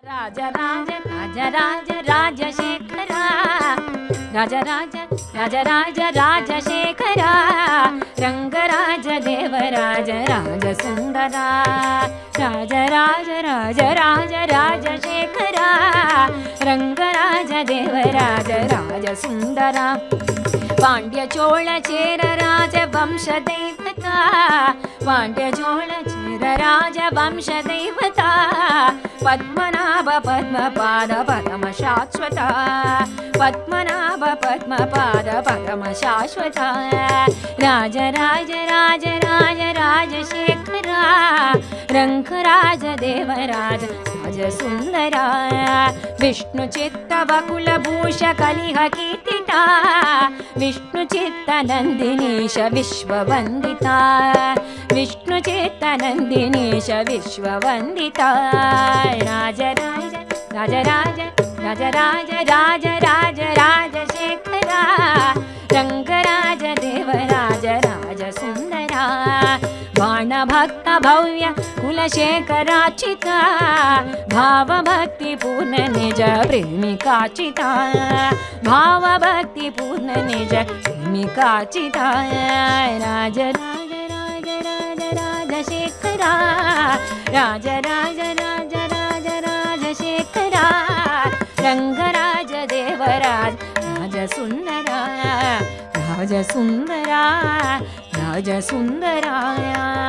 ರಾಜ ರಾಜ ರಾಜ ರಾಜ ರಾಜಶೇಖರ ರಾಜ ರಾಜ ರಾಜ ರಾಜ ರಾಜಶೇಖರ ರಂಗರಾಜ ದೇವರಾಜ ರಾಜ ಸುಂದರ ರಾಜ ರಾಜ ರಾಜ ರಾಜ ರಾಜಶೇಖರ ರಂಗರಾಜ ದೇವರಾಜ ರಾಜ ಸುಂದರ ಪಾಂಡ್ಯ ಚೋಳ ಚೇರ ರಾಜ ವಂಶ ದೈವತಾ ಪಾಂಡ್ಯ ಚೋಳ ಚೇರ ರಾಜ ವಂಶ ದೈವತಾ ಪದ್ಮನಾಭ ಪದ್ಮಪಾದ ಪರಮ ಶಾಶ್ವತ ಪದ್ಮನಾಭ ಪದ್ಮಪಾದ ಪರಮ ಶಾಶ್ವತ ರಾಜ ರಾಜ ರಾಜ ರಾಜ ರಾಜಶೇಖರ ರಂಗರಾಜ ದೇವರಾಜ ರಾಜ ಸುಂದರ ವಿಷ್ಣು ಚಿತ್ತ ಬಕುಲಭೂಷ ಕಲಿಹ ಕೀರ್ತಿತ ವಿಷ್ಣು ಚಿತ್ತ ನಂದಿನೀಶ ವಿಶ್ವವಂದಿತ ವಿಷ್ಣು ಚಿತ್ತ ನಂದಿನೀಶ ವಿಶ್ವವಂದಿತ ರಾಜ ರಾಜ ರಾಜ ರಾಜ ರಾಜ ರಾಜ ರಾಜ ರಾಜ ರಾಜಶೇಖರ ರಂಗರಾಜ ದೇವರಾಜ ರಾಜ ಸುಂದರ ಬಾಣಭಕ್ತ ಭವ್ಯ ಕುಲಶೇಖರಾಚಿತ ಭಾವಭಕ್ತಿ ಪೂರ್ಣ ನಿಜ ಪ್ರೇಮಿಕಾಚಿತ ಭಾವಭಕ್ತಿ ಪೂರ್ಣ ನಿಜ ಪ್ರೇಮಿಕಾಚಿತ ರಾಜ ರಾಜ ರಾಜ ರಾಜ ರಾಜಶೇಖರ ರಾಜ ರಾಜ ರಾಜ ರಾಜ ರಾಜಶೇಖರ ರಂಗರಾಜ ದೇವರಾಜ ರಾಜ ಸುಂದರ ರಾಜ ಸುಂದರ ರಾಜ ಸುಂದರಾಯ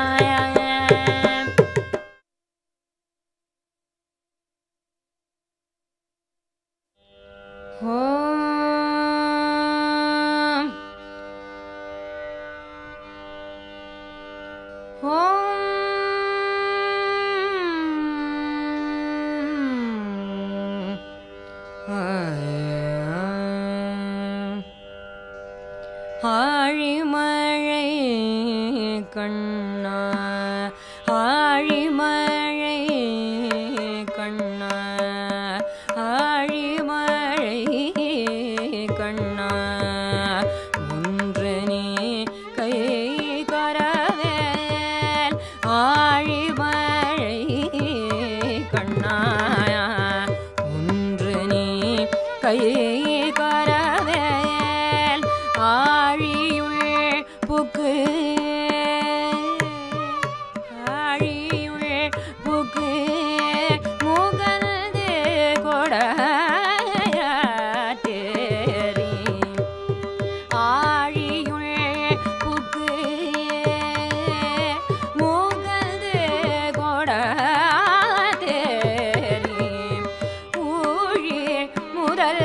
ಓಂ ஆழிமழை கண்ணா ஆழிமழை கண்ணா ஆழிமழை கண்ணா ஒன்று நீ கை கரவேல் ஆழிமழை கண்ணா ஒன்று நீ கை கரவேல் ஆழியுள் புக்கு ஆழியுள் புக்கு முகந்து கொடையாத்தேரி ஆழியுள் புக்கு முகந்து கொடையாத்தேரி ஊழி முதல்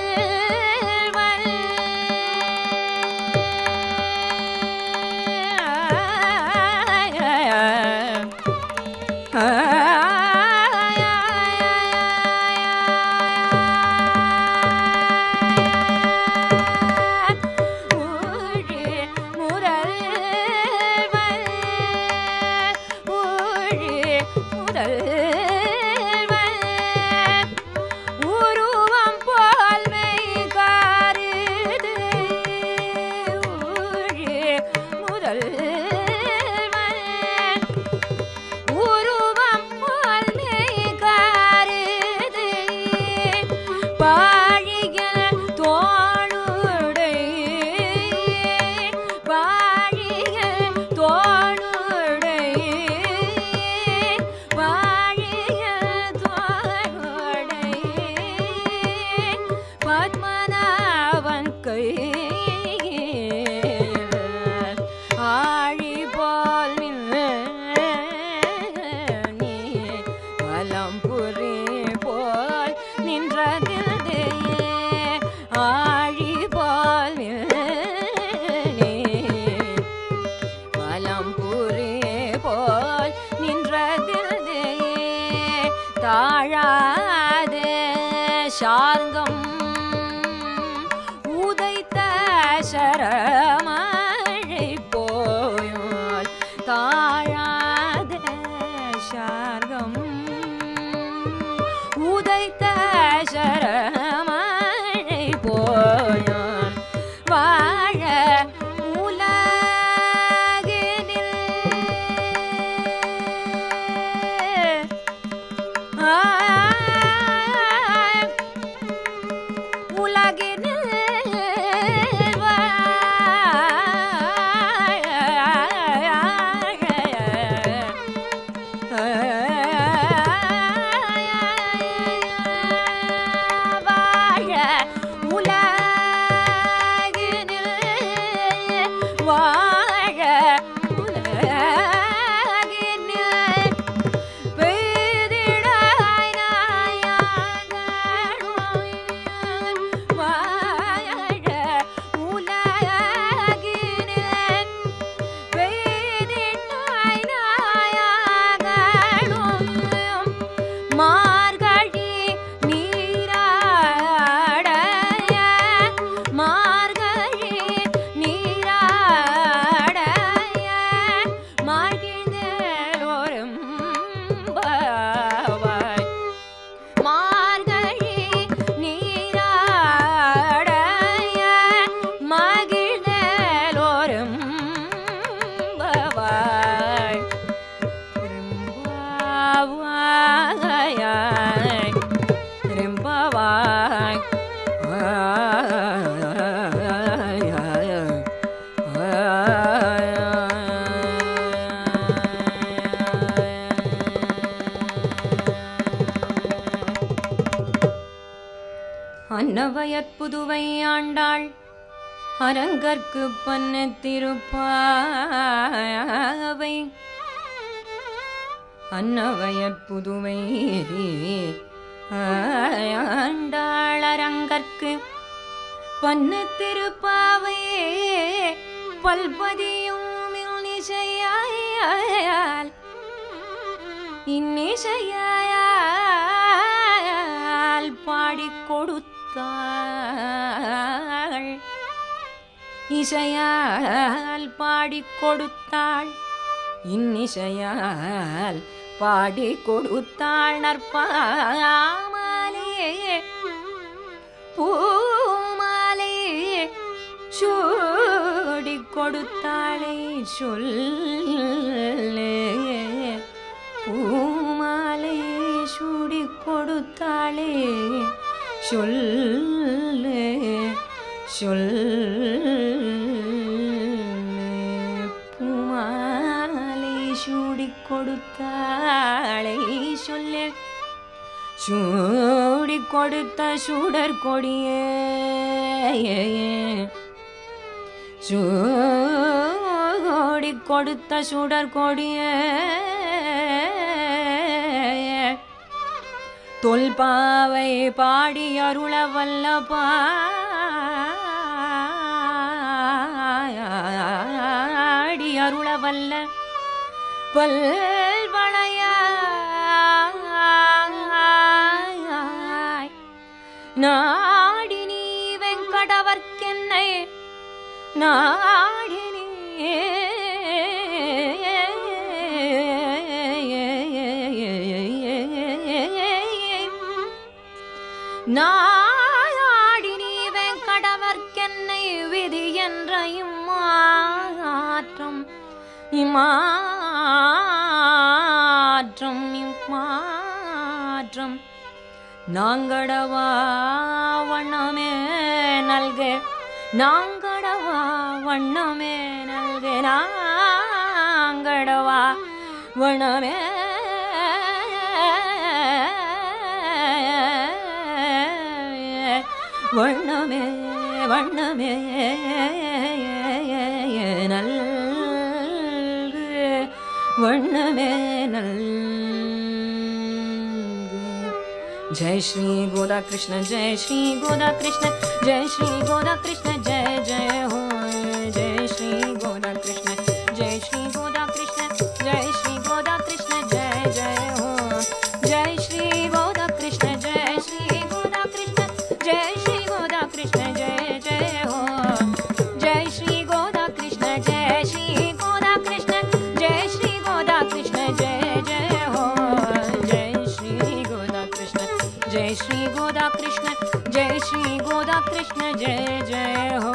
உருவம் போல் மெய் காருது ஊழி முதல்வன் உருவம் போல் மெய் காருது பாழிய தோளுடை பாழிய தோளுடை பாழிய தோளுடை பத்மநாபன் கை ஆழி போல் நீ வலம் புரி போல் நின்றதில்தே ஆழி போல் நீ வலம் புரி போல் நின்றதில்தே தாழாத சார்கம் உதைத்த சரமழை போயோல் தாழாத சார்கம் உதைத்த சரமழை போயோல் வாழ உலகினில் ஆ உலகினில் வாழ உலகினில் பெய்திடாய் நாயகனும் வாழ உலகினில் பெய்திடாய் நாயகனும் மார்கழி நீராடைய மார்கழி நீராடைய மார்கிழ்ந்தோறும் பாவாய் மார்கழி நீராடைய மகிழ்ந்தோறும் பாவாய் ரிம்பாவாய் ரிம்பாவாய் அன்னவயற் புதுவை ஆண்டாள் அரங்கற்கு பண்ண திருப்பாவை அன்னவயற் புதுவை ஆண்டாள் அரங்கற்கு பண்ண திருப்பாவை பல்பதியும் இசையால் இன்னிசையால் பாடிக் கொடுத்தாள் இசையால் பாடிக் கொடுத்தாள் இன்னிசையால் பாடிக் கொடுத்தாள் நற்பாமாலே பூமாலே சூடிக் கொடுத்தாளே சொல்லே பூமாலை சூடிக் கொடுத்தாளே சொல்லே சொல்லே பூமாலை சூடிக் கொடுத்தாளே சொல்லே சூடிக் கொடுத்த சுடர் கொடியே சூடிக் கொடுத்த சுடர் கொடியே தொல்பாவை பாடி அருள வல்லபா பாடி அருள வல்ல பல்வளையாய் நாடி நீ வெங்கடவர்க்கென்னை நாடி நீ நாடி நீ வெங்கடவர்க்கென்னை விதி என்ற இம்மாற்றம் இம்மாற்றம் இம்மாற்றம் நாங்கடவா வண்ணமே நல்க நாங்கடவா வண்ணமே நல்க நாங்கடவா வண்ணமே வண்ணமே வண்ணமே நல்கு வண்ணமே நல்கு जय श्री गोदा कृष्ण जय श्री गोदा कृष्ण जय श्री गोदा कृष्ण जय जय हो जय श्री गोदा कृष्ण जय श्री गोदा कृष्ण जय श्री गोदा कृष्ण जय जय हो जय श्री गोदा कृष्ण जय श्री गोदा कृष्ण जय श्री गोदा कृष्ण जय जय हो जय श्री गोदा कृष्ण जय श्री गोदा कृष्ण जय श्री गोदा कृष्ण जय जय हो जय श्री गोदा कृष्ण जय श्री गोदा कृष्ण जय श्री गोदा कृष्ण जय जय हो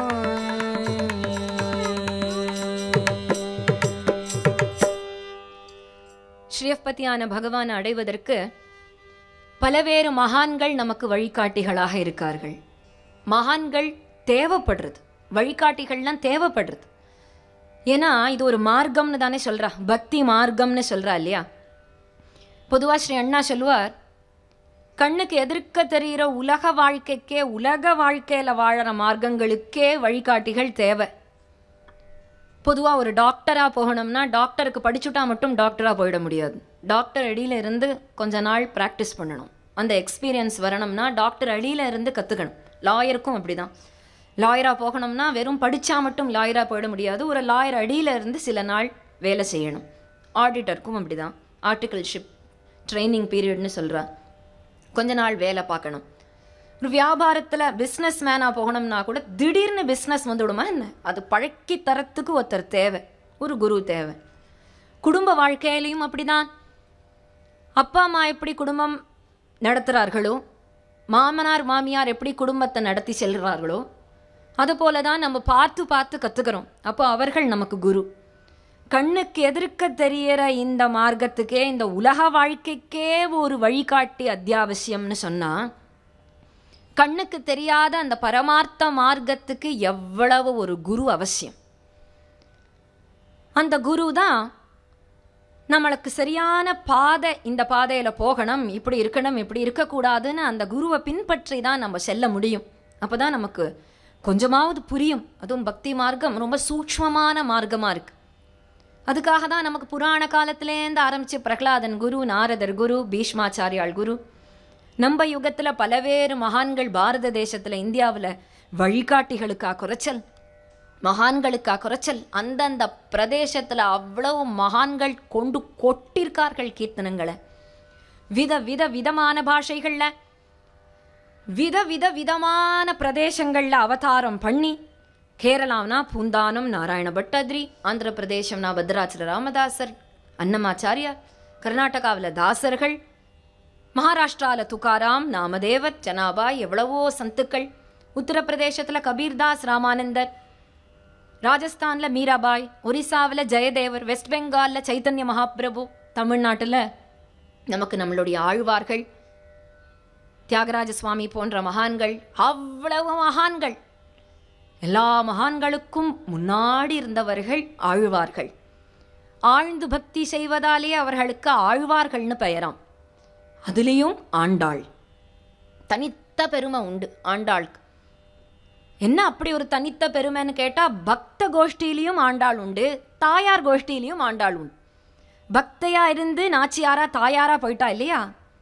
ஸ்ரீயப்பதியான பகவானை அடைவதற்கு பலவேறு மகான்கள் நமக்கு வழிகாட்டிகளாக இருக்கார்கள் மகான்கள் தேவைப்படுறது வழிகாட்டிகள்லாம் தேவைப்படுறது ஏன்னா இது ஒரு மார்க்கம்னு தானே சொல்றா பக்தி மார்க்கம்னு சொல்றா இல்லையா பொதுவா ஸ்ரீ அண்ணா சொல்லுவார் கண்ணுக்கு எதிர்க்க தெரிகிற உலக வாழ்க்கைக்கே உலக வாழ்க்கையில வாழற மார்க்கங்களுக்கே வழிகாட்டிகள் தேவை பொதுவா ஒரு டாக்டரா போகணும்னா டாக்டருக்கு படிச்சுட்டா மட்டும் டாக்டரா போயிட முடியாது டாக்டர் அடியில இருந்து கொஞ்ச நாள் ப்ராக்டிஸ் பண்ணணும் அந்த எக்ஸ்பீரியன்ஸ் வரணும்னா டாக்டர் அடியில இருந்து கத்துக்கணும் லாயருக்கும் அப்படிதான் லாயரா போகணும்னா வெறும் படிச்சா மட்டும் லாயரா போயிட முடியாது ஒரு லாயர் அடியில இருந்து சில நாள் வேலை செய்யணும் ஆடிட்டருக்கும் அப்படிதான் ஆர்டிகல்ஷிப் ட்ரைனிங் பீரியட்னு சொல்றா கொஞ்ச நாள் வேலை பார்க்கணும் ஒரு வியாபாரத்துல பிஸ்னஸ் மேனா போகணும்னா கூட திடீர்னு பிஸ்னஸ் வந்துவிடுமா என்ன அது பழக்கி தரத்துக்கு ஒருத்தர் தேவை ஒரு குரு தேவை குடும்ப வாழ்க்கையிலையும் அப்படிதான் அப்பா அம்மா எப்படி குடும்பம் நடத்துகிறார்களோ மாமனார் மாமியார் எப்படி குடும்பத்தை நடத்தி செல்கிறார்களோ அதுபோல தான் நம்ம பார்த்து பார்த்து கற்றுக்கிறோம் அப்போ அவர்கள் நமக்கு குரு கண்ணுக்கு எதிர்க்க தெரியற இந்த மார்க்கத்துக்கே இந்த உலக வாழ்க்கைக்கே ஒரு வழிகாட்டி அத்தியாவசியம்னு சொன்னா கண்ணுக்கு தெரியாத அந்த பரமார்த்த மார்க்கத்துக்கு எவ்வளவு ஒரு குரு அவசியம் அந்த குரு தான் நம்மளுக்கு சரியான பாதை இந்த பாதையில போகணும் இப்படி இருக்கணும் இப்படி இருக்கக்கூடாதுன்னு அந்த குருவை பின்பற்றி தான் நம்ம செல்ல முடியும் அப்பதான் நமக்கு கொஞ்சமாவது புரியும் அதுவும் பக்தி மார்க்கம் ரொம்ப சூக்ஷ்மமான மார்க்கமா இருக்கு அதுக்காக தான் நமக்கு புராண காலத்திலேருந்து ஆரம்பிச்சு பிரகலாதன் குரு நாரதர் குரு பீஷ்மாச்சாரியாள் குரு நம்ம யுகத்துல பலவேறு மகான்கள் பாரத தேசத்துல இந்தியாவுல வழிகாட்டிகளுக்கா குறைச்சல் மகான்களுக்கா குறைச்சல் அந்தந்த பிரதேசத்துல அவ்வளவு மகான்கள் கொண்டு கொட்டிருக்கார்கள் கீர்த்தனங்களை வித வித விதமான பாஷைகள்ல வித வித விதமான பிரதேசங்கள்ல அவதாரம் பண்ணி கேரளாவுனா பூந்தானம் நாராயண பட்டத்ரி ஆந்திர பிரதேசம்னா பத்ராச்சல ராமதாசர் அன்னமாச்சாரியார் கர்நாடகாவில் தாசர்கள் மகாராஷ்டிரால துகாராம் நாமதேவர் ஜனாபாய் எவ்வளவோ சந்துக்கள் உத்தரப்பிரதேசத்தில் கபீர்தாஸ் ராமானந்தர் ராஜஸ்தான்ல மீராபாய் ஒரிசாவில் ஜெயதேவர் வெஸ்ட் பெங்கால்ல சைத்தன்ய மகாபிரபு தமிழ்நாட்டில் நமக்கு நம்மளுடைய ஆழ்வார்கள் தியாகராஜ சுவாமி போன்ற மகான்கள் அவ்வளவு மகான்கள் எல்லா மகான்களுக்கும் முன்னாடி இருந்தவர்கள் ஆழ்வார்கள் ஆழ்ந்து பக்தி செய்வதாலே அவர்களுக்கு ஆழ்வார்கள்னு பெயராம் அதுலேயும் ஆண்டாள் தனித்த பெருமை உண்டு ஆண்டாளுக்கு என்ன அப்படி ஒரு தனித்த பெருமைன்னு கேட்டா பக்த கோஷ்டியிலையும் ஆண்டாள் உண்டு தாயார் கோஷ்டியிலையும் ஆண்டாள் உண்டு பக்தையா இருந்து நாச்சியாரா தாயாரா போயிட்டா இல்லையா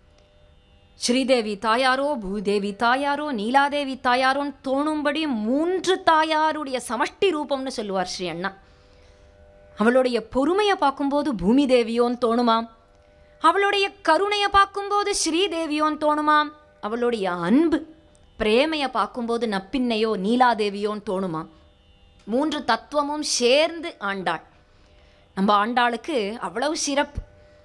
ஸ்ரீதேவி தாயாரோ பூதேவி தாயாரோ நீலாதேவி தாயாரோன்னு தோணும்படி மூன்று தாயாருடைய சமஷ்டி ரூபம்னு சொல்லுவார் ஸ்ரீ அண்ணா அவளுடைய பொறுமையை பார்க்கும்போது பூமி தேவியோன்னு தோணுமாம் அவளுடைய கருணையை பார்க்கும்போது ஸ்ரீதேவியோன்னு தோணுமாம் அவளுடைய அன்பு பிரேமையை பார்க்கும்போது நப்பின்னையோ நீலாதேவியோன்னு தோணுமா மூன்று தத்துவமும் சேர்ந்து ஆண்டாள் நம்ம ஆண்டாளுக்கு அவ்வளவு சிறப்பு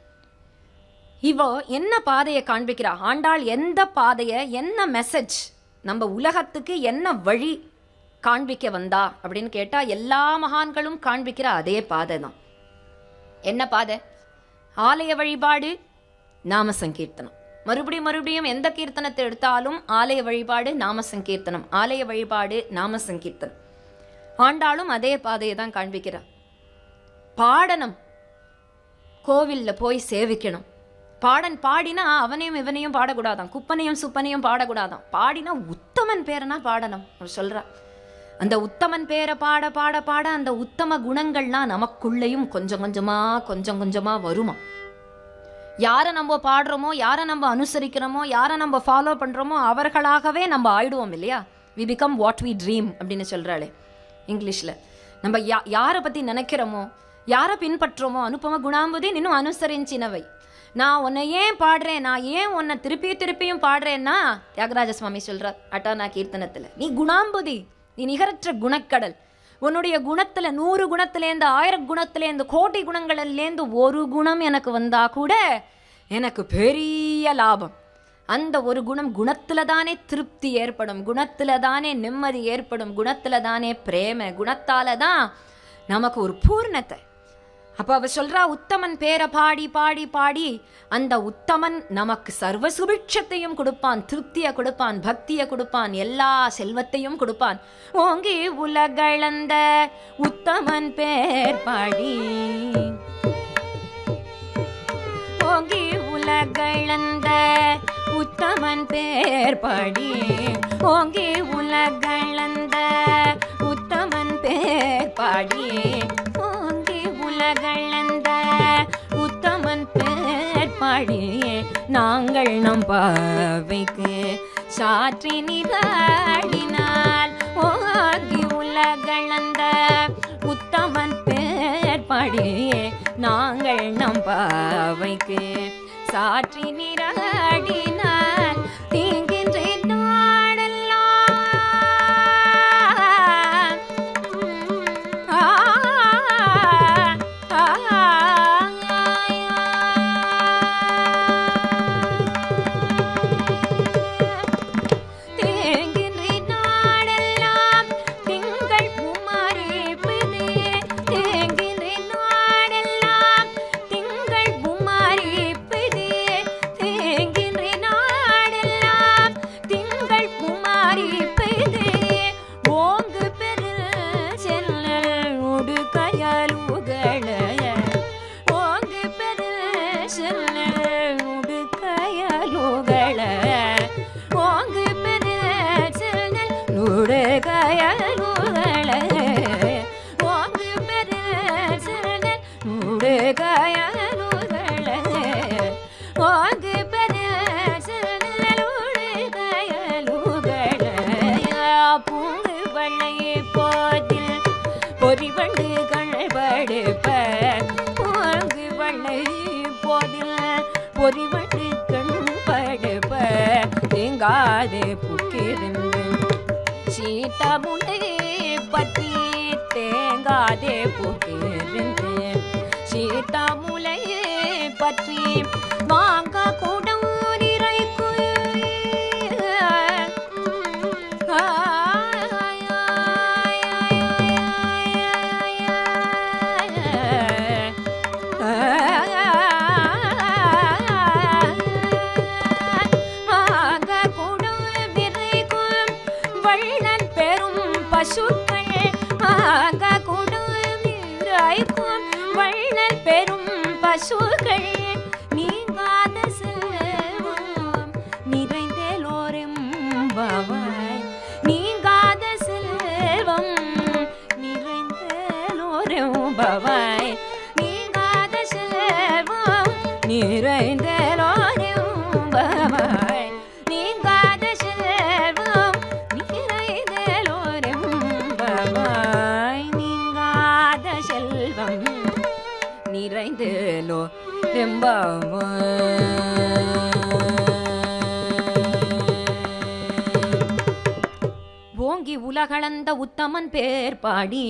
இவோ என்ன பாதையை காண்பிக்கிறா ஆண்டாள் எந்த பாதையை என்ன மெசேஜ் நம்ம உலகத்துக்கு என்ன வழி காண்பிக்க வந்தா அப்படின்னு கேட்டா எல்லா மகான்களும் காண்பிக்கிற அதே பாதை தான் என்ன பாதை ஆலய வழிபாடு நாம சங்கீர்த்தனம் மறுபடியும் மறுபடியும் எந்த கீர்த்தனத்தை எடுத்தாலும் ஆலய வழிபாடு நாம சங்கீர்த்தனம் ஆலய வழிபாடு நாம சங்கீர்த்தனம் ஆண்டாளும் அதே பாதையை தான் காண்பிக்கிறார் பாடணும் கோவில்ல போய் சேவிக்கணும் பாடன் பாடினா அவனையும் இவனையும் பாடக்கூடாதாம் குப்பனையும் சுப்பனையும் பாடக்கூடாதாம் பாடினா உத்தமன் பேரனா பாடணும் அவர் சொல்றா அந்த உத்தமன் பேரை பாட பாட பாட அந்த உத்தம குணங்கள்லாம் நமக்குள்ளேயும் கொஞ்சம் கொஞ்சமா கொஞ்சம் கொஞ்சமா வருமா யாரை நம்ம பாடுறோமோ யாரை நம்ம அனுசரிக்கிறோமோ யாரை நம்ம ஃபாலோ பண்றோமோ அவர்களாகவே நம்ம ஆயிடுவோம் இல்லையா we become what we dream அப்படின்னு சொல்றாளே இங்கிலீஷ்ல நம்ம யா யாரை பத்தி நினைக்கிறோமோ யாரை பின்பற்றுறோமோ அனுபம குணாம்புதி இன்னும் அனுசரிச்சினவை நான் உன்னை ஏன் பாடுறேன் நான் ஏன் உன்னை திருப்பியும் திருப்பியும் பாடுறேன்னா தியாகராஜ சுவாமி சொல்றார் அட்டானா கீர்த்தனத்துல நீ குணாம்புதி நீ நிகரற்ற குணக்கடல் உன்னுடைய குணத்துல நூறு குணத்திலேருந்து ஆயிரம் குணத்திலேருந்து கோடி குணங்கள்லேருந்து ஒரு குணம் எனக்கு வந்தா கூட எனக்கு பெரிய லாபம் அந்த ஒரு குணம் குணத்துல தானே திருப்தி ஏற்படும் குணத்துல தானே நிம்மதி ஏற்படும் குணத்துல தானே பிரேம குணத்தால தான் நமக்கு ஒரு பூர்ணத்தை அப்ப அவ சொல்றா உத்தமன் பேரை பாடி பாடி பாடி அந்த உத்தமன் நமக்கு சர்வ சுபிட்சத்தையும் கொடுப்பான் திருப்தியை கொடுப்பான் பக்தியை கொடுப்பான் எல்லா செல்வத்தையும் கொடுப்பான் ஓங்கி உலகளந்த உத்தமன் பேர் பாடி ஓங்கி உலகளந்த உலகளந்த உத்தமன் பேர் பாடி ஓங்கி உலகளந்த உத்தமன் பேர் பாடி ஓங்கி உலகளந்த உத்தமன் பேர் பாடி நாங்கள் நம் பாவைக்கு சாற்றி நிராடினால் ஓங்கி உலகளந்த உத்தமன் பேர் பாடி நாங்கள் நம் பாவைக்கு சாற்றி நிராடினால் தீங்கின்றி நாடெல்லாம் ஆ, ஆ, தேங்கின்றி நாடெல்லாம் திங்கள் பூமாரிப்பது தேங்கின்றி நாடெல்லாம் திங்கள் பூமாரிப்பது தேங்கின்றி நாடெல்லாம் திங்கள் பூமாரிப்பது ஓங்கு பெரு செல்லல் உடுக்கையலுகள ஓங்கு பெரு செல்லல் உடுக்கையலுகள ஓங்கு பெரு செல்லல் உடுக்கையலுகள ஓங்கு பெரு செல்லல் உடுக்கையலுகள ஓங்கு பெரு செல்லல் உடுக்கையலுகள பூங்கு வள்ளை போதில் பொறிவண்டு கண்படுப்ப பூங்கு வள்ளை போதில் பொறிவண்டு கண்படுப்ப தேங்காதே புக்கிருந்து சீத்தமுனை பற்றி தேங்காதே புக்கிருந்து சீத்தமுலை பற்றி வாங்க கூடம் வள்ளன் பெரும் பசுக்கள் ஆக குடுமிராய்க்கும் வள்ளல் பெரும் பசுக்கள் நீங்காத செல்வம் நிறைந்தேலோரும் பவாய் நீங்காத செல்வம் நிறைந்தேலோரும் பவாய் நீங்காத செல்வம் நிறைந்தேலோரும் பவாய் நீங்காத செல்வம் நிறைந்தேலோரும் பவாய் நீங்காத செல்வம் நிறைந்தேலோ ஓங்கி உலகளந்த உத்தமன் பேர் பாடி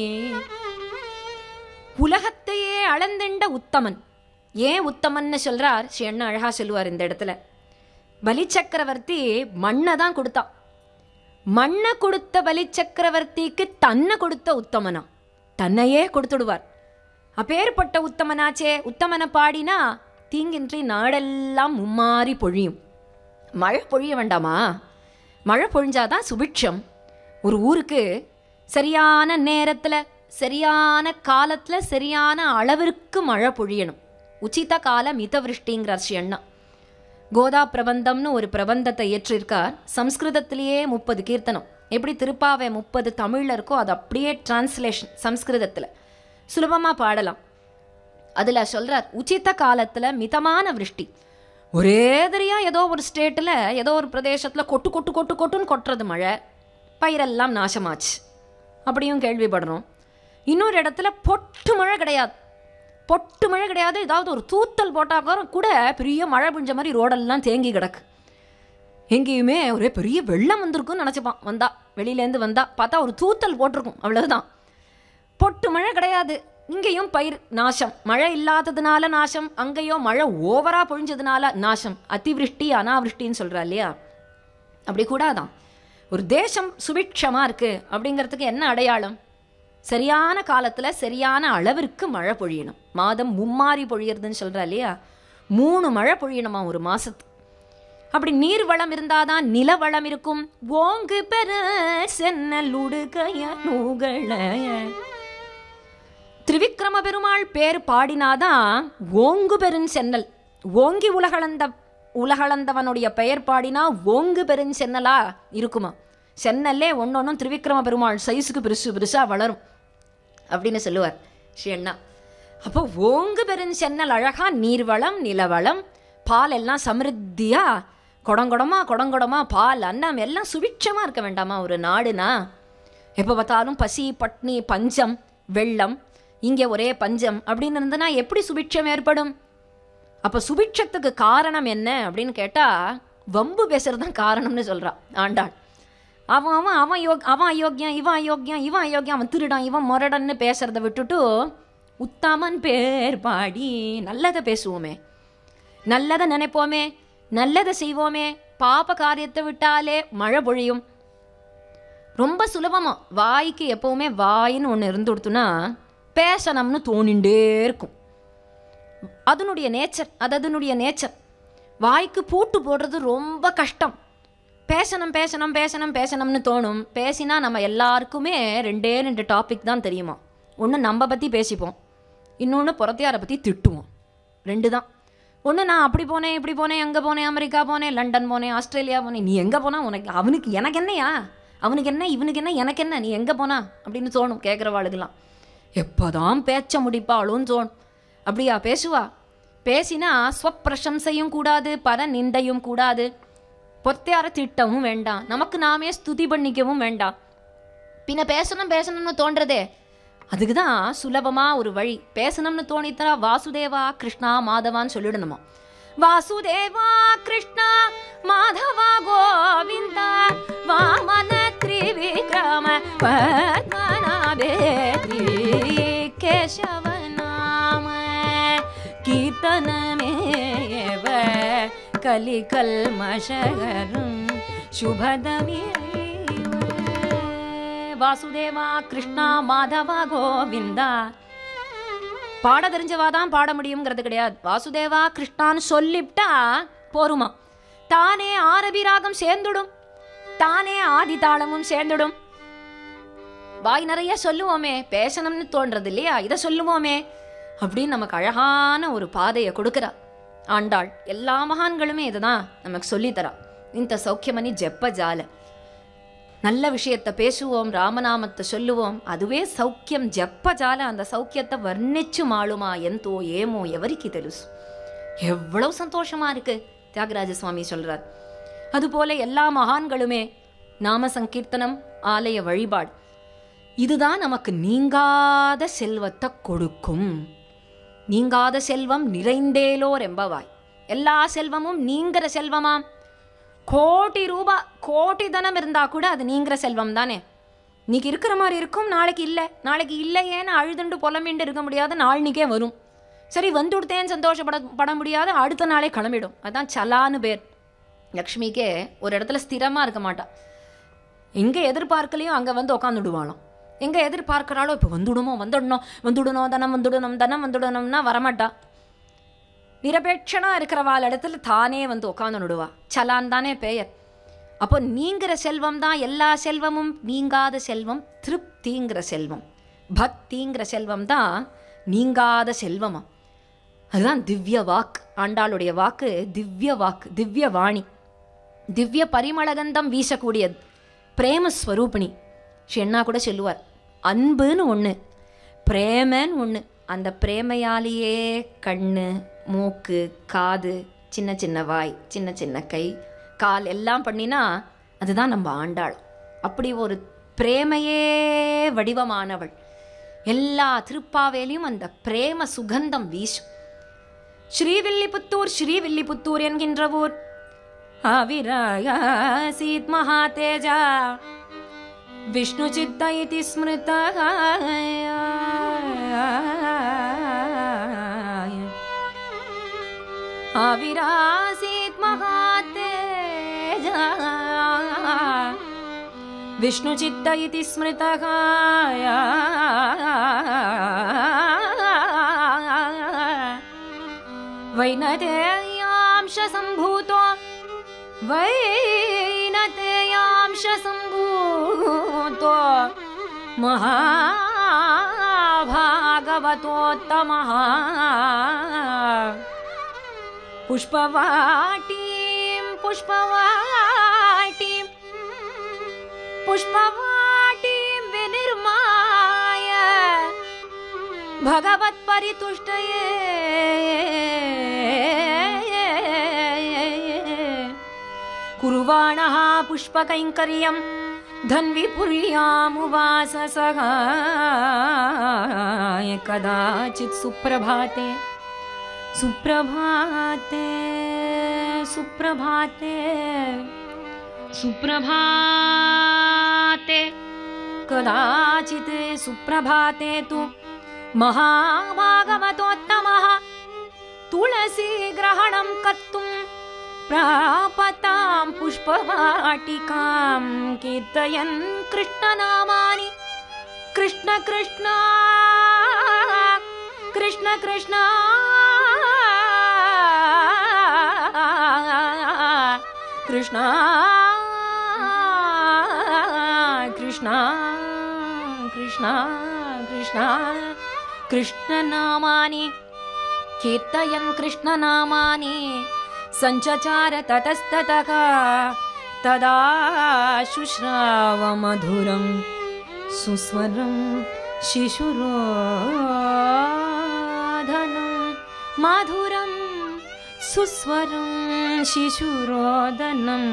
உலகத்தையே அளந்தெண்ட உத்தமன் ஏன் உத்தமன்னு சொல்றார் ஸ்ரீ அண்ணா அழகா சொல்லுவார் இந்த இடத்துல பலி சக்கரவர்த்தி மண்ணை தான் கொடுத்தான் மண்ணை கொடுத்த பலி சக்கரவர்த்திக்கு தன்னை கொடுத்த உத்தமனா தன்னையே கொடுத்துடுவார் அப்பேற்பட்ட உத்தமனாச்சே உத்தமனை பாடினா தீங்கின்றி நாடெல்லாம் மும்மாறி பொழியும் மழை பொழிய வேண்டாமா மழை பொழிஞ்சாதான் சுபிட்சம் ஒரு ஊருக்கு சரியான நேரத்தில் சரியான காலத்தில் சரியான அளவிற்கு மழை பொழியணும் உச்சித கால மிதவிருஷ்டிங்கிறார் ஸ்ரீ அண்ணா கோதா பிரபந்தம்னு ஒரு பிரபந்தத்தை இயற்றிருக்கார் சம்ஸ்கிருதத்திலேயே முப்பது கீர்த்தனம் எப்படி திருப்பாவை முப்பது தமிழில் இருக்கோ அது அப்படியே டிரான்ஸ்லேஷன் சம்ஸ்கிருதத்தில் சுலபமாக பாடலாம் அதில் சொல்கிறார் உச்சித காலத்தில் மிதமான விருஷ்டி ஒரேதரியாக ஏதோ ஒரு ஸ்டேட்டில் ஏதோ ஒரு பிரதேசத்தில் கொட்டு கொட்டு கொட்டு கொட்டுன்னு கொட்டுறது மழை பயிரெல்லாம் நாசமாச்சு அப்படியும் கேள்விப்படுறோம் இன்னொரு இடத்துல பொட்டு மழை கிடையாது பொட்டு மழை கிடையாது ஏதாவது ஒரு தூத்தல் போட்டால் கூட பெரிய மழை பிஞ்ச மாதிரி ரோடெல்லாம் தேங்கி கிடக்கு எங்கேயுமே ஒரே பெரிய வெள்ளம் வந்திருக்குன்னு நினச்சிப்பான் வந்தா வெளியிலேருந்து வந்தா பார்த்தா ஒரு தூத்தல் போட்டிருக்கும் அவ்வளவுதான் பொட்டு மழை கிடையாது இங்கேயும் பயிர் நாசம் மழை இல்லாததுனால நாசம் அங்கேயோ மழை ஓவரா பொழிஞ்சதுனால நாசம் அதிவிருஷ்டி அனாவிருஷ்டின்னு சொல்றா இல்லையா அப்படி கூடாதான் ஒரு தேசம் சுபிட்சமா இருக்கு அப்படிங்கிறதுக்கு என்ன அடையாளம் சரியான காலத்துல சரியான அளவிற்கு மழை பொழியணும் மாதம் மும்மாரி பொழியறதுன்னு சொல்றா இல்லையா மூணு மழை பொழியணுமா ஒரு மாசத்துக்கு அப்படி நீர் வளம் இருந்தாதான் நில வளம் இருக்கும் ஓங்கு பெற சென்னலுடுகைய நூகள திரிவிக்ரம பெருமாள் பேர் பாடினாதான் ஓங்கு பெருன் சென்னல் ஓங்கி உலகளந்த உலகளந்தவனுடைய பெயர் பாடினா ஓங்கு பெருஞ்சென்னலா இருக்குமா சென்னல்லே ஒன்னொன்னும் திரிவிக்ரம பெருமாள் சைஸுக்கு பெருசு பெருசா வளரும் அப்படின்னு சொல்லுவார் ஸ்ரீ அண்ணா அப்போ ஓங்கு பெருஞ்சென்னல் அழகா நீர்வளம் நிலவளம் பால் எல்லாம் சமிருத்தியா குடங்குடமா குடங்குடமா பால் அன்னம் எல்லாம் சுபிட்சமா இருக்க வேண்டாமா ஒரு நாடுனா எப்போ பார்த்தாலும் பசி பட்னி பஞ்சம் வெள்ளம் இங்கே ஒரே பஞ்சம் அப்படின்னு இருந்ததுன்னா எப்படி சுபிட்சம் ஏற்படும் அப்போ சுபிட்சத்துக்கு காரணம் என்ன அப்படின்னு கேட்டால் வம்பு பேசுறது தான் காரணம்னு சொல்கிறான் ஆண்டாள் அவன் அவன் அவன் யோக் அவன் அயோக்கியம் இவன் அயோக்கியம் இவன் அயோக்கியம் அவன் திருடான் இவன் முரடன்னு பேசுறத விட்டுட்டு உத்தாமன் பேர் பாடி நல்லதை பேசுவோமே நல்லதை நினைப்போமே நல்லதை செய்வோமே பாப காரியத்தை விட்டாலே மழை பொழியும் ரொம்ப சுலபமா வாய்க்கு எப்பவுமே வாயின்னு ஒன்று இருந்து கொடுத்துனா பேசணும்னு தோணிண்டே இருக்கும் அதனுடைய நேச்சர் அது அதனுடைய நேச்சர் வாய்க்கு பூட்டு போடுறது ரொம்ப கஷ்டம் பேசணும் பேசணும் பேசணும் பேசணும்னு தோணும் பேசினா நம்ம எல்லாருக்குமே ரெண்டே ரெண்டு டாபிக் தான் தெரியுமா ஒன்று நம்ம பற்றி பேசிப்போம் இன்னொன்று புறத்தையாரை பற்றி திட்டுவோம் ரெண்டு தான் ஒன்று நான் அப்படி போனேன் இப்படி போனேன் அங்கே போனேன் அமெரிக்கா போனேன் லண்டன் போனேன் ஆஸ்திரேலியா போனேன் நீ எங்கே போனா உனக்கு அவனுக்கு எனக்கு என்னையா அவனுக்கு என்ன இவனுக்கு என்ன எனக்கு என்ன நீ எங்கே போனா அப்படின்னு தோணும் கேட்குறவாளுக்கெல்லாம் எப்போதான் பேச்ச முடிப்பாளும் தோணும் அப்படியா பேசுவா பேசினா ஸ்வப்பிரசம்சையும் கூடாது பர நிந்தையும் கூடாது பொத்தையார திட்டவும் வேண்டாம் நமக்கு நாமே ஸ்துதி பண்ணிக்கவும் வேண்டாம் பின்ன பேசணும் பேசணும்னு தோன்றதே அதுக்கு தான் சுலபமாக ஒரு வழி பேசணும்னு தோணித்தரா வாசுதேவா கிருஷ்ணா மாதவான்னு சொல்லிடணுமா வாசுதேவா கிருஷ்ணா மாதவா கோவிந்தா வாமன திரிவிக்ரம பத்மநாபே கேசவ நாம கீர்த்தனமேவ கலிகல்மஷகரும் சுபதமே வாசுதேவா கிருஷ்ணா மாதவா கோவிந்தா பாட தெரிஞ்சவா தான் பாட முடியுங்கிறது கிடையாது வாசுதேவா கிருஷ்ணான்னு சொல்லிவிட்டா போருமா தானே ஆரபி ராகம் சேர்ந்துடும் தானே ஆதி தாளமும் சேர்ந்துடும் வாய் நிறைய சொல்லுவோமே பேசணும்னு தோன்றது இல்லையா இதை சொல்லுவோமே அப்படின்னு நமக்கு அழகான ஒரு பாதையை கொடுக்குறா ஆண்டாள் எல்லா மகான்களுமே இதுதான் நமக்கு சொல்லித்தரா இந்த சௌக்கியமணி ஜெப்ப ஜால நல்ல விஷயத்தை பேசுவோம் ராமநாமத்தை சொல்லுவோம் அதுவே సౌఖ్యం జప్పజాల அந்த சௌக்கியத்தை வர்ணிச்சு மாளுமா ఎంతో ఏమో ఎవరికి తెలుసు எவ்வளவு சந்தோஷமா இருக்கு தியாகராஜ சுவாமி சொல்றார் அதுபோல எல்லா மகான்களுமே நாம சங்கீர்த்தனம் ஆலய வழிபாடு இதுதான் நமக்கு நீங்காத செல்வத்தை கொடுக்கும் நீங்காத செல்வம் நிறைந்தேலோர் எம்பவாய் எல்லா செல்வமும் நீங்கிற செல்வமாம் கோடி ரூபா கோடி தனம் இருந்தா கூட அது நீங்கிற செல்வம் தானே இன்னைக்கு இருக்கிற மாதிரி இருக்கும் நாளைக்கு இல்லை நாளைக்கு இல்லையேன்னு அழுதுண்டு புலம்பிண்டு இருக்க முடியாது நாளைக்கே வரும் சரி வந்து கொடுத்தேன்னு சந்தோஷப்பட பட முடியாது அடுத்த நாளே கிளம்பிடும் அதான் சலான்னு பேர் லக்ஷ்மிக்கே ஒரு இடத்துல ஸ்திரமாக இருக்க மாட்டா எங்கே எதிர்பார்க்கலையோ அங்கே வந்து உக்காந்துடுவாளாம் எங்கே எதிர்பார்க்குறாளோ இப்போ வந்துடுமோ வந்துடணும் வந்துடணும் தனம் வந்துடணும் தனம் வந்துடணும்னா வரமாட்டா நிரபேட்சனா இருக்கிறவாள் இடத்துல தானே வந்து உட்காந்துடுவா சலான் தானே பெயர் அப்போ நீங்கிற செல்வம் தான் எல்லா செல்வமும் நீங்காத செல்வம் திருப்திங்கிற செல்வம் பக்திங்கிற செல்வம் தான் நீங்காத செல்வமா அதுதான் திவ்ய வாக்கு ஆண்டாளுடைய வாக்கு திவ்ய வாக்கு திவ்ய வாணி திவ்ய பரிமளகந்தம் வீசக்கூடியது பிரேமஸ்வரூபிணி ஷென்னா கூட சொல்லுவார் அன்புன்னு ஒன்று பிரேமன்னு ஒன்று அந்த பிரேமையாலேயே கண்ணு மூக்கு காது சின்ன சின்ன வாய் சின்ன சின்ன கை கால் எல்லாம் பண்ணினா அதுதான் நம்ம ஆண்டாள் அப்படி ஒரு பிரேமையே வடிவமானவள் எல்லா திருப்பாவேலையும் அந்த பிரேம சுகந்தம் வீசும் ஸ்ரீவில்லிபுத்தூர் ஸ்ரீவில்லிபுத்தூர் என்கின்ற ஊர் ஆவிராசீத் மகாதேஜா विष्णुचित्त इति स्मृतः आविरासीत् महातेजा विष्णुचित्त इति स्मृतः वैनतेयांशसम्भूतो वैनतेयांशसम्भूतो महाभागवतोत्तमः पुष्पवाटीं पुष्पवाटीं पुष्पवाटीं विनिर्माय भगवत्परितुष्टये कुर्वाणः पुष्पकैङ्कर्यं धन्विपुर्यामुवास सहाय कदाचित् सुप्रभाते सुप्रभाते सुप्रभाते सुप्रभाते कदाचित् सुप्रभाते तु महाभागवतोत्तमः तुलसीग्रहणं कर्तुं प्रापतां पुष्पवाटिकां कीर्तयन् कृष्णनामानि कृष्ण कृष्ण कृष्ण कृष्ण कृष्ण कृष्ण कृष्ण कृष्ण कृष्णनामानि कीर्तयन् कृष्णनामानि सञ्चचार ततस्ततः तदा शुश्रावमधुरं सुस्वरं शिशुरोधनं माधुरं सुस्वरं शिशुरोदनम्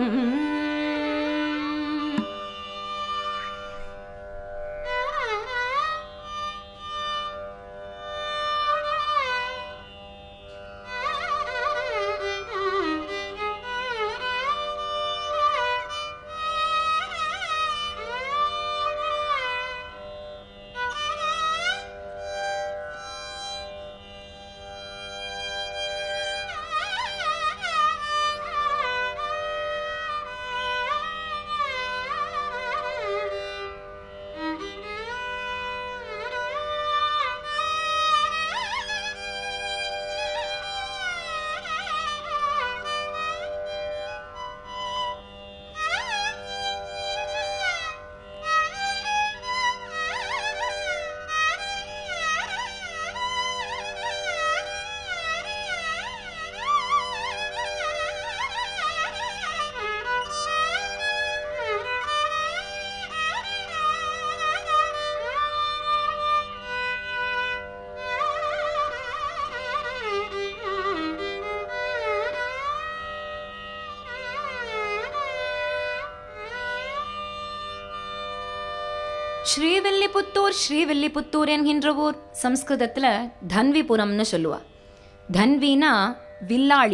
ஸ்ரீவில்லிபுத்தூர் ஸ்ரீவில்லிபுத்தூர் என்கின்ற ஊர் சம்ஸ்கிருதத்துல தன்விபுரம்னு சொல்லுவா தன்வினா வில்லாளி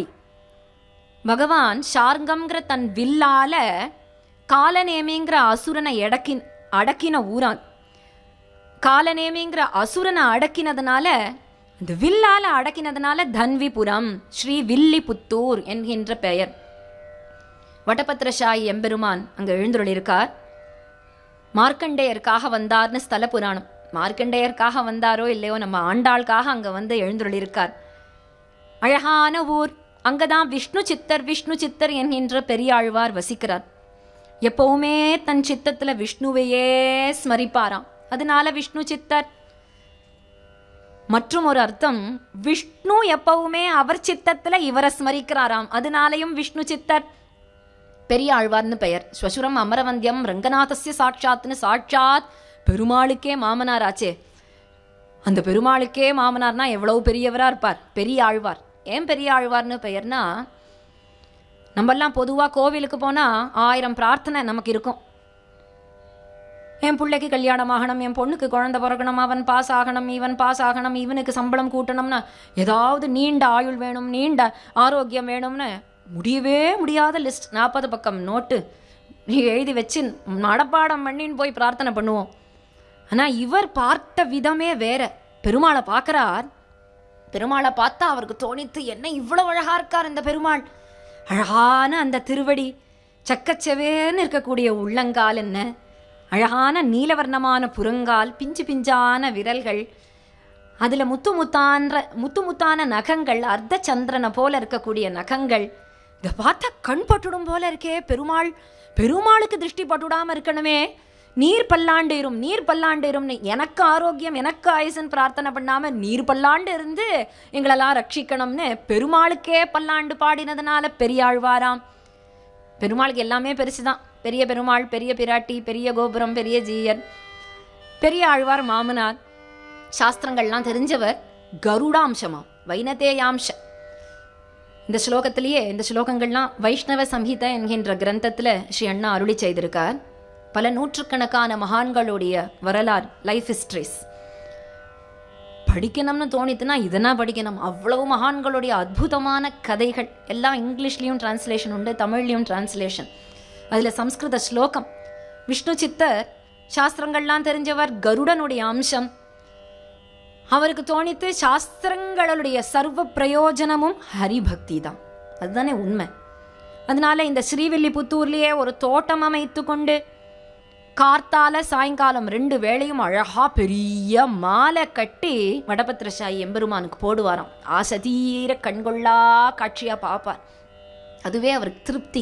பகவான் ஷார்கம்ங்கிற தன் வில்லால காலநேமிங்கிற அசுரனை எடக்கி அடக்கின ஊரான் காலநேமிங்கிற அசுரனை அடக்கினதுனால இந்த வில்லால அடக்கினதுனால தன்விபுரம் ஸ்ரீ வில்லிபுத்தூர் என்கின்ற பெயர் வடபத்திரசாயி எம்பெருமான் அங்க எழுந்துள்ளிருக்கார் மார்க்கண்டேயருக்காக வந்தார்னு ஸ்தல புராணம் மார்க்கண்டேயருக்காக வந்தாரோ இல்லையோ நம்ம ஆண்டாளுக்காக அங்க வந்து எழுந்துள்ளிருக்கார் அழகான ஊர் அங்கதான் விஷ்ணு சித்தர் விஷ்ணு சித்தர் என்கின்ற பெரியாழ்வார் வசிக்கிறார் எப்பவுமே தன் சித்தத்துல விஷ்ணுவையே ஸ்மரிப்பாராம் அதனால விஷ்ணு சித்தர் மற்றும் ஒரு அர்த்தம் விஷ்ணு எப்பவுமே அவர் சித்தத்துல இவரை ஸ்மரிக்கிறாராம் அதனாலையும் விஷ்ணு சித்தர் பெரிய ஆழ்வார்னு பெயர் ஸ்வசுரம் அமரவந்தியம் ரங்கநாதஸ்ய சாட்சாத்னு சாட்சாத் பெருமாளுக்கே மாமனார் ஆச்சே அந்த பெருமாளுக்கே மாமனார்னா எவ்வளவு பெரியவரா இருப்பார் பெரிய ஆழ்வார் ஏன் பெரிய ஆழ்வார்னு பெயர்னா நம்மெல்லாம் பொதுவாக கோவிலுக்கு போனால் ஆயிரம் பிரார்த்தனை நமக்கு இருக்கும் என் பிள்ளைக்கு கல்யாணம் ஆகணும் என் பொண்ணுக்கு குழந்தை பிறக்கணும் அவன் பாஸ் ஆகணும் இவன் பாஸ் ஆகணும் இவனுக்கு சம்பளம் கூட்டணும்னா ஏதாவது நீண்ட ஆயுள் வேணும் நீண்ட ஆரோக்கியம் வேணும்னு முடியவே முடியாத லிஸ்ட் நாற்பது பக்கம் நோட்டு நீ எழுதி வச்சு நடப்பாடம் பண்ணின்னு போய் பிரார்த்தனை பண்ணுவோம் ஆனால் இவர் பார்த்த விதமே வேற பெருமாளை பார்க்கறார் பெருமாளை பார்த்தா அவருக்கு தோணித்து என்ன இவ்வளவு அழகா இருக்கார் இந்த பெருமாள் அழகான அந்த திருவடி சக்கச்செவேன்னு இருக்கக்கூடிய உள்ளங்கால் என்ன அழகான நீலவர்ணமான புறங்கால் பிஞ்சு பிஞ்சான விரல்கள் அதுல முத்து முத்தான்ற முத்து முத்தான நகங்கள் அர்த்த சந்திரனை போல இருக்கக்கூடிய நகங்கள் இதை பார்த்தா கண் பட்டுடும் போல இருக்கே பெருமாள் பெருமாளுக்கு திருஷ்டி பட்டுடாம இருக்கணுமே நீர் பல்லாண்டு இரும் நீர் பல்லாண்டு இரும்னு எனக்கு ஆரோக்கியம் எனக்கு ஆயுசன் பிரார்த்தனை பண்ணாம நீர் பல்லாண்டு இருந்து எங்களெல்லாம் ரட்சிக்கணும்னு பெருமாளுக்கே பல்லாண்டு பாடினதுனால பெரியாழ்வாராம் பெருமாளுக்கு எல்லாமே பெருசுதான் பெரிய பெருமாள் பெரிய பிராட்டி பெரிய கோபுரம் பெரிய ஜீயன் பெரிய ஆழ்வார் மாமனார் சாஸ்திரங்கள்லாம் தெரிஞ்சவர் கருடாம்சமா வைனதேயாம்ச இந்த ஸ்லோகத்திலேயே இந்த ஸ்லோகங்கள்லாம் வைஷ்ணவ சம்ஹிதா என்கின்ற கிரந்தத்துல ஸ்ரீ அண்ணா அருளி செய்திருக்கார் பல நூற்றுக்கணக்கான மகான்களுடைய வரலாறு லைஃப் ஹிஸ்டரிஸ் படிக்கணும்னு தோணித்துனா இதெல்லாம் படிக்கணும் அவ்வளவு மகான்களுடைய அற்புதமான கதைகள் எல்லாம் இங்கிலீஷ்லேயும் டிரான்ஸ்லேஷன் உண்டு தமிழ்லேயும் டிரான்ஸ்லேஷன் அதில் சம்ஸ்கிருத ஸ்லோகம் விஷ்ணு சித்தர் சாஸ்திரங்கள்லாம் தெரிஞ்சவர் கருடனுடைய அம்சம் அவருக்கு தோணித்து சாஸ்திரங்களுடைய சர்வ பிரயோஜனமும் ஹரிபக்தி தான் அதுதானே உண்மை அதனால இந்த ஸ்ரீவில்லிபுத்தூர்லேயே ஒரு தோட்டம் அமைத்து கொண்டு கார்த்தால சாயங்காலம் ரெண்டு வேளையும் அழகா பெரிய மாலை கட்டி வடபத்திரசாயி எம்பெருமானுக்கு போடுவாராம் ஆசை தீர கண்கொள்ளா காட்சியா பார்ப்பார் அதுவே அவருக்கு திருப்தி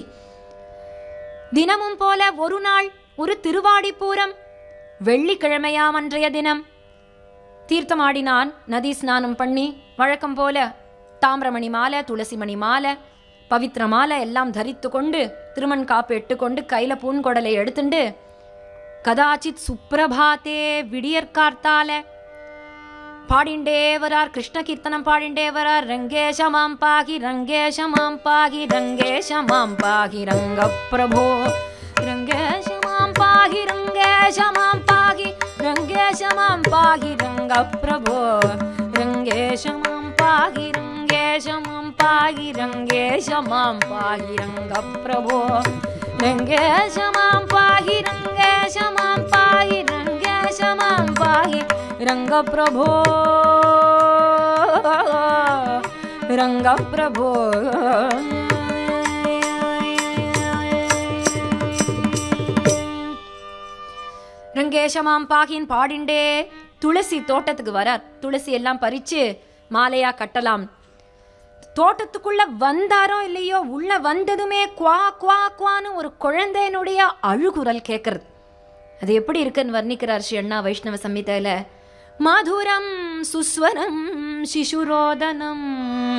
தினமும் போல ஒரு நாள் ஒரு திருவாடிப்பூரம் வெள்ளிக்கிழமையாம் அன்றைய தினம் தீர்த்தமாடினான் நதி ஸ்நானம் பண்ணி வழக்கம் போல தாமிரமணி மாலை துளசி மணி மாலை பவித்ர மாலை எல்லாம் தரித்து கொண்டு திருமண் காப்பு எட்டுக்கொண்டு கையில பூன்கொடலை எடுத்துண்டு கதாச்சித் சுப்பிரபாத்தே விடியற்கார்த்தால பாடிண்டே வரார் கிருஷ்ண கீர்த்தனம் பாடிண்டே வரார் ரங்கேஷ மாம் பாகி ரங்கேஷ மாம் பாகி ரங்கேஷ மாம் பாகி ரங்க பிரபோ ரங்கேஷ மாம் பாகி ரங்கேஷ மாம் பாகி ரங்கேஷ மாம் பாகி ரங்க பிரபோ ரங்கேஷ மாம் பாகி ரங்கேஷ மாம் பாகி ரங்கேஷ மாம் பாகி ரங்க பிரபோ ரங்கேஷ மாம் பாகி ரங்கேஷ மாம் பாகி ரங்கேஷ மாம் பாகி ரங்க பிரபோ ரங்க பிரபோ ரங்கேஷமாம் பாகின் பாடிண்டே துளசி தோட்டத்துக்கு வரார் துளசி எல்லாம் பறிச்சு மாலையா கட்டலாம் தோட்டத்துக்குள்ள வந்தாரோ இல்லையோ உள்ள வந்ததுமே குவா குவா குவான்னு ஒரு குழந்தையினுடைய அழுகுரல் கேட்கறது அது எப்படி இருக்குன்னு வர்ணிக்கிறார் ஸ்ரீ அண்ணா வைஷ்ணவ சம்மிதையில மதுரம் சுஸ்வரம் சிசுரோதனம்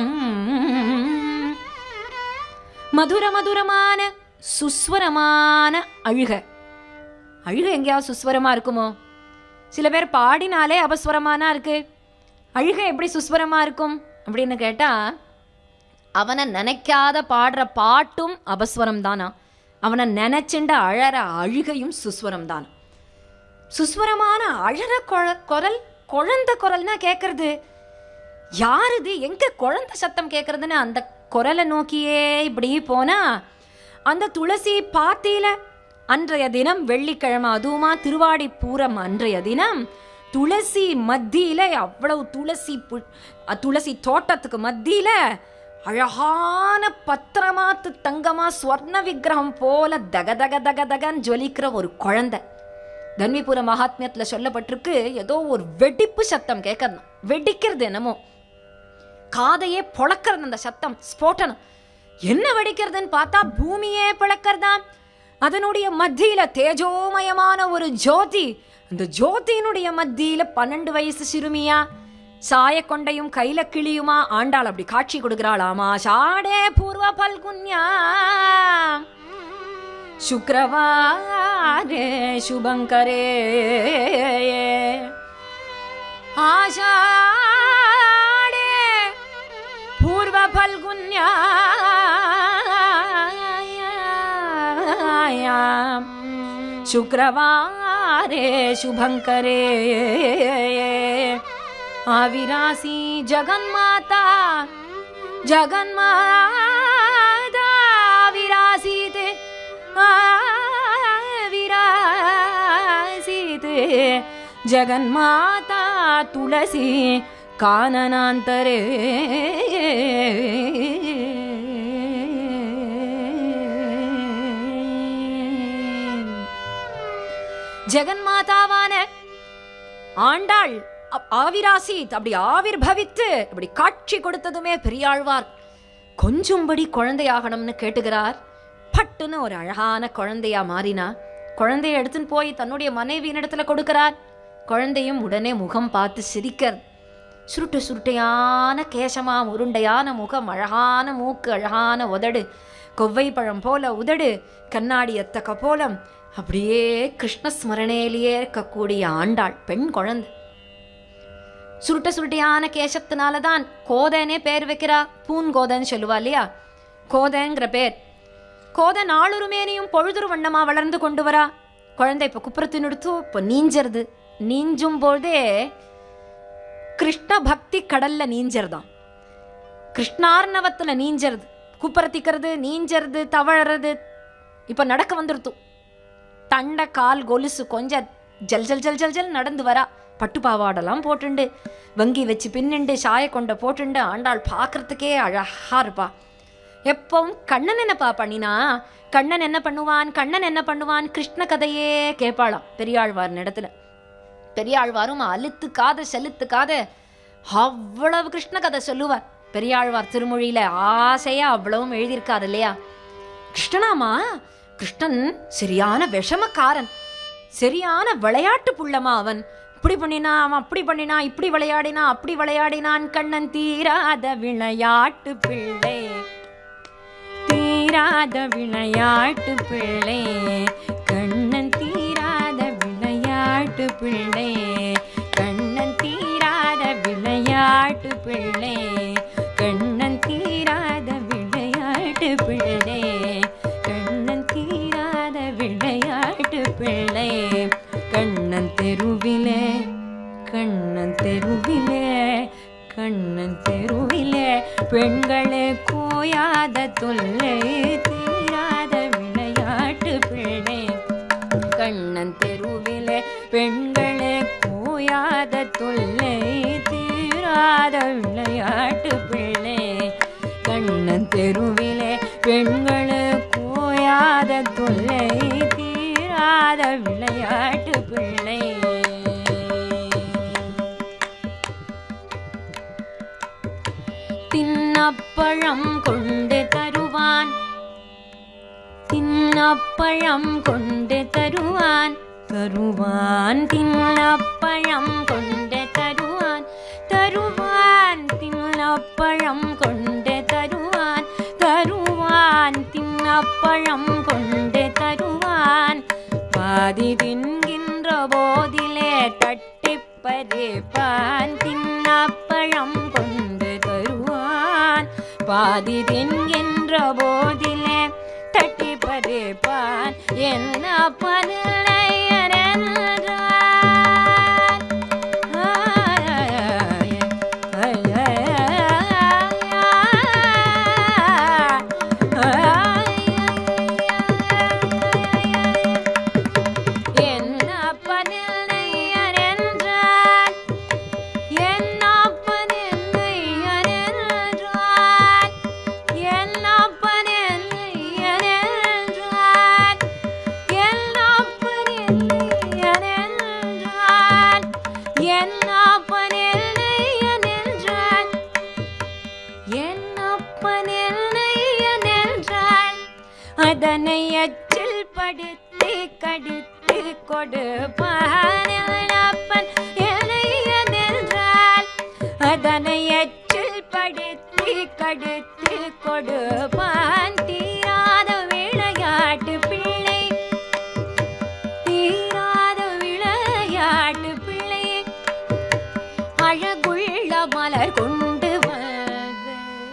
மதுர மதுரமான சுஸ்வரமான அழுக அழுக எங்கேயாவது சுஸ்வரமா இருக்குமோ சில பேர் பாடினாலே அபஸ்வரமானா இருக்கு அழுக எப்படி சுஸ்வரமா இருக்கும் அப்படின்னு கேட்டா அவனை நினைக்காத பாடுற பாட்டும் அபஸ்வரம் தானா அவனை நினைச்சுண்ட அழற அழுகையும் சுஸ்வரம் தான் சுஸ்வரமான அழற கொழ- குரல் குழந்தை குரல்னா கேட்கறது யாருது எங்க குழந்தை சத்தம் கேட்கறதுன்னு அந்த குரலை நோக்கியே இப்படி போனா அந்த துளசி பாத்தியில அன்றைய தினம் வெள்ளிக்கிழமை அதுவுமா திருவாடி பூரம் அன்றைய தினம் துளசி மத்தியில அவ்வளவு துளசி பு- அ, துளசி தோட்டத்துக்கு மத்தியில அழகான பத்திரமாத்து தங்கமா ஸ்வர்ண விக்கிரகம் போல தக தக தக தகன்னு ஜொலிக்கிற ஒரு குழந்தை தன்விபுர மகாத்மியத்துல சொல்லப்பட்டிருக்கு ஏதோ ஒரு வெடிப்பு சத்தம் கேட்கறது வெடிக்கிறது என்னமோ காதையே பொளக்கிறது அந்த சத்தம் ஸ்போட்டனம் என்ன வெடிக்கிறதுன்னு பார்த்தா பூமியே பிளக்கிறதாம் அதனுடைய மத்தியில தேஜோமயமான ஒரு ஜோதி அந்த ஜோதியினுடைய மத்தியில பன்னெண்டு வயசு சிறுமியா சாய கொண்டையும் கையில கிளியுமா ஆண்டாள் அப்படி காட்சி கொடுக்கிறாளாமா ஷாடே பூர்வ பல்குன்யா शुक्रवारे शुभङ्करे आषाढे पूर्वफल्गुन्यायां शुक्रवारे शुभङ्करे आविरासी जगन्माता जगन्माता विरासीत् विरासीत् जगन्माता तुलसी काननान्तरे ஜெகன்மாதாவான ஆண்டாள் அப்- ஆவிராசித் அப்படி ஆவிர் பவித்து அப்படி காட்சி கொடுத்ததுமே பெரியாழ்வார் கொஞ்சம்படி குழந்தையாகணும்னு கேட்டுகிறார் பட்டுன்னு ஒரு அழகான குழந்தையா மாறினா குழந்தையை எடுத்துன்னு போய் தன்னுடைய மனைவியின் இடத்துல கொடுக்கிறார் குழந்தையும் உடனே முகம் பார்த்து சிரிக்கிறது சுருட்டு சுருட்டையான கேசமா உருண்டையான முகம் அழகான மூக்கு அழகான உதடு கொவ்வை பழம் போல உதடு கண்ணாடி எத்தக்க போலம் அப்படியே கிருஷ்ண ஸ்மரணையிலேயே இருக்கக்கூடிய ஆண்டாள் பெண் குழந்தை சுருட்ட சுருட்டையான கேசத்தினால தான் கோதைனே பேர் வைக்கிறா பூங்கோதைன்னு சொல்லுவா இல்லையா கோதைங்கிற பேர் கோதை நாளுருமேனியும் பொழுதுரு வண்ணமா வளர்ந்து கொண்டு வரா குழந்தை இப்போ குப்புறத்து நிறுத்து இப்போ நீஞ்சறது நீஞ்சும் போதே கிருஷ்ண பக்தி கடல்ல நீஞ்சறதாம் கிருஷ்ணார்ணவத்துல நீஞ்சறது குப்புறத்திக்கிறது நீஞ்சறது தவழறது இப்ப நடக்க வந்துருத்து தண்ட கால் கொலுசு கொஞ்சம் ஜல் ஜல் ஜல் ஜல் ஜல் நடந்து வரா பட்டு பாவாடெல்லாம் போட்டுண்டு வங்கி வச்சு பின்னுண்டு சாய கொண்ட போட்டுண்டு ஆண்டாள் பார்க்கறதுக்கே அழகா இருப்பா எப்பவும் கண்ணன் என்னப்பா பண்ணினா கண்ணன் என்ன பண்ணுவான் கண்ணன் என்ன பண்ணுவான் கிருஷ்ண கதையே கேட்பாளாம் பெரியாழ்வார் இடத்துல பெரியாழ்வாரும் அழுத்துக்காத செலுத்துக்காத அவ்வளவு கிருஷ்ண கதை சொல்லுவார் பெரியாழ்வார் திருமொழியில ஆசையா அவ்வளவும் எழுதியிருக்காரு இல்லையா கிருஷ்ணனாமா கிருஷ்ணன் சரியான விஷமக்காரன் சரியான விளையாட்டு புள்ளமா அவன் இப்படி பண்ணினா அவன் அப்படி பண்ணினா இப்படி விளையாடினா அப்படி விளையாடினான் கண்ணன் தீராத விளையாட்டு பிள்ளை தீராத விளையாட்டு பிள்ளை கண்ணன் தீராத விளையாட்டு பிள்ளை கண்ணன் தீராத விளையாட்டு பிள்ளை கண்ணன் தீராத விளையாட்டு பிள்ளை கண்ணன் தீராத விளையாட்டு பிள்ளை கண்ணன் தெருவிலே கண்ணன் தெருவிலே கண்ணன் தெருவிலே பெண்களே கோயாத தொல்லை தீராத விளையாட்டு பிள்ளை கண்ணன் தெருவிலே பெண்களே கோயாத தொல்லை தீராத விளையாட்டு பிள்ளை கண்ணன் தெருவிலே பெண்களே கோயாத தொல்லை தீராத விளையாட்டு பிள்ளை தின்னப்பழம் கொண்டு தருவான் தின்னப்பழம் கொண்டு தருவான் தருவான் தின்னப்பழம் கொண்டு தருவான் தருவான் தின்னப்பழம் கொண்டு தருவான் தருவான் தின்னப்பழம் கொண்டு தருவான் பாதி தின்கின்ற போதிலே தட்டிப் பறிப்பான் தின்னப்பழம் கொண்டு தருவான் பாதி தின்கின்ற போதிலே தட்டி பறிப்பான் என்ன பல்லையரென்றான் என்ன பல்லையரென்றான் என்ன பல்லையரென்றான் என்ன பல்லையரென்றான் என்ன பல்லையரென்றான் என்ன பல்லையரென்றான் என்னப்பனென்றான் அதனை அச்சில் படுத்தி கடித்து கொடுப்பான் என்னப்பன் என்னையதென்றால் அதனை அச்சில் படுத்தி கடித்து கொடுப்பான் தீராத விளையாட்டு பிள்ளை தீராத விளையாட்டு பிள்ளை அழகுள்ள மலர் கொண்டு வந்து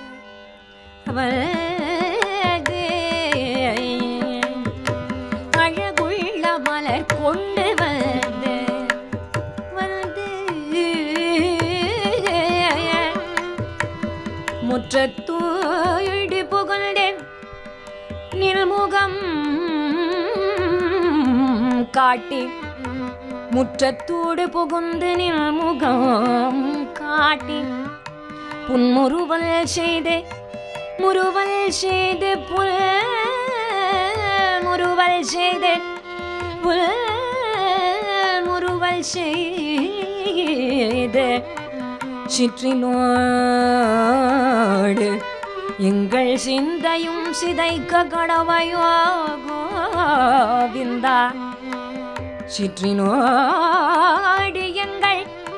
வந்து அழகுள்ள மலர் கொண்டு வந்து வந்து முற்றத்தூடி புகழ்ந்தேன் நில்முகம் காட்டி முற்றத்தூடு புகுந்து நில்முகம் காட்டி புன்முறுவல் செய்து முறுவல் செய்து புல் முறுவல் செய்து புல் முறுவல் செய்து சிற்றினோடு எங்கள் சிந்தையும் சிதைக்க கடவையோ கோவிந்தா சிற்றினோடு எங்கள்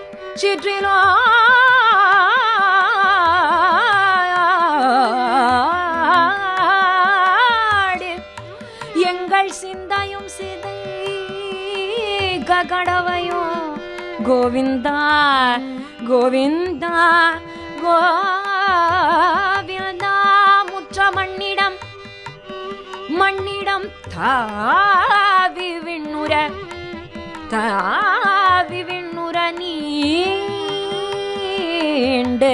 சிற்றினோடு எங்கள் சிந்தையும் சிதை கடவையும் கோவிந்தா கோவிந்தா கோவிந்தா முற்ற மண்ணிடம் மண்ணிடம் தாவி விண்ணுற தாவி விண்ணுற நீண்டு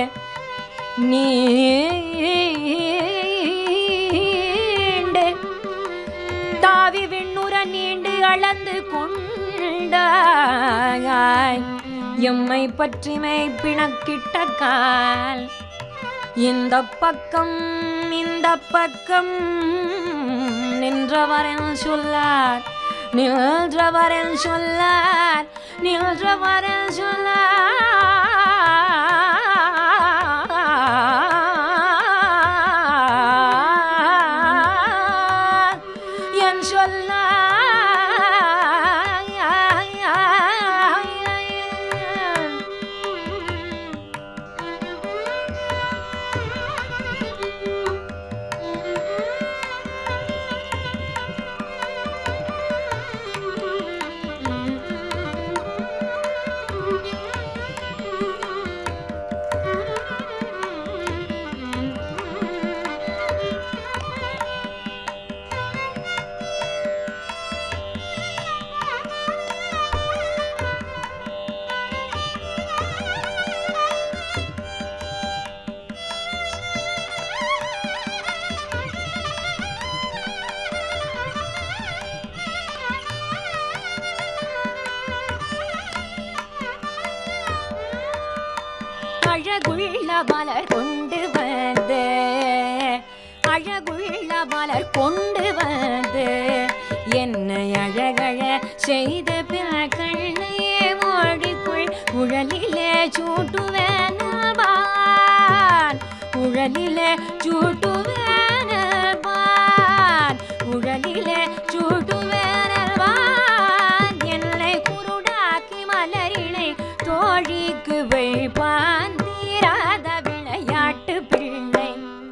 நீண்டு தாவி விண்ணுற நீண்டு அளந்து கொண்டாய் எம்மை பற்றிமை பிணக்கிட்ட கால் இந்த பக்கம் இந்த பக்கம் நின்றவரன் சொல்லார் நின்றவரன் சொல்லார் நின்றவரன் சொல்லார் என் சொல்லார் அழகுள்ள மலர் கொண்டு வந்து அழகுள்ள மலர் கொண்டு வந்து என்னை அழகழ செய்த பிறக்கண்ணையே மோடிக்குள் குழலிலே சூட்டுவேன் குழலிலே சூட்டுவேன் குழலிலே சூட்டுவேன் என்னை குருடாக்கி மலரினை தோழிக்கு வைப்பான் தீராத விளையாட்டு பிள்ளை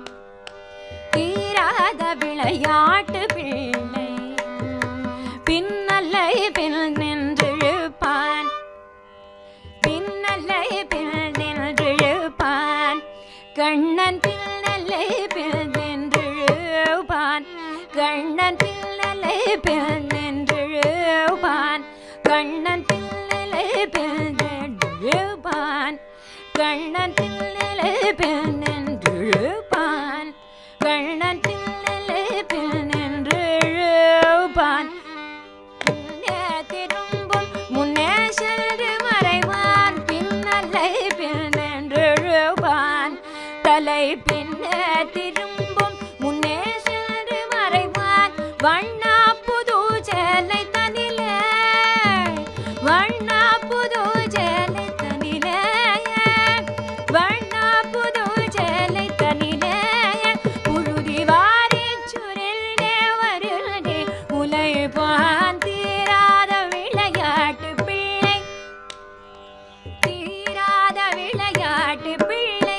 தீராத விளையாட்டு பிள்ளை பின்னல்லை பின் நின்றிழுப்பான் பின்னல்லை பின் நின்றிழுப்பான் கண்ணன் பின்னல்லை பின் நின்றிழுப்பான் கண்ணன் பின்னலை பின் நின்றிழுப்பான் கண்ணன் பின்னலை பின் நின்றிழுப்பான் கண்ணன் பின்னலை பின் நின்றிழுப்பான் கண்ணன் பின்னலை பின் நின்றிழுப்பான் முன்னே திரும்பும் முன்னே சென்று மறைவான் பின்னலை பின்னென்றுழுவான் தலை பின்னே திரும்பும் முன்னே சென்று மறைவான் வண்ணா புது சேலை தனிலே வண்ணா புது சேலை தனிலே வண்ணா புது சேலை தனிலே புழுதி வாரி சுரில்னே வருடே உலைப்பான் தீராத விளையாட்டு பிள்ளை தீராத விளையாட்டு பிள்ளை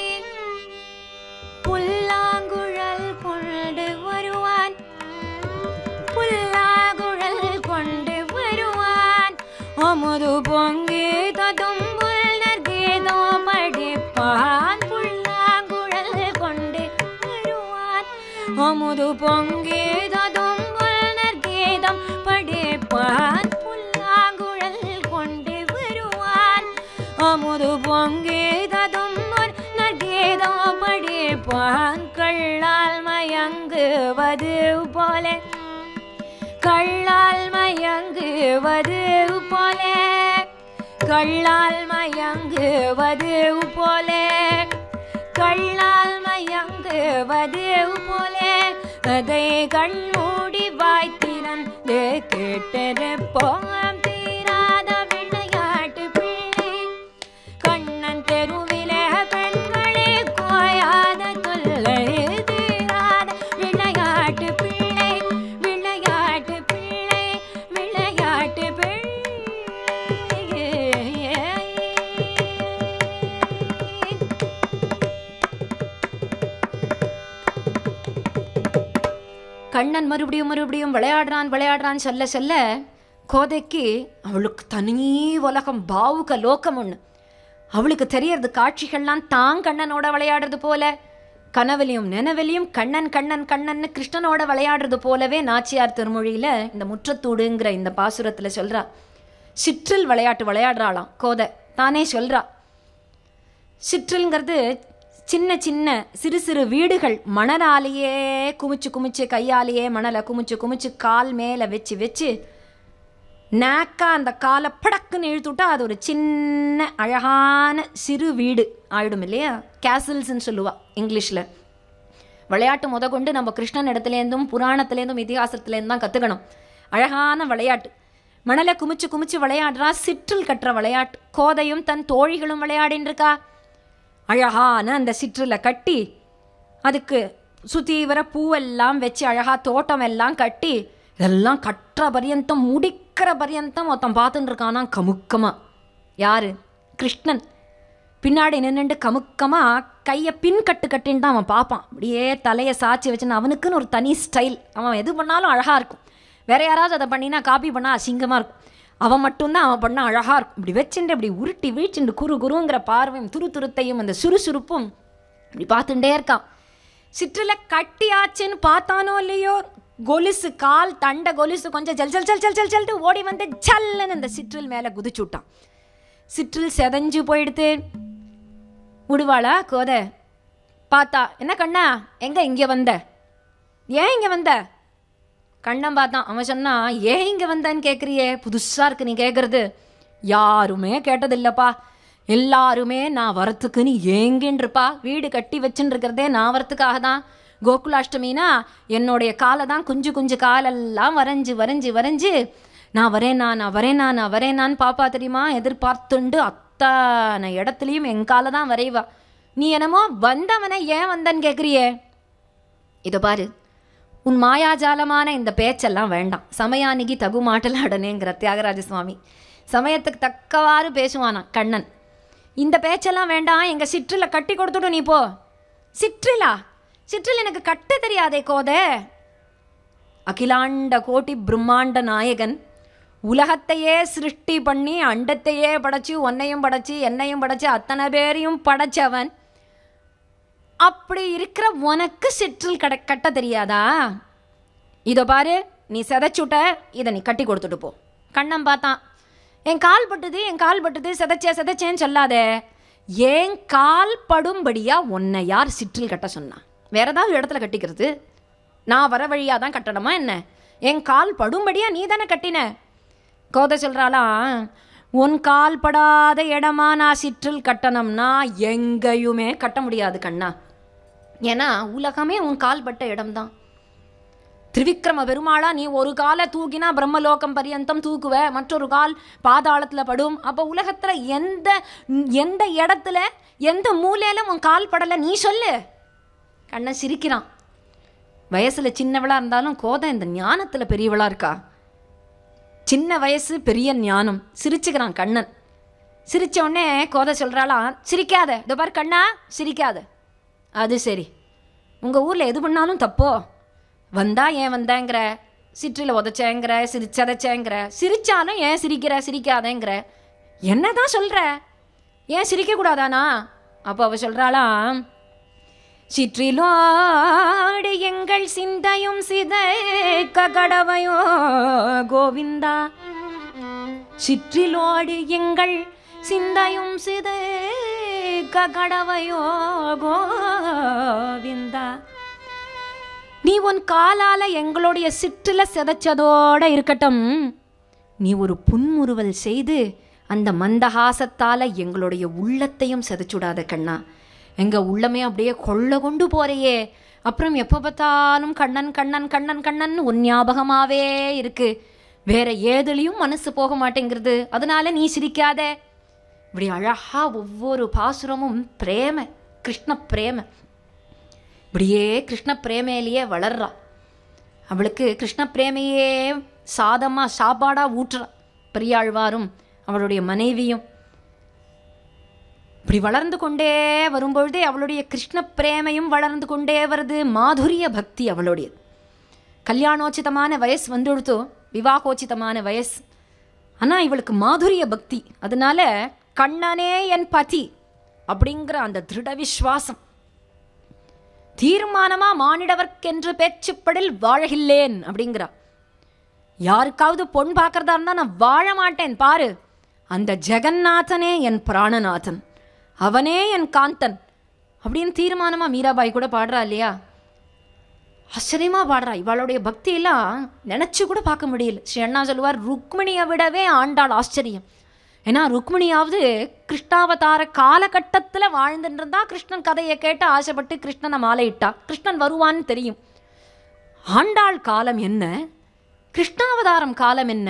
புல்லாங்குழல் கொண்டு வருவான் புல்லாங்குழல் கொண்டு வருவான் அமுது பொங்கி ததும்புல் நற்கீதோ படிப்பான் புல்லாங்குழல் கொண்டு வருவான் அமுது பொங்கி ததும்புல் நற்கீதம் படிப்பான் புல்லாங்குழல் கொண்டு வருவான் அமுது பொங்கி ததும்புல் நற்கீதோ படிப்பான் கள்ளால் மயங்குவது போல கள்ளால் மயங்குவது போல கள்ளால் மயங்குவது போல கள்ளால் மயங்குவது போல அதை கண்மூடி வாய்த்திறந்து கேட்டிருப்போம் தீராத விளையாட்டு பிள்ளை கண்ணன் தெருவிலே பெண்களே கோயாத தொல்லை தீராத விளையாட்டு பிள்ளை விளையாட்டு பிள்ளை விளையாட்டு பிள்ளை கண்ணன் மறுபடியும் மறுபடியும் விளையாடுறான் விளையாடுறான்னு சொல்ல சொல்ல கோதைக்கு அவளுக்கு தனி உலகம் பாவுக லோகம் ஒன்று அவளுக்கு தெரியறது காட்சிகள்லாம் தான் கண்ணனோட விளையாடுறது போல கனவுலையும் நினைவிலையும் கண்ணன் கண்ணன் கண்ணன்னு கிருஷ்ணனோட விளையாடுறது போலவே நாச்சியார் திருமொழியில இந்த முற்றத்தூடுங்கிற இந்த பாசுரத்துல சொல்றா சிற்றில் விளையாட்டு விளையாடுறாளாம் கோதை தானே சொல்றா சிற்றில்ங்கிறது சின்ன சின்ன சிறு சிறு வீடுகள் மணலாலேயே குமிச்சு குமிச்சு கையாலேயே மணலை குமிச்சு குமிச்சு கால் மேலே வச்சு வச்சு நாக்கா அந்த காலை படக்குன்னு இழுத்துட்டா அது ஒரு சின்ன அழகான சிறு வீடு ஆயிடும் இல்லையா கேசல்ஸ்ன்னு சொல்லுவா இங்கிலீஷில் விளையாட்டு முத கொண்டு நம்ம கிருஷ்ணன் இடத்துலேருந்தும் புராணத்துலேருந்தும் இதிகாசத்துலேருந்து தான் கற்றுக்கணும் அழகான விளையாட்டு மணலை குமிச்சு குமிச்சு விளையாடுறா சிற்றில் கட்டுற விளையாட்டு கோதையும் தன் தோழிகளும் விளையாடின்னு இருக்கா அழகான அந்த சிற்றில கட்டி அதுக்கு சுத்தீவிர பூவெல்லாம் வச்சு அழகா தோட்டம் எல்லாம் கட்டி இதெல்லாம் கட்டுற பரியந்தம் முடிக்கிற பரியந்தம் ஒருத்தன் பார்த்துட்டு இருக்கானா கமுக்கமா யாரு கிருஷ்ணன் பின்னாடி நின்னுண்டு கமுக்கமா கையை பின் கட்டு கட்டின்னு தான் அவன் பார்ப்பான் அப்படியே தலையை சாச்சி வச்சுன்னு அவனுக்குன்னு ஒரு தனி ஸ்டைல் அவன் எது பண்ணாலும் அழகா இருக்கும் வேற யாராவது அதை பண்ணினா காப்பி பண்ணால் அசிங்கமாக இருக்கும் அவன் மட்டும்தான் அவன் பண்ண அழகாக இருக்கும் இப்படி வச்சுட்டு இப்படி உருட்டி வீழ்ச்சிண்டு குறு குருங்கிற பார்வையும் துரு துருத்தையும் அந்த சுறுசுறுப்பும் இப்படி பார்த்துட்டே இருக்கான் சிற்றில் கட்டியாச்சுன்னு பார்த்தானோ இல்லையோ கொலுசு கால் தண்டை கொலுசு கொஞ்சம் ஜல் ஜல் ஜல் ஜல் ஜல் ஜல்ட்டு ஓடி வந்து ஜல்லுன்னு அந்த சிற்றில் மேலே குதிச்சு விட்டான் சிற்றில் செதஞ்சு போயிடுத்து விடுவாளா கோதை பார்த்தா என்ன கண்ணா எங்க இங்கே வந்த ஏன் இங்கே வந்த கண்ணன் பார்த்தான் அவன் சொன்னா ஏன் இங்கே வந்தேன்னு கேட்குறியே புதுசாக இருக்கு நீ கேட்குறது யாருமே கேட்டதில்லப்பா எல்லாருமே நான் வரத்துக்கு நீ ஏங்கின்னு இருப்பா வீடு கட்டி வச்சுன்னு இருக்கிறதே நான் வரத்துக்காக தான் கோகுலாஷ்டமினா என்னுடைய காலை தான் குஞ்சு குஞ்சு காலெல்லாம் வரைஞ்சு வரைஞ்சு வரைஞ்சு நான் வரேனா நான் வரேனா நான் வரேனான்னு பாப்பா தெரியுமா எதிர்பார்த்துண்டு அத்தனை இடத்துலையும் என் காலை தான் வரைவா நீ என்னமோ வந்தவனை ஏன் வந்தன்னு கேட்குறியே இதோ பாரு உன் மாயாஜாலமான இந்த பேச்செல்லாம் வேண்டாம் சமயானிக்கு தகு மாட்டலாடனேங்கிற தியாகராஜ சுவாமி சமயத்துக்கு தக்கவாறு பேசுவானா கண்ணன் இந்த பேச்செல்லாம் வேண்டாம் எங்க சிற்றில கட்டி கொடுத்துட்டு நீ போ சிற்றிலா சிற்றில் எனக்கு கட்ட தெரியாதே கோதே அகிலாண்ட கோட்டி பிரம்மாண்ட நாயகன் உலகத்தையே சிருஷ்டி பண்ணி அண்டத்தையே படைச்சு உன்னையும் படைச்சு என்னையும் படைச்சு அத்தனை பேரையும் படைச்சவன் அப்படி இருக்கிற உனக்கு சிற்றில் கட கட்ட தெரியாதா இதோ பாரு நீ செதைச்சுட்ட இதை நீ கட்டி கொடுத்துட்டு போ கண்ணன் பார்த்தான் என் கால் பட்டுது என் கால் பட்டுது செதைச்சே செதைச்சேன்னு சொல்லாதே என் கால் படும்படியா உன்னை யார் சிற்றில் கட்ட சொன்னான் வேற ஏதாவது இடத்துல கட்டிக்கிறது நான் வர வழியாக தான் கட்டணுமா என்ன என் கால் படும்படியா நீ தானே கட்டின கோதை சொல்கிறாளாம் உன் கால் படாத இடமா நான் சிற்றில் கட்டணம்னா எங்கேயுமே கட்ட முடியாது கண்ணா ஏன்னா உலகமே உன் கால் பட்ட இடம்தான் திரிவிக்ரம பெருமாளா நீ ஒரு காலை தூக்கினா பிரம்மலோகம் பரியந்தம் தூக்குவ மற்றொரு கால் பாதாளத்தில் படும் அப்போ உலகத்தில் எந்த எந்த இடத்துல எந்த மூலையில உன் கால் படலை நீ சொல்லு கண்ணன் சிரிக்கிறான் வயசில் சின்னவளா இருந்தாலும் கோதை இந்த ஞானத்தில் பெரியவளா இருக்கா சின்ன வயசு பெரிய ஞானம் சிரிச்சுக்கிறான் கண்ணன் சிரிச்ச உடனே கோதை சொல்கிறாளாம் சிரிக்காத இதோ பாரு கண்ணா சிரிக்காத அது சரி உங்கள் ஊரில் எது பண்ணாலும் தப்போ வந்தா ஏன் வந்தேங்கிற சிற்றில் உதச்சேங்கிற சிரி சதைச்சேங்கிற சிரிச்சாலும் ஏன் சிரிக்கிற சிரிக்காதேங்கிற என்னதான் சொல்கிற ஏன் சிரிக்கக்கூடாதானா அப்போ அவ சொல்கிறாளாம் சிற்றிலோடு எங்கள் சிந்தையும் சிதைக்க கடவையோ கோவிந்தா சிற்றிலோடு எங்கள் சிந்தையும் சிதைக்க கடவையோ கோவிந்தா நீ உன் காலால எங்களுடைய சிற்றில செதைச்சதோட இருக்கட்டும் நீ ஒரு புன்முறுவல் செய்து அந்த மந்தஹாசத்தால எங்களுடைய உள்ளத்தையும் செதைச்சுடாத கண்ணா எங்க உள்ளமே அப்படியே கொள்ள கொண்டு போறையே அப்புறம் எப்போ பார்த்தாலும் கண்ணன் கண்ணன் கண்ணன் கண்ணன் உன் ஞாபகமாவே இருக்கு வேற ஏதுலையும் மனசு போக மாட்டேங்கிறது அதனால நீ சிரிக்காத இப்படி அழகா ஒவ்வொரு பாசுரமும் பிரேம கிருஷ்ண பிரேம இப்படியே கிருஷ்ண பிரேமையிலேயே வளர்றா அவளுக்கு கிருஷ்ண பிரேமையே சாதமாக சாப்பாடாக ஊட்டுறா பெரியாழ்வாரும் அவளுடைய மனைவியும் இப்படி வளர்ந்து கொண்டே வரும்பொழுதே அவளுடைய கிருஷ்ண பிரேமையும் வளர்ந்து கொண்டே வருது மாதுரிய பக்தி அவளுடையது கல்யாணோச்சிதமான வயசு வந்துடுத்து விவாகோச்சிதமான வயசு ஆனால் இவளுக்கு மாதுரிய பக்தி அதனால கண்ணனே என் பதி அப்படிங்கிற அந்த திருட விஸ்வாசம் தீர்மானமா மானிடவர்க்கென்று பேச்சுப்படில் வாழகில்லேன் அப்படிங்கிறா யாருக்காவது பொன் பார்க்கறதா இருந்தா நான் வாழ மாட்டேன் பாரு அந்த ஜெகநாதனே என் பிராணநாதன் அவனே என் காந்தன் அப்படின்னு தீர்மானமா மீராபாய் கூட பாடுறா இல்லையா ஆச்சரியமா பாடுறா இவளுடைய பக்தியெல்லாம் நினைச்சு கூட பார்க்க முடியல ஸ்ரீ அண்ணா சொல்லுவார் ருக்மிணியை விடவே ஆண்டாள் ஆச்சரியம் ஏன்னா ருக்மிணியாவது கிருஷ்ணாவதார காலகட்டத்தில் வாழ்ந்துட்டு இருந்தா கிருஷ்ணன் கதையை கேட்டு ஆசைப்பட்டு கிருஷ்ணனை மாலையிட்டா கிருஷ்ணன் வருவான்னு தெரியும் ஆண்டாள் காலம் என்ன கிருஷ்ணாவதாரம் காலம் என்ன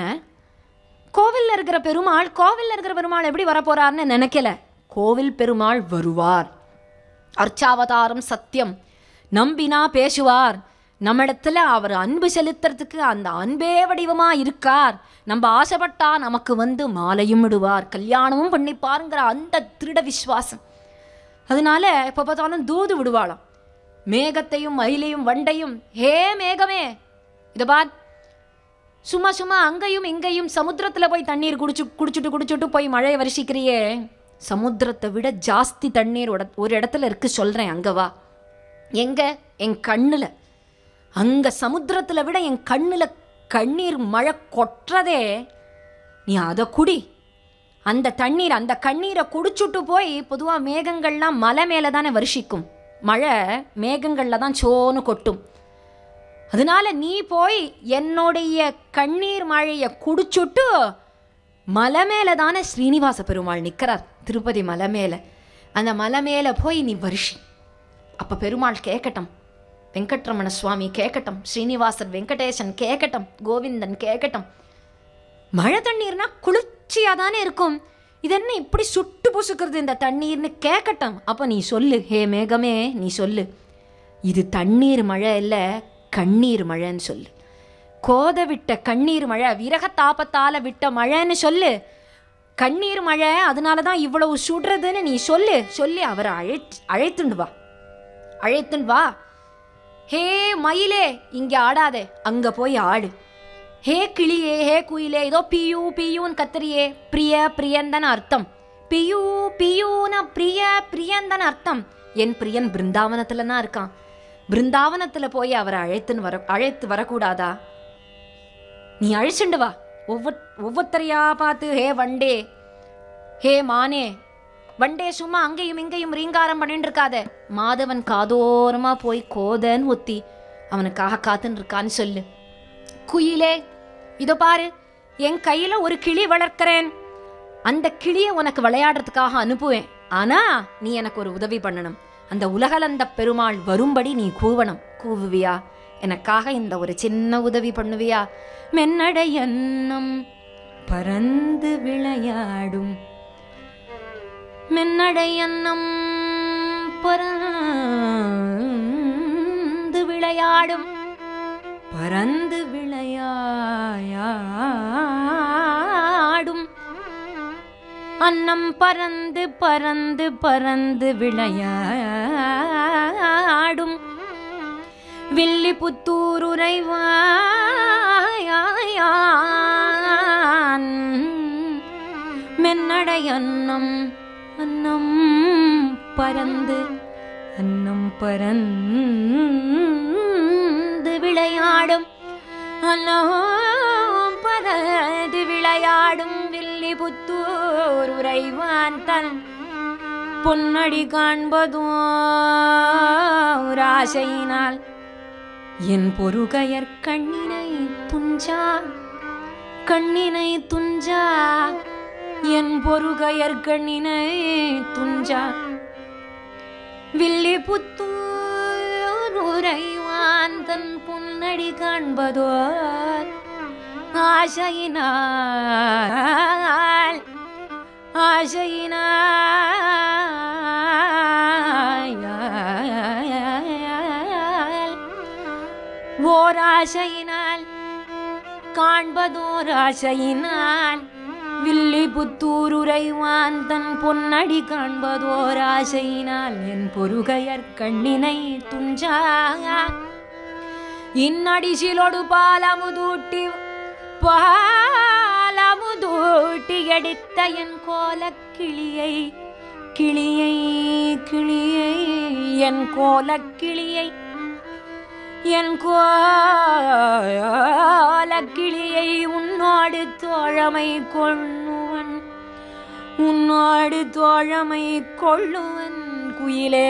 கோவில்ல இருக்கிற பெருமாள் கோவில்ல இருக்கிற பெருமாள் எப்படி வரப்போறார்னு நினைக்கல கோவில் பெருமாள் வருவார் அர்ச்சாவதாரம் சத்தியம் நம்பினா பேசுவார் நம்மிடத்துல அவர் அன்பு செலுத்துறதுக்கு அந்த அன்பே வடிவமா இருக்கார் நம்ம ஆசைப்பட்டா நமக்கு வந்து மாலையும் இடுவார் கல்யாணமும் பண்ணிப்பாருங்கிற அந்த திருட விசுவாசம் அதனால எப்போ பார்த்தாலும் தூது விடுவாளாம் மேகத்தையும் மயிலையும் வண்டையும் ஹே மேகமே இதை பார் சும்மா சும்மா அங்கேயும் இங்கேயும் சமுத்திரத்துல போய் தண்ணீர் குடிச்சு குடிச்சுட்டு குடிச்சுட்டு போய் மழையை வருஷிக்கிறியே சமுத்திரத்தை விட ஜாஸ்தி தண்ணீர் உட- ஒரு இடத்துல இருக்கு சொல்றேன் அங்க வா எங்க என் கண்ணுல அங்க சமுத்திரத்துல விட என் கண்ணுல கண்ணீர் மழை கொட்டுறதே நீ அதை குடி அந்த தண்ணீர் அந்த கண்ணீரை குடிச்சுட்டு போய் பொதுவாக மேகங்கள்லாம் மலை மேலே தானே வருஷிக்கும் மழை மேகங்களில் தான் சோன்னு கொட்டும் அதனால நீ போய் என்னுடைய கண்ணீர் மழையை குடிச்சுட்டு மலை மேலே தானே ஸ்ரீனிவாச பெருமாள் நிற்கிறார் திருப்பதி மலை மேலே அந்த மலை மேலே போய் நீ வருஷி அப்போ பெருமாள் கேட்கட்டும் வெங்கட்ரமண சுவாமி கேட்கட்டும் ஸ்ரீனிவாசர் வெங்கடேசன் கேட்கட்டும் கோவிந்தன் கேட்கட்டும் மழை தண்ணீர்னா குளிர்ச்சியாக தானே இருக்கும் இது என்ன இப்படி சுட்டு பொசுக்கிறது இந்த தண்ணீர்னு கேட்கட்டும் அப்போ நீ சொல்லு ஹே மேகமே நீ சொல்லு இது தண்ணீர் மழை இல்லை கண்ணீர் மழைன்னு சொல்லு கோத விட்ட கண்ணீர் மழை விரக தாபத்தால விட்ட மழைன்னு சொல்லு கண்ணீர் மழை அதனால தான் இவ்வளவு சுடுறதுன்னு நீ சொல்லு சொல்லி அவரை அழை அழைத்துண்டு வா அழைத்துண்டு வா ஹே மயிலே இங்கே ஆடாதே அங்க போய் ஆடு ஹே கிளியே ஹே குயிலே ஏதோ பியூ பியூன்னு கத்திரியே பிரிய பிரியந்தன அர்த்தம் பியூ பியூன பிரிய பிரியந்தன அர்த்தம் என் பிரியன் பிருந்தாவனத்துல தான் இருக்கான் பிருந்தாவனத்துல போய் அவரை அழைத்துன்னு வர அழைத்து வரக்கூடாதா நீ அழிச்சுண்டு வா ஒவ்வொரு ஒவ்வொருத்தரையா பார்த்து ஹே வண்டே ஹே மானே வண்டே சும்மா அங்கேயும் இங்கேயும் ரீங்காரம் பண்ணிட்டு இருக்காத மாதவன் காதோரமா போய் கோதன்னு ஒத்தி அவனுக்காக காத்துன்னு இருக்கான்னு சொல்லு குயிலே இதோ பாரு என் கையில ஒரு கிளி வளர்க்கிறேன் அந்த கிளியை உனக்கு விளையாடுறதுக்காக அனுப்புவேன் ஆனா நீ எனக்கு ஒரு உதவி பண்ணணும் அந்த உலகளந்த பெருமாள் வரும்படி நீ கூவணும் கூவுவியா எனக்காக இந்த ஒரு சின்ன உதவி பண்ணுவியா மென்னடை எண்ணம் பறந்து விளையாடும் மென்னடை எண்ணம் பறந்து விளையாடும் பறந்து விளையாடும் அன்னம் பறந்து பறந்து பறந்து விளையாடும் வில்லி புத்தூர் உறைவாயான் மென்னடை அன்னம் அன்னம் பறந்து அன்னம் பறந்து விளையாடும் அன்னம் பறந்து விளையாடும் வில்லி புத்தூர் உறைவான் தன் பொன்னடி காண்பதும் ராசையினால் என் பொறுகையர் கண்ணினை துஞ்சா கண்ணினை துஞ்சா என் பொறுகையர் கண்ணினை துஞ்சா வில்லி புத்தூர் உறைவான் தன் பொன்னடி காண்பதோர் ஆசையினால் ஆசையினால் ஓர் ஆசையினால் காண்பதோர் ஆசையினால் வில்லி புத்தூர் உறைவான் தன் பொன்னடி காண்பதோர் ஆசையினால் என் பொறுகையர் கண்ணினை துஞ்சா இன்னடிசிலொடு பாலமுதூட்டி பாலமுதூட்டி எடுத்த என் கோலக் கிளியை கிளியை கிளியை என் கோலக் கிளியை என் கோலக் கிளியை உன்னோடு தோழமை கொள்ளுவன் உன்னோடு தோழமை கொள்ளுவன் குயிலே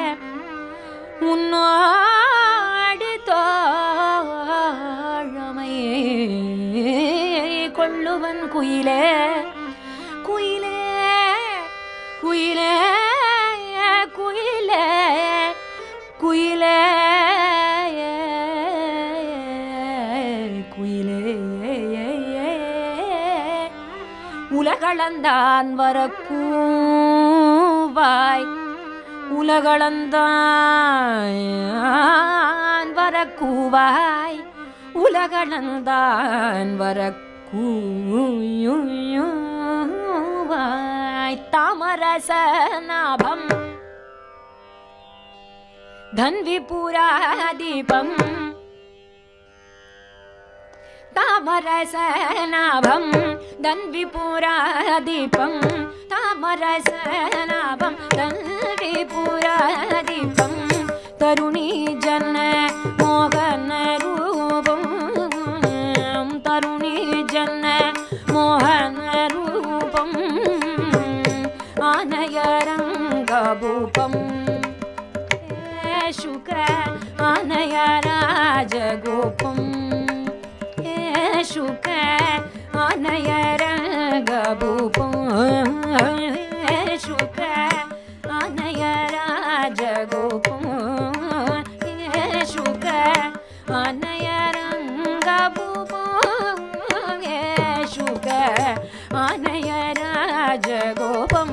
உன்னோடு தோழமை கொள்ளுவன் குயிலே குயிலே குயிலே குயிலே குயிலே குயிலே உலகளந்தான் வரக்கூவாய் உலகளந்தான் வரக்கூவாய் உலகளந்தான் வரக்கூவாய் தாமரச நாபம் தன்விபுராதீபம் तामरसनाभं दन्विपुरादीपं तामरसनाभं दन्विपुरादीपं तरुणीजन मोहनरूपं तरुणीजन मोहनरूपम् आनय रङ्गभूपम् शुक आनय राजगोपम् शुक आनय रङ्गभूपं शुक आनय राजगोपं शुक आनय रङ्गभूपं शुक आनय राजगोपम्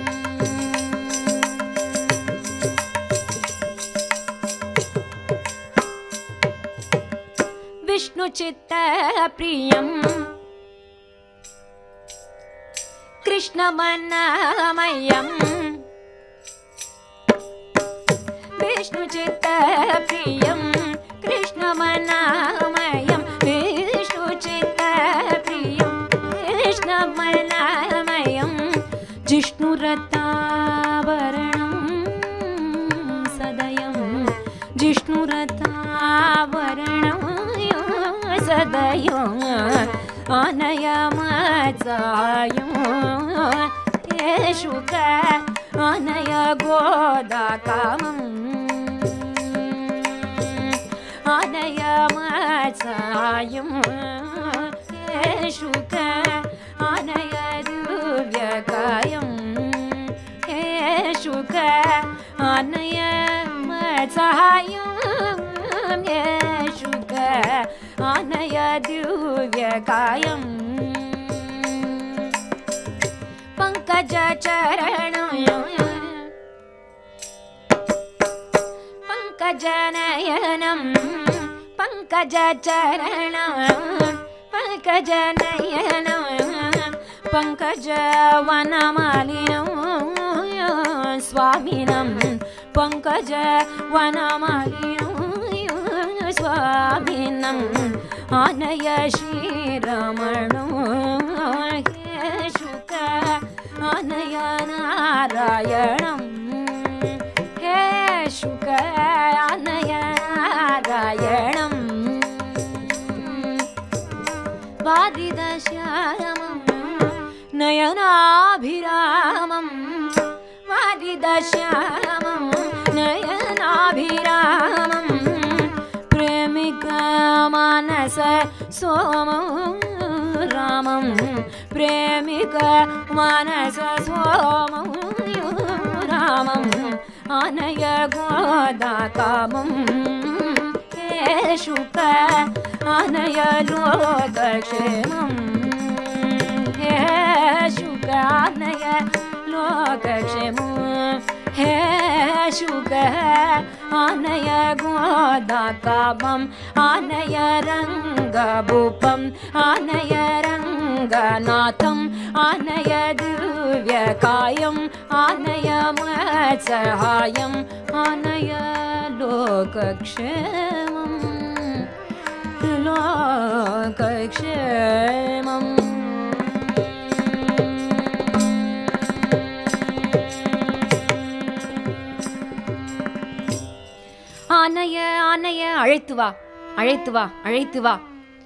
विष्णुचित्तप्रियम् कृष्णमन्नामयम् विष्णुचित्तप्रियं कृष्णमन्नामयं विष्णुचित्तप्रियं कृष्णमन्नामयं जिष्णुरतावरणं सदयं जिष्णुरतावरणं सदयं आनयमचायं येषुक आनय गोदाकामम् आनयमचायं येषुक आनय दुर्व्यकायं येषुक आनय मचायं येषुक आनय दिव्यकायम् पङ्कजचरणय पङ्कजनयनं पङ्कजचरण पङ्कजनयनं पङ्कजवनमालिनं स्वामिनं पङ्कजवनमालिनं स्वामिनम् आनय श्रीरमणो हे शुक आनय नारायणम् हे शुक आनय नारायणम् वादिदश्यामं नयनाभिरामं वादिदश्यामं नयनाभिरामं प्रेमिका मानस सोमं रामं प्रेमिका मानस सोमं रामम् आनय गोदाकामं हे शुक आनय लोकक्षेमम् हे शुक आनय लोकक्षेमम् हे शुक आनय गोदाकामम् आनय रङ्गभूपम् आनय रङ्गनाथम् आनय दिव्यकायम् आनय मत्सहायम् आनय लोकक्षेमम् लोकक्षेमम् ஆனைய ஆனைய அழைத்து வா அழைத்து வா அழைத்து வா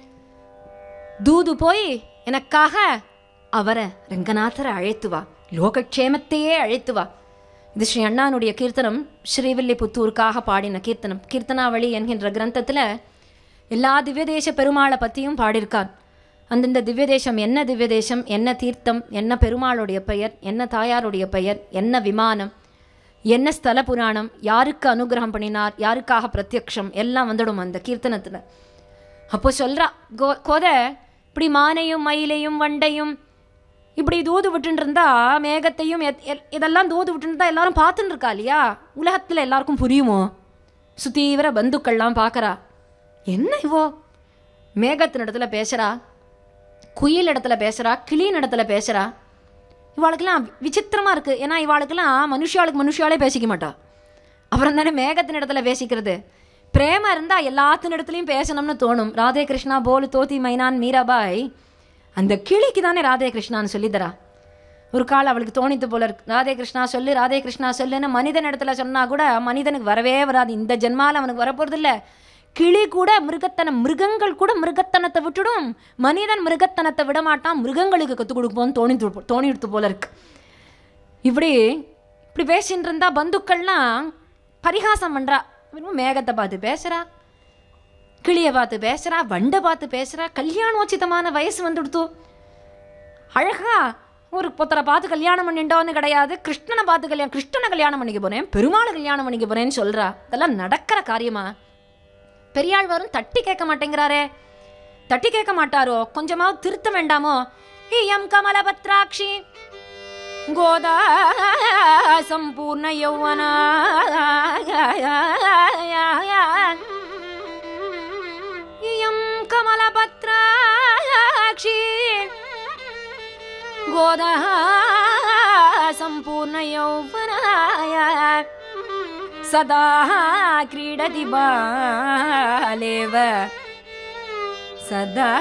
தூது போய் எனக்காக அவரை ரங்கநாதரை அழைத்து வா லோகக்ஷேமத்தையே அழைத்து வா இது ஸ்ரீ அண்ணானுடைய கீர்த்தனம் ஸ்ரீவில்லிபுத்தூருக்காக பாடின கீர்த்தனம் கீர்த்தனாவளி என்கின்ற கிரந்தத்தில் எல்லா திவ்யதேச பெருமாளை பற்றியும் பாடியிருக்கார் அந்தந்த திவ்யதேசம் என்ன திவ்யதேசம் என்ன தீர்த்தம் என்ன பெருமாளுடைய பெயர் என்ன தாயாருடைய பெயர் என்ன விமானம் என்ன ஸ்தல புராணம் யாருக்கு அனுகிரகம் பண்ணினார் யாருக்காக பிரத்யக்ஷம் எல்லாம் வந்துடும் அந்த கீர்த்தனத்தில் அப்போ சொல்றா கோ கோதை இப்படி மானையும் மயிலையும் வண்டையும் இப்படி தூது விட்டுன்னு இருந்தா மேகத்தையும் எத்- எல்- இதெல்லாம் தூது விட்டுன்னு இருந்தா எல்லாரும் பார்த்துன்னு இருக்கா இல்லையா உலகத்தில் எல்லாருக்கும் புரியுமோ சுத்தீவிர பந்துக்கள்லாம் பார்க்கறா என்ன இவோ மேகத்தின் இடத்துல பேசுறா குயில் இடத்துல பேசுறா கிளியின் இடத்துல பேசுறா இவாளுக்கெல்லாம் விசித்திரமா இருக்கு ஏன்னா இவாளுக்கெல்லாம் மனுஷாளுக்கு மனுஷாலே பேசிக்க மாட்டா அப்புறம் தானே மேகத்தின் இடத்துல பேசிக்கிறது பிரேம இருந்தா எல்லாத்தின் இடத்துலையும் பேசணும்னு தோணும் ராதே கிருஷ்ணா போல் தோத்தி மைனான் மீராபாய் அந்த கிளிக்கு தானே ராதே கிருஷ்ணான்னு சொல்லித்தரா ஒரு கால் அவளுக்கு தோணித்து போல இருக்கு ராதே கிருஷ்ணா சொல்லு ராதே கிருஷ்ணா சொல்லுன்னு மனிதன் இடத்துல சொன்னா கூட மனிதனுக்கு வரவே வராது இந்த ஜென்மால அவனுக்கு வரப்போறது இல்ல கிளி கூட மிருகத்தனம் மிருகங்கள் கூட மிருகத்தனத்தை விட்டுடும் மனிதன் மிருகத்தனத்தை விட மாட்டான் மிருகங்களுக்கு கற்றுக் கொடுப்போம்னு தோணி தோணிடுத்து போல இருக்கு இப்படி இப்படி பேசின்னு இருந்தா பந்துக்கள்லாம் பரிகாசம் பண்றா வெறும் மேகத்தை பார்த்து பேசுறா கிளியை பார்த்து பேசுறா வண்டை பார்த்து பேசுறா கல்யாணோச்சிதமான வயசு வந்துடுத்து அழகா ஒரு புத்தரை பார்த்து கல்யாணம் பண்ணிட்டோன்னு கிடையாது கிருஷ்ணனை பார்த்து கல்யாணம் கிருஷ்ணனை கல்யாணம் பண்ணிக்க போறேன் பெருமாளை கல்யாணம் பண்ணிக்க போறேன்னு சொல்றா இதெல்லாம் நடக்கிற காரியமா பெரியாள் வரும் தட்டி கேட்க மாட்டேங்கிறாரே தட்டி கேட்க மாட்டாரோ கொஞ்சமாவது திருத்த வேண்டாமோ இயம் கமலபத்ராட்சி கோதா சம்பூர்ண யௌவனா இயம் கமலபத்ராட்சி கோதா சம்பூர்ண யௌவனாய सदा क्रीडति बालेव सदा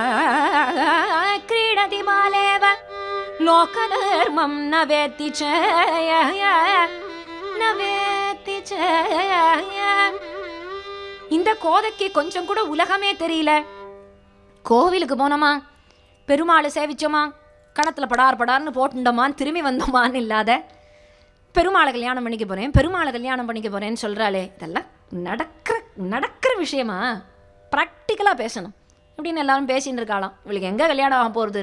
क्रीडति बालेव लोकधर्मं न वेत्ति च न वेत्ति च இந்த கோதைக்கு கொஞ்சம் கூட உலகமே தெரியல கோவிலுக்கு போனோமா பெருமாளை சேவிச்சோமா கணத்துல படார் படார்னு போட்டுண்டோமான்னு திரும்பி வந்தோமான்னு இல்லாத பெருமாளை கல்யாணம் பண்ணிக்க போறேன் பெருமாளை கல்யாணம் பண்ணிக்க போறேன்னு சொல்றாளே இதெல்லாம் நடக்கிற நடக்கிற விஷயமா ப்ராக்டிக்கலாக பேசணும் இப்படின்னு எல்லாரும் பேசின்னு இருக்காளாம் இவளுக்கு எங்கே கல்யாணம் ஆக போகிறது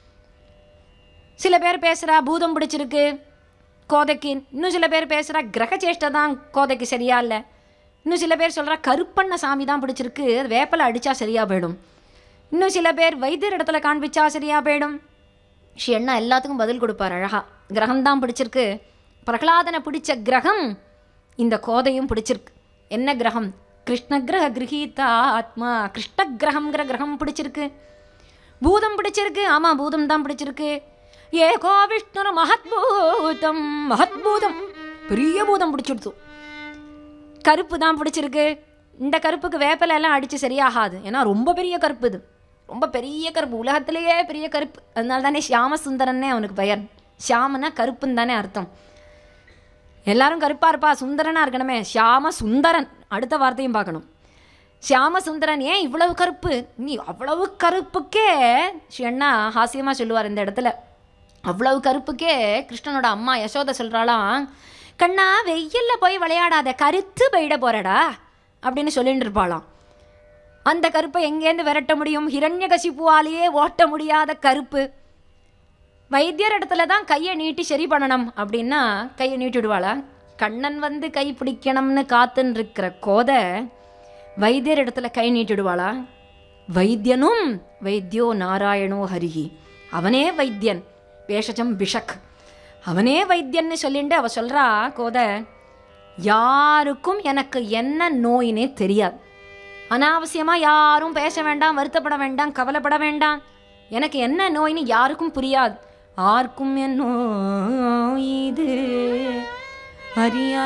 சில பேர் பேசுகிறா பூதம் பிடிச்சிருக்கு கோதைக்கு இன்னும் சில பேர் பேசுகிறா கிரகச்சேஷ்டை தான் கோதைக்கு சரியா இல்லை இன்னும் சில பேர் சொல்கிறா கருப்பண்ண சாமி தான் பிடிச்சிருக்கு அது வேப்பலை அடித்தா சரியாக போயிடும் இன்னும் சில பேர் வைத்தியர் இடத்துல காண்பிச்சா சரியாக போயிடும் ஸ்ரீ அண்ணா எல்லாத்துக்கும் பதில் கொடுப்பார் அழகா கிரகம் தான் பிடிச்சிருக்கு பிரகலாதனை பிடிச்ச கிரகம் இந்த கோதையும் பிடிச்சிருக்கு என்ன கிரகம் கிருஷ்ண கிரக கிரகீதா ஆத்மா கிருஷ்ண கிரகம்ங்கிற கிரகம் பிடிச்சிருக்கு பூதம் பிடிச்சிருக்கு ஆமா பூதம் தான் பிடிச்சிருக்கு ஏகோ விஷ்ணு மகத்பூதம் மகத்பூதம் பெரிய பூதம் பிடிச்சிடுத்து கருப்பு தான் பிடிச்சிருக்கு இந்த கருப்புக்கு வேப்பிலை எல்லாம் அடிச்சு சரியாகாது ஏன்னா ரொம்ப பெரிய கருப்பு இது ரொம்ப பெரிய கருப்பு உலகத்திலேயே பெரிய கருப்பு அதனால தானே ஷியாம சுந்தரன்னே அவனுக்கு பெயர் ஷியாமனா கருப்புன்னு தானே அர்த்தம் எல்லாரும் கருப்பா இருப்பா சுந்தரனா இருக்கணுமே ஷியாம சுந்தரன் அடுத்த வார்த்தையும் பார்க்கணும் ஷியாம சுந்தரன் ஏன் இவ்வளவு கருப்பு நீ அவ்வளவு கருப்புக்கே ஸ்ரீ அண்ணா ஹாஸ்யமா சொல்லுவார் இந்த இடத்துல அவ்வளவு கருப்புக்கே கிருஷ்ணனோட அம்மா யசோதை சொல்றாளாம் கண்ணா வெயில்ல போய் விளையாடாத கருத்து போயிட போறடா அப்படின்னு சொல்லிட்டு இருப்பாளாம் அந்த கருப்பை எங்கேருந்து விரட்ட முடியும் ஹிரண்யகசிப்புவாலேயே ஓட்ட முடியாத கருப்பு வைத்தியர் இடத்துல தான் கையை நீட்டி சரி பண்ணணும் அப்படின்னா கையை நீட்டிடுவாளா கண்ணன் வந்து கை பிடிக்கணும்னு காத்துன்னு இருக்கிற கோதை வைத்தியர் இடத்துல கை நீட்டிடுவாளா வைத்தியனும் வைத்தியோ நாராயணோ ஹரிஹி அவனே வைத்தியன் வேஷஜம் பிஷக் அவனே வைத்தியன்னு சொல்லிட்டு அவ சொல்றா கோதை யாருக்கும் எனக்கு என்ன நோயினே தெரியாது அனாவசியமா யாரும் பேச வேண்டாம் வருத்தப்பட வேண்டாம் கவலைப்பட வேண்டாம் எனக்கு என்ன நோயின்னு யாருக்கும் புரியாது ஆர்க்கும் என் நோய் இது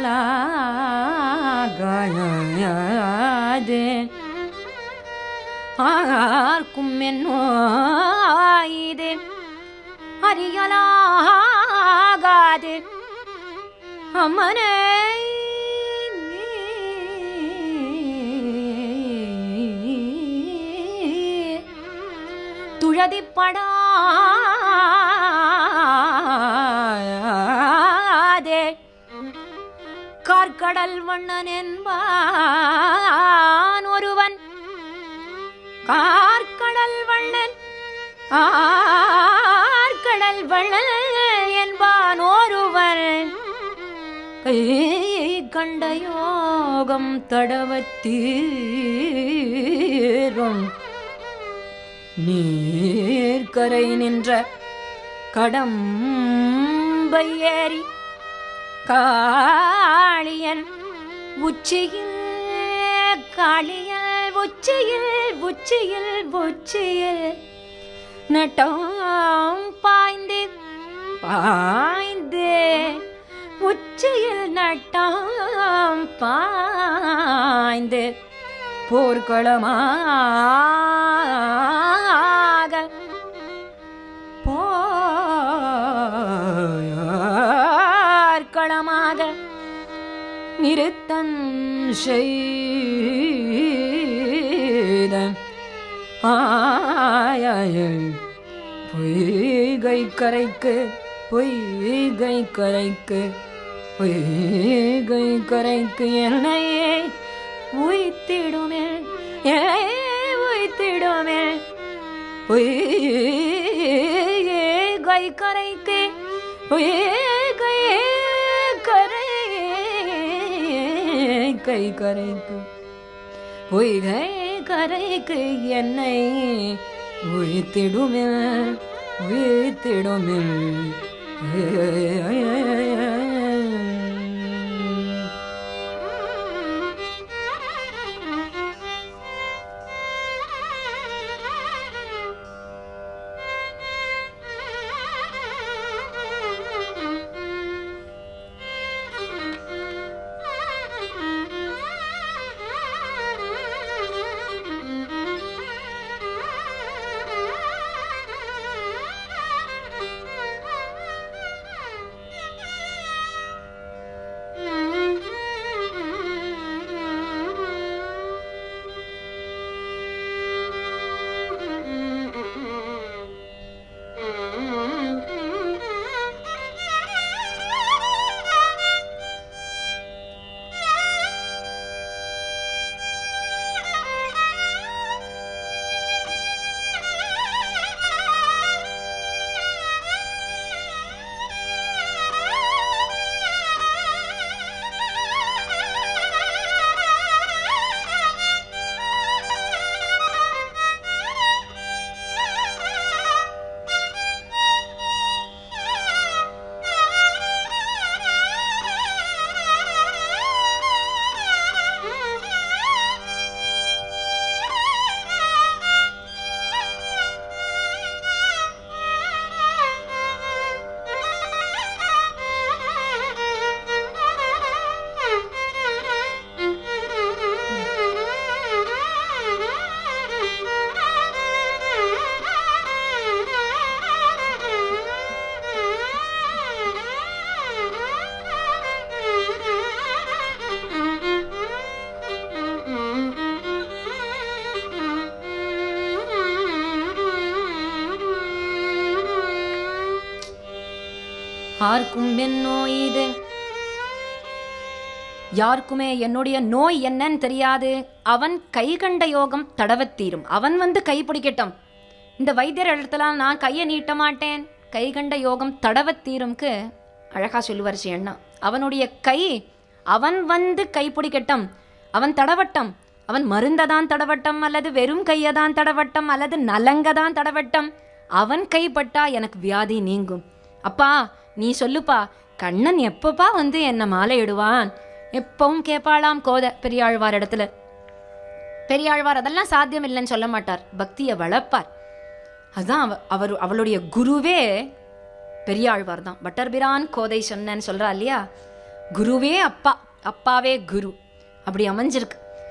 அறியலாகாது ஆர்க்கும் என்னோயிது அறியலாகாது அம்மனே துழதிப்படாதே கார்கடல் வண்ணன் என்பான் ஒருவன் கார்கடல் வண்ணன் ஆர்கடல் வள்ளல் என்பான் ஒருவன் கை கண்ட யோகம் தடவத்தீரும் நீர்க்கரை நின்ற கடம்பை ஏறி காளியன் உச்சியில் காளியல் உச்சியில் உச்சியில் உச்சியில் நட்டம் பாய்ந்து பாய்ந்து உச்சியில் நட்டம் பாய்ந்து போர்க்களமாக போர்க்களமாக நிறுத்தம் செய்த ஆயல் பொய்கை கரைக்கு பொய்கை கரைக்கு பொய்கை கரைக்கு என்னையே உய்த்திடுமே என்னையே உய்த்திடுமே பொய்கை கரைக்கு பொய்கை கரை கை கரைக்கு பொய்கை கரைக்கு என்னை உயிர்த்திடுமே உயிர்த்திடுமே ஆர்க்கும் என் நோய் இது யாருக்குமே என்னுடைய நோய் என்னன்னு தெரியாது அவன் கை கண்ட யோகம் தடவத் தீரும் அவன் வந்து கை பிடிக்கட்டும் இந்த வைத்தியர் இடத்துல நான் கையை நீட்ட மாட்டேன் கை கண்ட யோகம் தடவத் தீரும்க்கு அழகா சொல்லுவார் அண்ணா அவனுடைய கை அவன் வந்து கை பிடிக்கட்டும் அவன் தடவட்டம் அவன் மருந்ததான் தடவட்டம் அல்லது வெறும் கையதான் தடவட்டம் அல்லது நலங்கதான் தடவட்டம் அவன் கைப்பட்டா எனக்கு வியாதி நீங்கும் அப்பா நீ சொல்லுப்பா கண்ணன் எப்பப்பா வந்து என்ன மாலையிடுவான் எப்பவும் கேட்பாளாம் கோத பெரியாழ்வார் இடத்துல பெரியாழ்வார் அதெல்லாம் சாத்தியம் இல்லைன்னு சொல்ல மாட்டார் பக்தியை வளர்ப்பார் அதுதான் அவ அவர் அவளுடைய குருவே பெரியாழ்வார் தான் பட்டர்பிரான் கோதை சொன்னேன்னு சொல்றா இல்லையா குருவே அப்பா அப்பாவே குரு அப்படி அமைஞ்சிருக்கு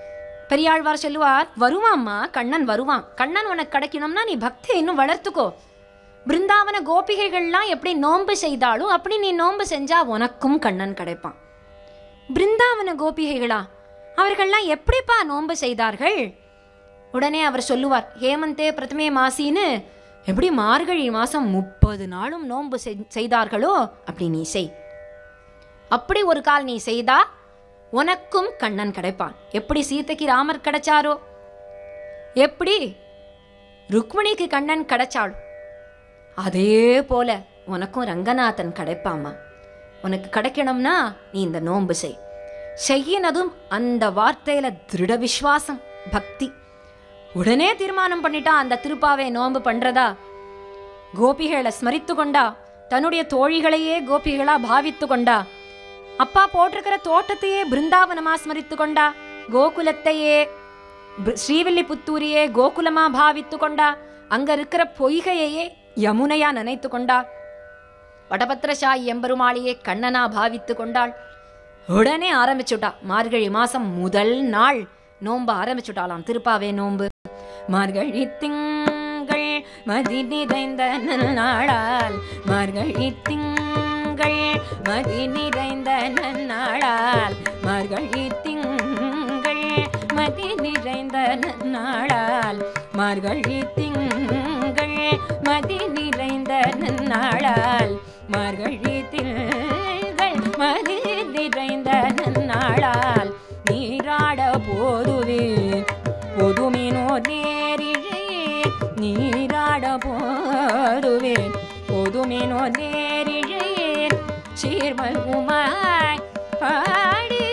பெரியாழ்வார் சொல்லுவார் வருவாம்மா கண்ணன் வருவான் கண்ணன் உனக்கு கிடைக்கணும்னா நீ பக்தியை இன்னும் வளர்த்துக்கோ பிருந்தாவன கோபிகைகள்லாம் எப்படி நோன்பு செய்தாலும் அப்படி நீ நோன்பு செஞ்சா உனக்கும் கண்ணன் கிடைப்பான் பிருந்தாவன கோபிகைகளா அவர்கள்லாம் எப்படிப்பா நோன்பு செய்தார்கள் உடனே அவர் சொல்லுவார் ஹேமந்தே பிரதமே மாசின்னு எப்படி மார்கழி மாசம் முப்பது நாளும் நோன்பு செய்- செய்தார்களோ அப்படி நீ செய் அப்படி ஒரு கால் நீ செய்தா உனக்கும் கண்ணன் கிடைப்பான் எப்படி சீதைக்கு ராமர் கிடைச்சாரோ எப்படி ருக்மிணிக்கு கண்ணன் கிடைச்சாள் அதே போல உனக்கும் ரங்கநாதன் கிடைப்பாமா உனக்கு கிடைக்கணும்னா நீ இந்த நோன்பு செய் செய்யினதும் அந்த வார்த்தையில திருட விசுவாசம் பக்தி உடனே தீர்மானம் பண்ணிட்டா அந்த திருப்பாவை நோன்பு பண்றதா கோபிகளை ஸ்மரித்து கொண்டா தன்னுடைய தோழிகளையே கோபிகளா பாவித்து கொண்டா அப்பா போட்டிருக்கிற தோட்டத்தையே பிருந்தாவனமா ஸ்மரித்து கொண்டா கோகுலத்தையே பி- ஸ்ரீவில்லிபுத்தூரையே கோகுலமா பாவித்து கொண்டா அங்க இருக்கிற பொய்கையையே யமுனையா நினைத்து கொண்டா வடபத்திரசாயி எம்பெருமாளையே கண்ணனா பாவித்து கொண்டாள் உடனே ஆரம்பிச்சுட்டா மார்கழி மாசம் முதல் நாள் நோன்பு ஆரம்பிச்சுட்டாளாம் திருப்பாவே நோன்பு மார்கழி திங்கள் மதி நிறைந்த நன்னாளால் மார்கழி திங்கள் மதி நிறைந்த நன்னாளால் மார்கழி திங்கள் மதி நிறைந்த நன்னாளால் மார்கழி திங்கள் மதி நிறைந்த நன்னாளால் மார்கழி திங்கள் மதி நிறைந்த நன்னாளால் நீராட போதுவேன் பொதுமினோ நேரிழே நீராட போதுவேன் பொதுமினோ நேரிழே சீர்மல்குமாய் பாடி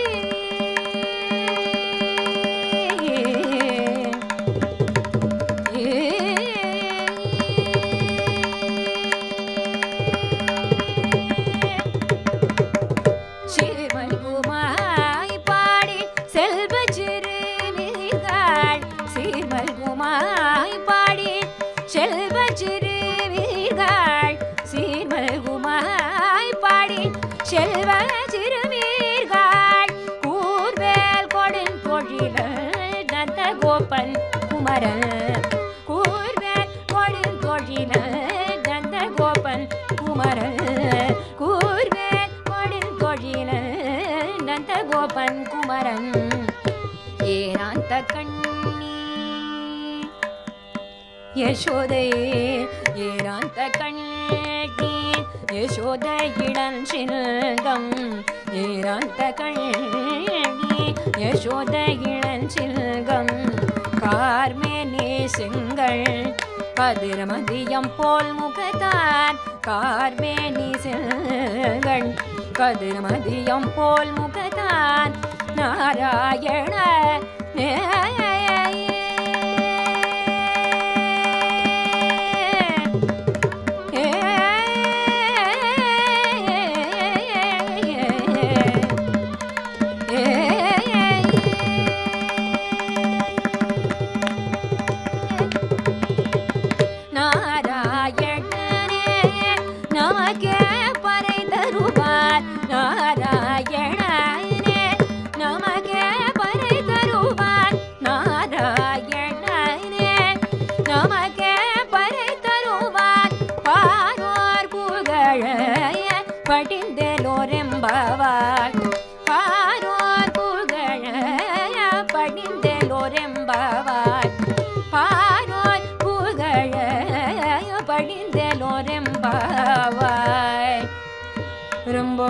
சீர்மல்குமாய் பாடி செல்வ சிறுவீர்கள் சீர்மல்குமாய் பாடி செல்வ சிறுவீர்கள் சீர்மல்குமாய் பாடி செல்வ சிறுவீர்கள் கூர்வேல் கொடின் பொழில நந்த கோபன் குமரன் கூர்வேல் கொடின் தொழில நந்த கோபன் குமரன் கூர்வேல் கொடின் தொழில நந்த கோபன் குமரன் ஏராந்த கண்ணி யசோதை ஏராந்த கண்ணி யசோத இளம் சில்கம் ஏராந்த கண்ணி யசோத இளம் சில்கம் கார்மேனே செங்கல் கதிர்மதியம் போல் முகத்தான் கார்மேனி செல்கள் கதிர்மதியம் போல் முகத்தான் நாராயண நாராயணனே நமக்கே பறை தருவார் நாராயணனே நமக்கே பறை தருவார் நாராயணனே நமக்கே பறை தருவார் பாரோர் புகழ படிந்தெலோரெம்பவார் பாரோர் புகழ படிந்தெலோரெம்பவார் பாரோர் புகழ படிந்தெலோரெம்பவாய் ரொம்ப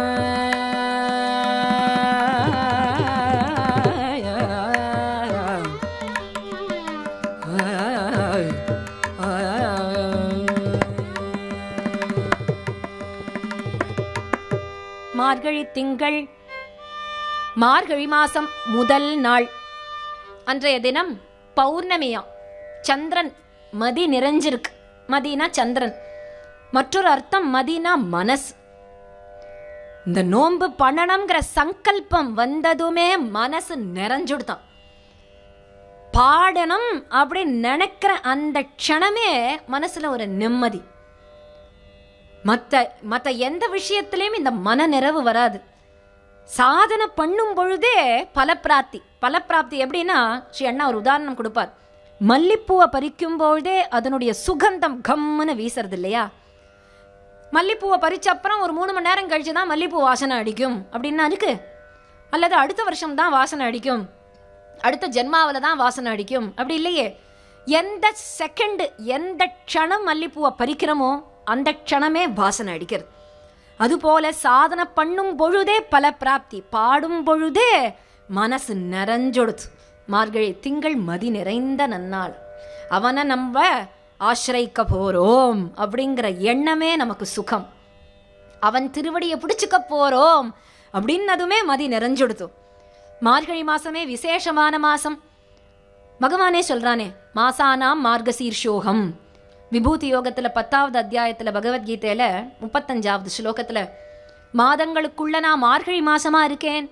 மார்கழி திங்கள் மார்கழி மாசம் முதல் நாள் அன்றைய தினம் பௌர்ணமியா சந்திரன் மதி நிறைஞ்சிருக்கு மதினா சந்திரன் மற்றொரு அர்த்தம் மதினா மனசு இந்த நோன்பு பண்ணணுங்கிற சங்கல்பம் வந்ததுமே மனசு நிறைஞ்சுடுதான் பாடணும் அப்படி நினைக்கிற அந்த க்ஷணமே மனசுல ஒரு நிம்மதி மத்த மத்த எந்த விஷயத்திலையும் இந்த மன நிறைவு வராது சாதனை பண்ணும் பொழுதே பலப்பிராப்தி பலப்பிராப்தி எப்படின்னா ஸ்ரீ அண்ணா ஒரு உதாரணம் கொடுப்பார் மல்லிப்பூவை பறிக்கும் பொழுதே அதனுடைய சுகந்தம் கம்முன்னு வீசுறது இல்லையா மல்லிப்பூவை பறிச்ச அப்புறம் ஒரு மூணு மணி நேரம் கழிச்சு தான் மல்லிப்பூ வாசனை அடிக்கும் அப்படின்னா இருக்கு அல்லது அடுத்த வருஷம் தான் வாசனை அடிக்கும் அடுத்த ஜென்மாவில் தான் வாசனை அடிக்கும் அப்படி இல்லையே எந்த செகண்டு எந்த க்ஷணம் மல்லிப்பூவை பறிக்கிறோமோ அந்த க்ஷணமே வாசனை அடிக்கிறது அதுபோல சாதனை பண்ணும் பொழுதே பல பிராப்தி பாடும் பொழுதே மனசு நிறைஞ்சொடுத்து மார்கழி திங்கள் மதி நிறைந்த நன்னாள் அவனை நம்ம ஆசிரிக்க போறோம் அப்படிங்கிற எண்ணமே நமக்கு சுகம் அவன் திருவடியை பிடிச்சுக்க போறோம் அப்படின்னதுமே மதி நிறைஞ்சுடுத்து மார்கழி மாசமே விசேஷமான மாசம் பகவானே சொல்றானே மாசானாம் மார்கசீர்ஷோகம் விபூதி யோகத்துல பத்தாவது அத்தியாயத்துல பகவத்கீதையில முப்பத்தஞ்சாவது ஸ்லோகத்துல மாதங்களுக்குள்ள நான் மார்கழி மாசமா இருக்கேன்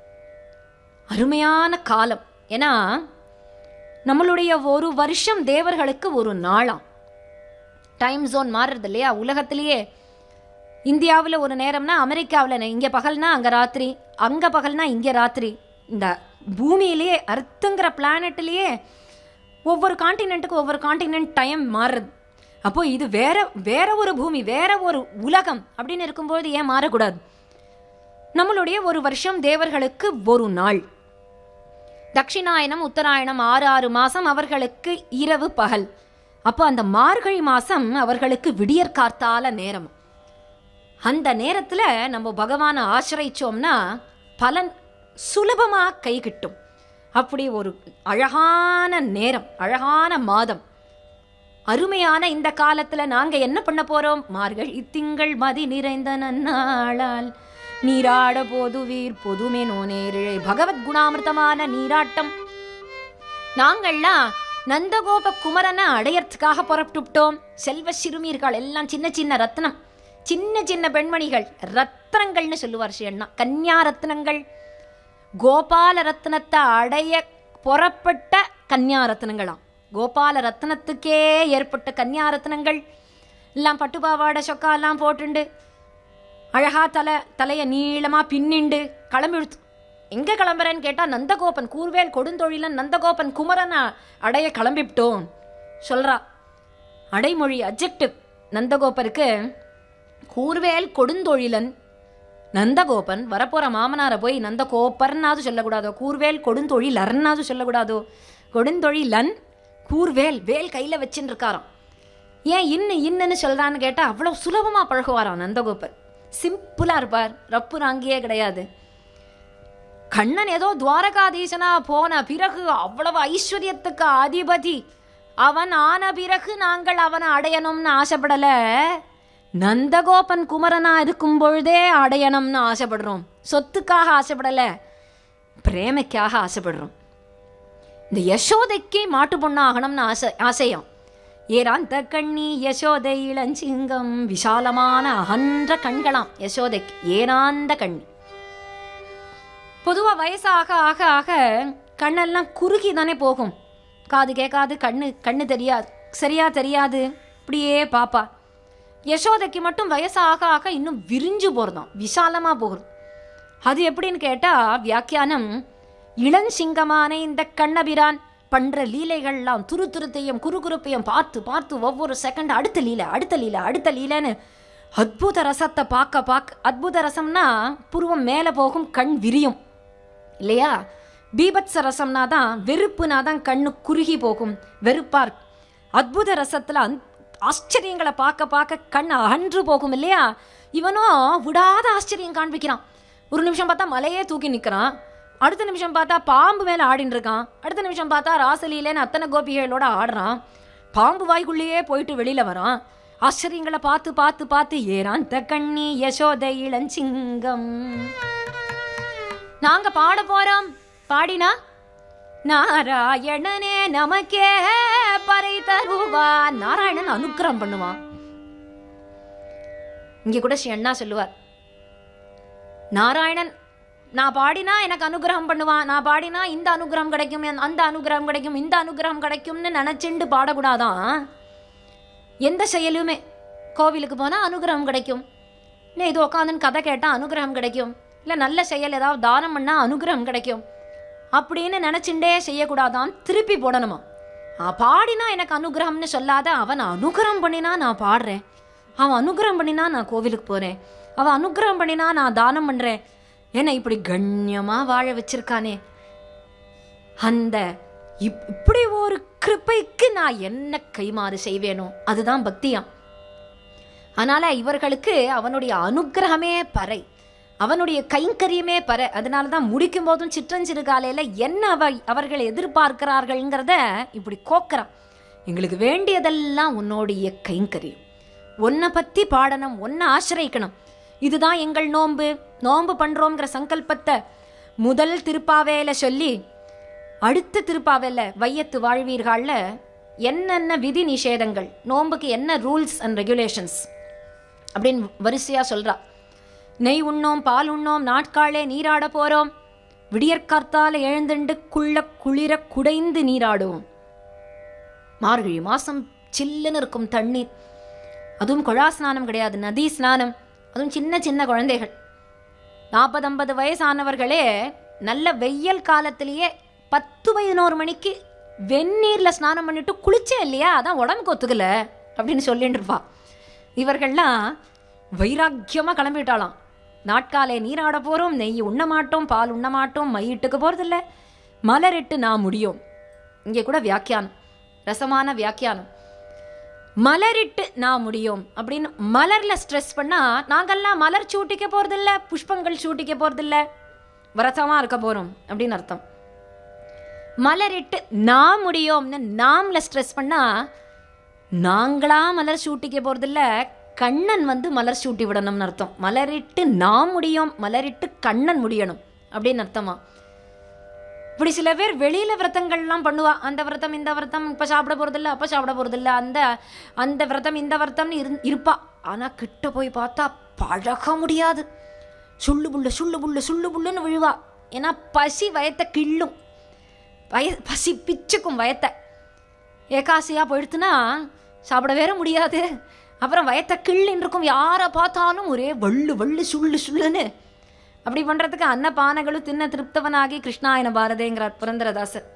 அருமையான காலம் ஏன்னா நம்மளுடைய ஒரு வருஷம் தேவர்களுக்கு ஒரு நாளாம் டைம் ஜோன் மாறுறது இல்லையா உலகத்திலேயே இந்தியாவில் ஒரு நேரம்னா அமெரிக்காவில் இங்கே பகல்னா அங்கே ராத்திரி அங்கே பகல்னா இங்கே ராத்திரி இந்த பூமியிலேயே அர்த்துங்கிற பிளானட்லேயே ஒவ்வொரு காண்டினென்ட்டுக்கு ஒவ்வொரு காண்டினென்ட் டைம் மாறுறது அப்போ இது வேற வேற ஒரு பூமி வேற ஒரு உலகம் அப்படின்னு இருக்கும்போது ஏன் மாறக்கூடாது நம்மளுடைய ஒரு வருஷம் தேவர்களுக்கு ஒரு நாள் தட்சிணாயனம் உத்தராயணம் ஆறு ஆறு மாசம் அவர்களுக்கு இரவு பகல் அப்போ அந்த மார்கழி மாசம் அவர்களுக்கு விடியற் கார்த்தால நேரம் அந்த நேரத்துல நம்ம பகவானை ஆசிரிச்சோம்னா பலன் சுலபமா கை கிட்டும் அப்படி ஒரு அழகான நேரம் அழகான மாதம் அருமையான இந்த காலத்துல நாங்க என்ன பண்ண போறோம் மார்கழி திங்கள் மதி நிறைந்த நன்னாளால் நீராட போதுவீர் பொதுமே நோனேரிழை பகவத் குணாமிர்தமான நீராட்டம் நாங்கள்லாம் நந்தகோப குமரனை அடையறதுக்காக புறப்பட்டுவிட்டோம் செல்வ சிறுமீர்கள் எல்லாம் சின்ன சின்ன ரத்னம் சின்ன சின்ன பெண்மணிகள் ரத்னங்கள்னு சொல்லுவார் ஸ்ரீ அண்ணா கன்யா ரத்னங்கள் கோபால ரத்னத்தை அடைய புறப்பட்ட கன்யா ரத்னங்களாம் கோபால ரத்னத்துக்கே ஏற்பட்ட கன்யா ரத்னங்கள் எல்லாம் பட்டு பாவாடை சொக்காலாம் போட்டுண்டு அழகா தலை தலையை நீளமா பின்னிண்டு கிளம்பிடுத்து எங்க கிளம்புறேன்னு கேட்டா நந்தகோபன் கூர்வேல் கொடுந்தொழிலன் நந்தகோபன் குமரனை அடைய கிளம்பிவிட்டோம் சொல்றா அடைமொழி அப்ஜெக்டிவ் நந்தகோபருக்கு கூர்வேல் கொடுந்தொழிலன் நந்தகோபன் வரப்போற மாமனாரை போய் நந்தகோப்பர்னாவது சொல்லக்கூடாதோ கூர்வேல் கொடுந்தொழிலர்னாவது சொல்லக்கூடாதோ கொடுந்தொழிலன் கூர்வேல் வேல் கையில வச்சுன்னு இருக்காராம் ஏன் இன்னு இன்னுன்னு சொல்றான்னு கேட்டா அவ்வளவு சுலபமா பழகுவாராம் நந்தகோபர் சிம்பிளா இருப்பார் ரப்பு ராங்கியே கிடையாது கண்ணன் ஏதோ துவாரகாதீசனா போன பிறகு அவ்வளவு ஐஸ்வர்யத்துக்கு அதிபதி அவன் ஆன பிறகு நாங்கள் அவனை அடையணும்னு ஆசைப்படல நந்தகோபன் குமரனா இருக்கும் பொழுதே அடையணும்னு ஆசைப்படுறோம் சொத்துக்காக ஆசைப்படல பிரேமைக்காக ஆசைப்படுறோம் இந்த யசோதைக்கு மாட்டு பொண்ணு ஆகணும்னு ஆசை ஆசையம் ஏராந்த கண்ணி யசோதை இளஞ்சிங்கம் விசாலமான அகன்ற கண்களாம் யசோதைக்கு ஏராந்த கண்ணி பொதுவாக வயசாக ஆக ஆக கண்ணெல்லாம் குறுகி தானே போகும் காது கேட்காது கண்ணு கண்ணு தெரியாது சரியா தெரியாது இப்படியே பாப்பா யசோதைக்கு மட்டும் வயசாக ஆக இன்னும் விரிஞ்சு போகிறதாம் விசாலமாக போகிறது அது எப்படின்னு கேட்டால் வியாக்கியானம் இளஞ்சிங்கமான இந்த கண்ணபிரான் பண்ற லீலைகள்லாம் துரு துருத்தையும் குறுகுறுப்பையும் பார்த்து பார்த்து ஒவ்வொரு செகண்ட் அடுத்த லீலை அடுத்த லீலை அடுத்த லீலைன்னு அத்புத ரசத்தை பார்க்க பார்க்க அத்புத ரசம்னா புருவம் மேலே போகும் கண் விரியும் இல்லையா பீபத்ச ரசம்னா தான் வெறுப்புனா தான் கண்ணு குறுகி போகும் வெறுப்பார் அத்புத ரசத்தில் அந் ஆச்சரியங்களை பார்க்க பார்க்க கண் அகன்று போகும் இல்லையா இவனும் விடாத ஆச்சரியம் காண்பிக்கிறான் ஒரு நிமிஷம் பார்த்தா மலையே தூக்கி நிற்கிறான் அடுத்த நிமிஷம் பார்த்தா பாம்பு மேலே ஆடின்னு இருக்கான் அடுத்த நிமிஷம் பார்த்தா ராசலீலேன்னு அத்தனை கோபிகளோட ஆடுறான் பாம்பு வாய்க்குள்ளேயே போயிட்டு வெளியில வரான் ஆச்சரியங்களை பார்த்து பார்த்து பார்த்து ஏறான் கண்ணி யசோதை இளஞ்சிங்கம் நாங்க பாட போறோம் பாடினா நாராயணனே நமக்கே பறை தருவா நாராயணன் அனுக்கிரகம் பண்ணுவான் இங்க கூட ஸ்ரீ அண்ணா சொல்லுவார் நாராயணன் நான் பாடினா எனக்கு அனுகிரகம் பண்ணுவான் நான் பாடினா இந்த அனுகிரகம் கிடைக்கும் அந்த அனுகிரகம் கிடைக்கும் இந்த அனுகிரகம் கிடைக்கும்னு நினைச்சுண்டு பாடக்கூடாதான் எந்த செயலுமே கோவிலுக்கு போனால் அனுகிரகம் கிடைக்கும் இல்லை இது உட்காந்துன்னு கதை கேட்டால் அனுகிரகம் கிடைக்கும் இல்லை நல்ல செயல் ஏதாவது தானம் பண்ணால் அனுகிரகம் கிடைக்கும் அப்படின்னு நினச்சிண்டே செய்யக்கூடாதான் திருப்பி போடணுமா ஆ, பாடினா எனக்கு அனுகிரகம்னு சொல்லாத அவன் அனுகிரகம் பண்ணினா நான் பாடுறேன் அவன் அனுகிரகம் பண்ணினா நான் கோவிலுக்கு போகிறேன் அவன் அனுகிரகம் பண்ணினா நான் தானம் பண்ணுறேன் என்னை இப்படி கண்ணியமாக வாழ வச்சிருக்கானே அந்த இப் இப்படி ஒரு கிருப்பைக்கு நான் என்ன கைமாறு செய்வேனோ அதுதான் பக்தியாம் அதனால இவர்களுக்கு அவனுடைய அனுக்கிரகமே பறை அவனுடைய கைங்கரியமே பற அதனால தான் முடிக்கும் போதும் சிற்றஞ்சிறு காலையில் என்ன அவ அவர்கள் எதிர்பார்க்கிறார்கள்ங்கிறத இப்படி கோக்குறான் எங்களுக்கு வேண்டியதெல்லாம் உன்னுடைய கைங்கரியம் உன்னை பற்றி பாடணும் உன்னை ஆசிரியக்கணும் இதுதான் எங்கள் நோன்பு நோன்பு பண்ணுறோங்கிற சங்கல்பத்தை முதல் திருப்பாவேல சொல்லி அடுத்த திருப்பாவேல வையத்து வாழ்வீர்களில் என்னென்ன விதி நிஷேதங்கள் நோன்புக்கு என்ன ரூல்ஸ் அண்ட் ரெகுலேஷன்ஸ் அப்படின்னு வரிசையாக சொல்கிறா நெய் உண்ணோம் பால் உண்ணோம் நாட்காலே நீராட போகிறோம் விடியற்கார்த்தால எழுந்துண்டு குள்ள குளிர குடைந்து நீராடுவோம் மார்கழி மாதம் சில்லுன்னு இருக்கும் தண்ணீர் அதுவும் குழா ஸ்நானம் கிடையாது நதி ஸ்நானம் அதுவும் சின்ன சின்ன குழந்தைகள் நாற்பது ஐம்பது வயசானவர்களே நல்ல வெயில் காலத்திலேயே பத்து பதினோரு மணிக்கு வெந்நீரில் ஸ்நானம் பண்ணிட்டு குளிச்சே இல்லையா அதான் உடம்புக்கு ஒத்துக்கல அப்படின்னு சொல்லிட்டு இருப்பா இவர்கள்லாம் வைராக்கியமாக கிளம்பிட்டாளாம் நாட்காலே நீராட போகிறோம் நெய் உண்ண மாட்டோம் பால் உண்ண மாட்டோம் மையிட்டுக்கு போகிறதில்ல மலரிட்டு நான் முடியும் இங்கே கூட வியாக்கியானம் ரசமான வியாக்கியானம் மலரிட்டு நான் முடியும் அப்படின்னு மலர்ல ஸ்ட்ரெஸ் பண்ணா நாங்கெல்லாம் மலர் சூட்டிக்க போறதில்ல புஷ்பங்கள் சூட்டிக்க போறதில்ல விரதமா இருக்க போறோம் அப்படின்னு அர்த்தம் மலரிட்டு நான் முடியும்னு நாம்ல ஸ்ட்ரெஸ் பண்ணா நாங்களா மலர் சூட்டிக்க போறதில்ல கண்ணன் வந்து மலர் சூட்டி விடணும்னு அர்த்தம் மலரிட்டு நான் முடியும் மலரிட்டு கண்ணன் முடியணும் அப்படின்னு அர்த்தமா இப்படி சில பேர் வெளியில விரதங்கள்லாம் பண்ணுவா அந்த விரதம் இந்த விரதம் இப்ப சாப்பிட போறதில்ல அப்ப சாப்பிட போறதில்ல அந்த அந்த விரதம் இந்த விரதம்னு இரு இருப்பா ஆனா கிட்ட போய் பார்த்தா பழக முடியாது சுள்ளு புல்லு சுள்ளு புல்லு சுள்ளு புல்லுன்னு விழுவா ஏன்னா பசி வயத்தை கிள்ளும் வய பசி பிச்சுக்கும் வயத்தை ஏகாசியா போயிடுத்துனா சாப்பிட வேற முடியாது அப்புறம் வயத்தை கிள்ளின்னு இருக்கும் யாரை பார்த்தாலும் ஒரே வள்ளு வள்ளு சுள்ளு சுள்ளுன்னு அப்படி பண்ணுறதுக்கு அன்னபானங்களும் தின்ன திருப்தவனாகி கிருஷ்ணாயன பாரதேங்கிறார் புரந்தரதாசர்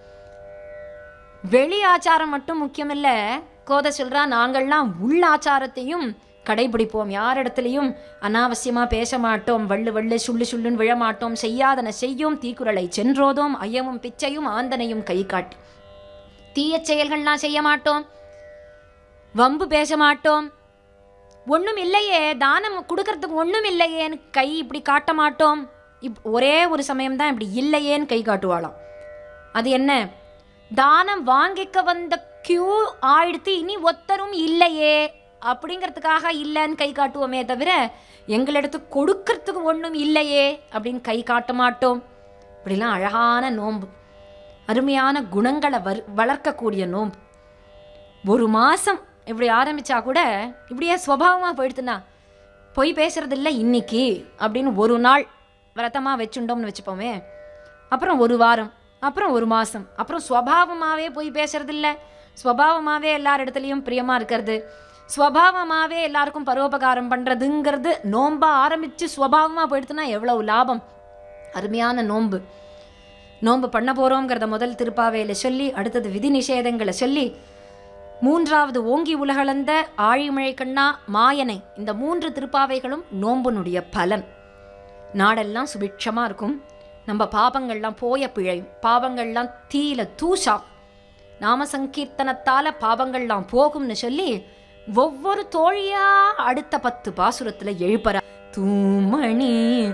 வெளி ஆச்சாரம் மட்டும் முக்கியமில்ல கோத சொல்றா நாங்கள்லாம் உள் ஆச்சாரத்தையும் கடைபிடிப்போம் யாரிடத்துலையும் அனாவசியமா பேச மாட்டோம் வள்ளு வள்ளு சுள்ளு சுள்ளுன்னு விழமாட்டோம் செய்யாதன செய்யோம் தீக்குறளை சென்றோதோம் ஐயமும் பிச்சையும் ஆந்தனையும் கை காட்டி தீய செயல்கள்லாம் செய்ய மாட்டோம் வம்பு பேச மாட்டோம் ஒன்றும் இல்லையே தானம் கொடுக்கறதுக்கு ஒன்றும் இல்லையேன்னு கை இப்படி காட்ட மாட்டோம் இப் ஒரே ஒரு சமயம் தான் இப்படி இல்லையேன்னு கை காட்டுவாளாம் அது என்ன தானம் வாங்கிக்க வந்த கியூ ஆயிடுத்து இனி ஒத்தரும் இல்லையே அப்படிங்கிறதுக்காக இல்லைன்னு கை காட்டுவோமே தவிர எங்களிடத்து கொடுக்கறதுக்கு ஒன்றும் இல்லையே அப்படின்னு கை காட்ட மாட்டோம் இப்படிலாம் அழகான நோன்பு அருமையான குணங்களை வர் வளர்க்கக்கூடிய நோன்பு ஒரு மாதம் இப்படி ஆரம்பிச்சா கூட இப்படியே சுவாவமாக போயிடுத்துனா பொய் பேசுறது இல்லை இன்னைக்கு அப்படின்னு ஒரு நாள் விரதமாக வச்சுட்டோம்னு வச்சுப்போமே அப்புறம் ஒரு வாரம் அப்புறம் ஒரு மாதம் அப்புறம் ஸ்வபாவமாகவே பொய் பேசுறது இல்லை ஸ்வபாவமாகவே எல்லார் இடத்துலையும் பிரியமாக இருக்கிறது ஸ்வபாவமாகவே எல்லாருக்கும் பரோபகாரம் பண்ணுறதுங்கிறது நோன்பா ஆரம்பித்து ஸ்வபாவமாக போயிடுத்துனா எவ்வளவு லாபம் அருமையான நோன்பு நோன்பு பண்ண போகிறோங்கிறத முதல் திருப்பாவையில் சொல்லி அடுத்தது விதி நிஷேதங்களை சொல்லி மூன்றாவது ஓங்கி உலகளந்த ஆழிமழை கண்ணா மாயனை இந்த மூன்று திருப்பாவைகளும் நோம்புனுடைய பலன் நாடெல்லாம் சுபிட்சமாக இருக்கும் நம்ம பாபங்கள்லாம் போய பிழையும் பாவங்கள்லாம் தீல தூசா நாம சங்கீர்த்தனத்தால பாவங்கள்லாம் போகும்னு சொல்லி ஒவ்வொரு தோழியா அடுத்த பத்து பாசுரத்துல எழுப்பற தூமணி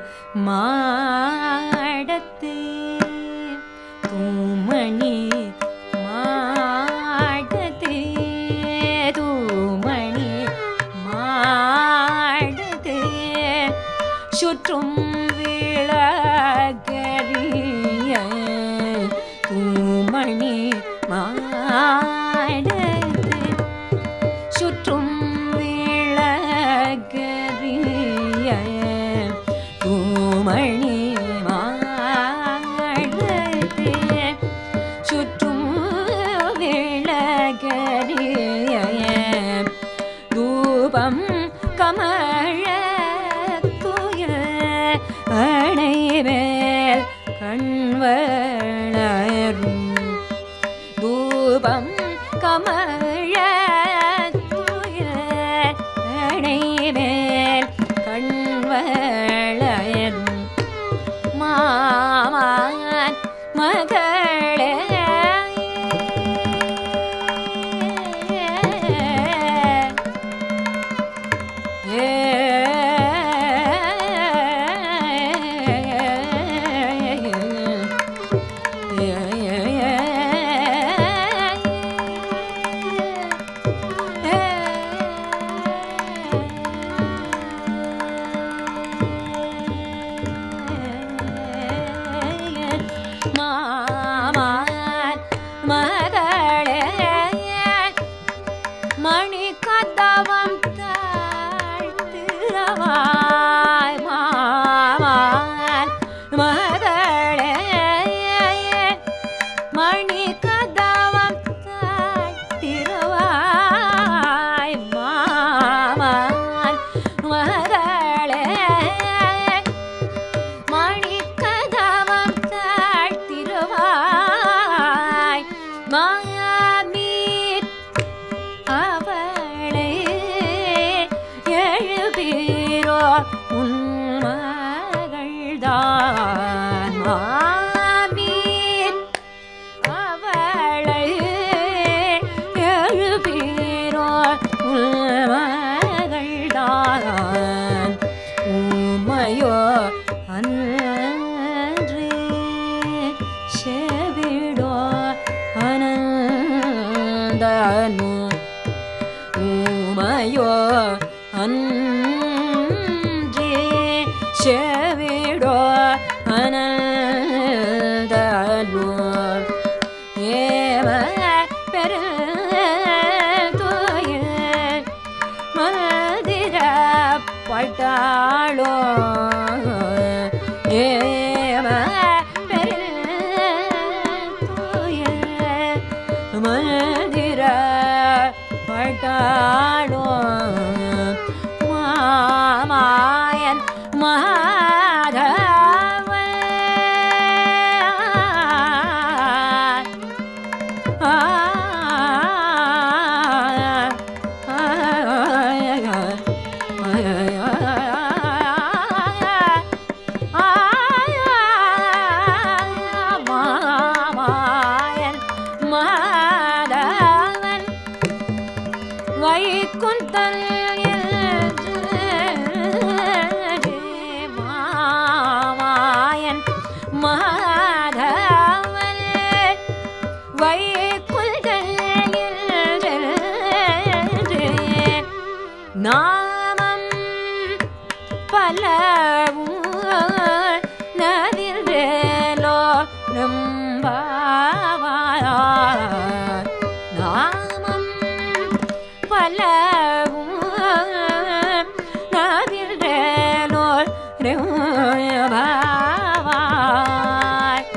மாடத்து தூமணி மாடத்து தூமணி மாடத்து சுற்றும் விளக்கரிய தூமணி மாடத்து சுற்றும் விளக்கரிய தூமணி மாடத்து சுற்றும் விளக்கரிய தூபம் கமழ துய அணை அவளையன் மாமான் மகளே மாமான் மகளே மணி கதவம் தாழ்த்திரவாய் மாமான் மகளே மணி கதவம் தாழ்த்திரவாய் மாமான் மகளே மணிக்கதவம் தாழ்த்திருவாய் மாமீர் அவளை எழுபீரோ உன் மகள்தான் மாமீர் அவளை எழுபீரோ உன் மகள்தான் உமையோ அன்றே செவிடோ அனந்தனு உமையோ அன்றே செவிடோ அனந்தனு ஏவ பெருந்துயில் மதிர பட்டாளோ ஏம பெருந்துயில் மதிர பட்டாளோ மாமாயன் மாதவன் மாமாயன் மாதவன் வைகுந்தல் மாமாயன் மாதவன் வைகுந்தல் நாமம் பலவும் நதிர்வேலோ நம்பாவார் நாமம் பலவும் நதிர்வேலோ ரெம்பாவாய்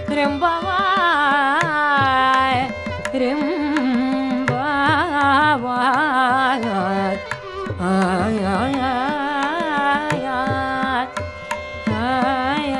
ரெம்பாவாய் ரெம்பாவாய் ஆய் ஆய் ஆய் ஆய்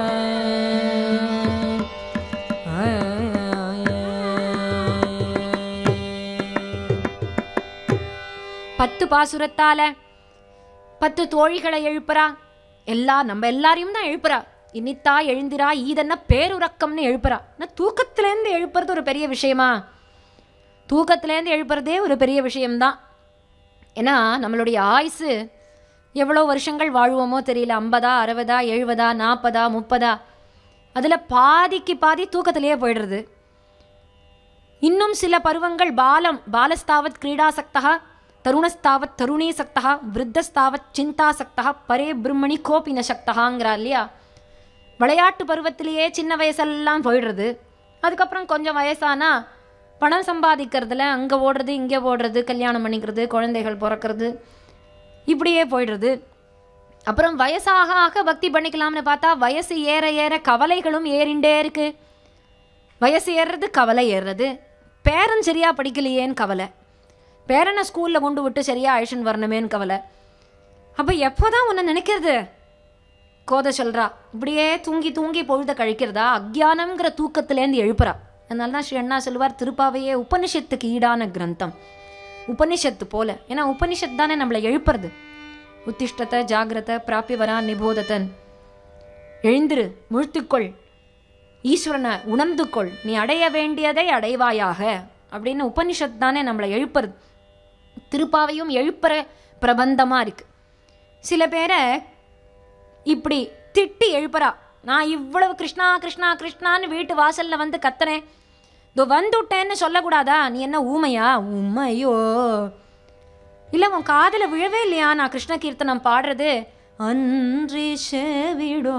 பத்து பாசுரத்தால பத்து தோழிகளை எழுப்புறா எல்லா நம்ம எல்லாரையும் தான் எழுப்புறா இனித்தா எழுந்திரா ஈதென்ன பேருறக்கம்னு எழுப்புறா ஆனால் தூக்கத்துலேருந்து எழுப்புறது ஒரு பெரிய விஷயமா தூக்கத்துலேருந்து எழுப்புறதே ஒரு பெரிய விஷயம்தான் ஏன்னா நம்மளுடைய ஆயுசு எவ்வளோ வருஷங்கள் வாழ்வோமோ தெரியல ஐம்பதா அறுபதா எழுபதா நாற்பதா முப்பதா அதில் பாதிக்கு பாதி தூக்கத்திலேயே போயிடுறது இன்னும் சில பருவங்கள் பாலம் பாலஸ்தாவத் கிரீடாசக்தா தருணஸ்தாவத் தருணீசக்தா விருத்தஸ்தாவத் சிந்தாசக்தா பரே பிரம்மணி கோபின சக்தகாங்கிறா இல்லையா விளையாட்டு பருவத்திலேயே சின்ன வயசெல்லாம் போயிடுறது அதுக்கப்புறம் கொஞ்சம் வயசானா பணம் சம்பாதிக்கிறதுல அங்கே ஓடுறது இங்கே ஓடுறது கல்யாணம் பண்ணிக்கிறது குழந்தைகள் பிறக்கிறது இப்படியே போயிடுறது அப்புறம் வயசாக ஆக பக்தி பண்ணிக்கலாம்னு பார்த்தா வயசு ஏற ஏற கவலைகளும் ஏறிண்டே இருக்கு வயசு ஏறுறது கவலை ஏறுறது பேரன் சரியா படிக்கலையேன்னு கவலை பேரனை ஸ்கூலில் கொண்டு விட்டு சரியா அழிச்சுன்னு வரணுமேன்னு கவலை அப்போ எப்போதான் உன்னை நினைக்கிறது கோதை சொல்றா இப்படியே தூங்கி தூங்கி பொழுத கழிக்கிறதா அக்ஞானம்ங்கிற தூக்கத்திலேருந்து எழுப்புறா அதனால தான் ஸ்ரீ அண்ணா சொல்லுவார் திருப்பாவையே உபனிஷத்துக்கு ஈடான கிரந்தம் உபனிஷத்து போல ஏன்னா உபனிஷத் தானே நம்மளை எழுப்புறது உத்திஷ்டத்தை ஜாகிரத பிராப்பியவரா நிபோதத்தன் எழுந்திரு முழுத்துக்கொள் ஈஸ்வரனை உணர்ந்து கொள் நீ அடைய வேண்டியதை அடைவாயாக அப்படின்னு உபனிஷத் தானே நம்மளை எழுப்புறது திருப்பாவையும் எழுப்புற பிரபந்தமா இருக்கு சில பேரை இப்படி திட்டி எழுப்புறா நான் இவ்வளவு கிருஷ்ணா கிருஷ்ணா கிருஷ்ணான்னு வீட்டு வாசல்ல வந்து கத்துறேன் இதோ வந்துட்டேன்னு சொல்லக்கூடாதா நீ என்ன ஊமையா உமையோ இல்லை உன் காதுல விழவே இல்லையா நான் கிருஷ்ண கீர்த்தனம் பாடுறது அன்றி செவிடோ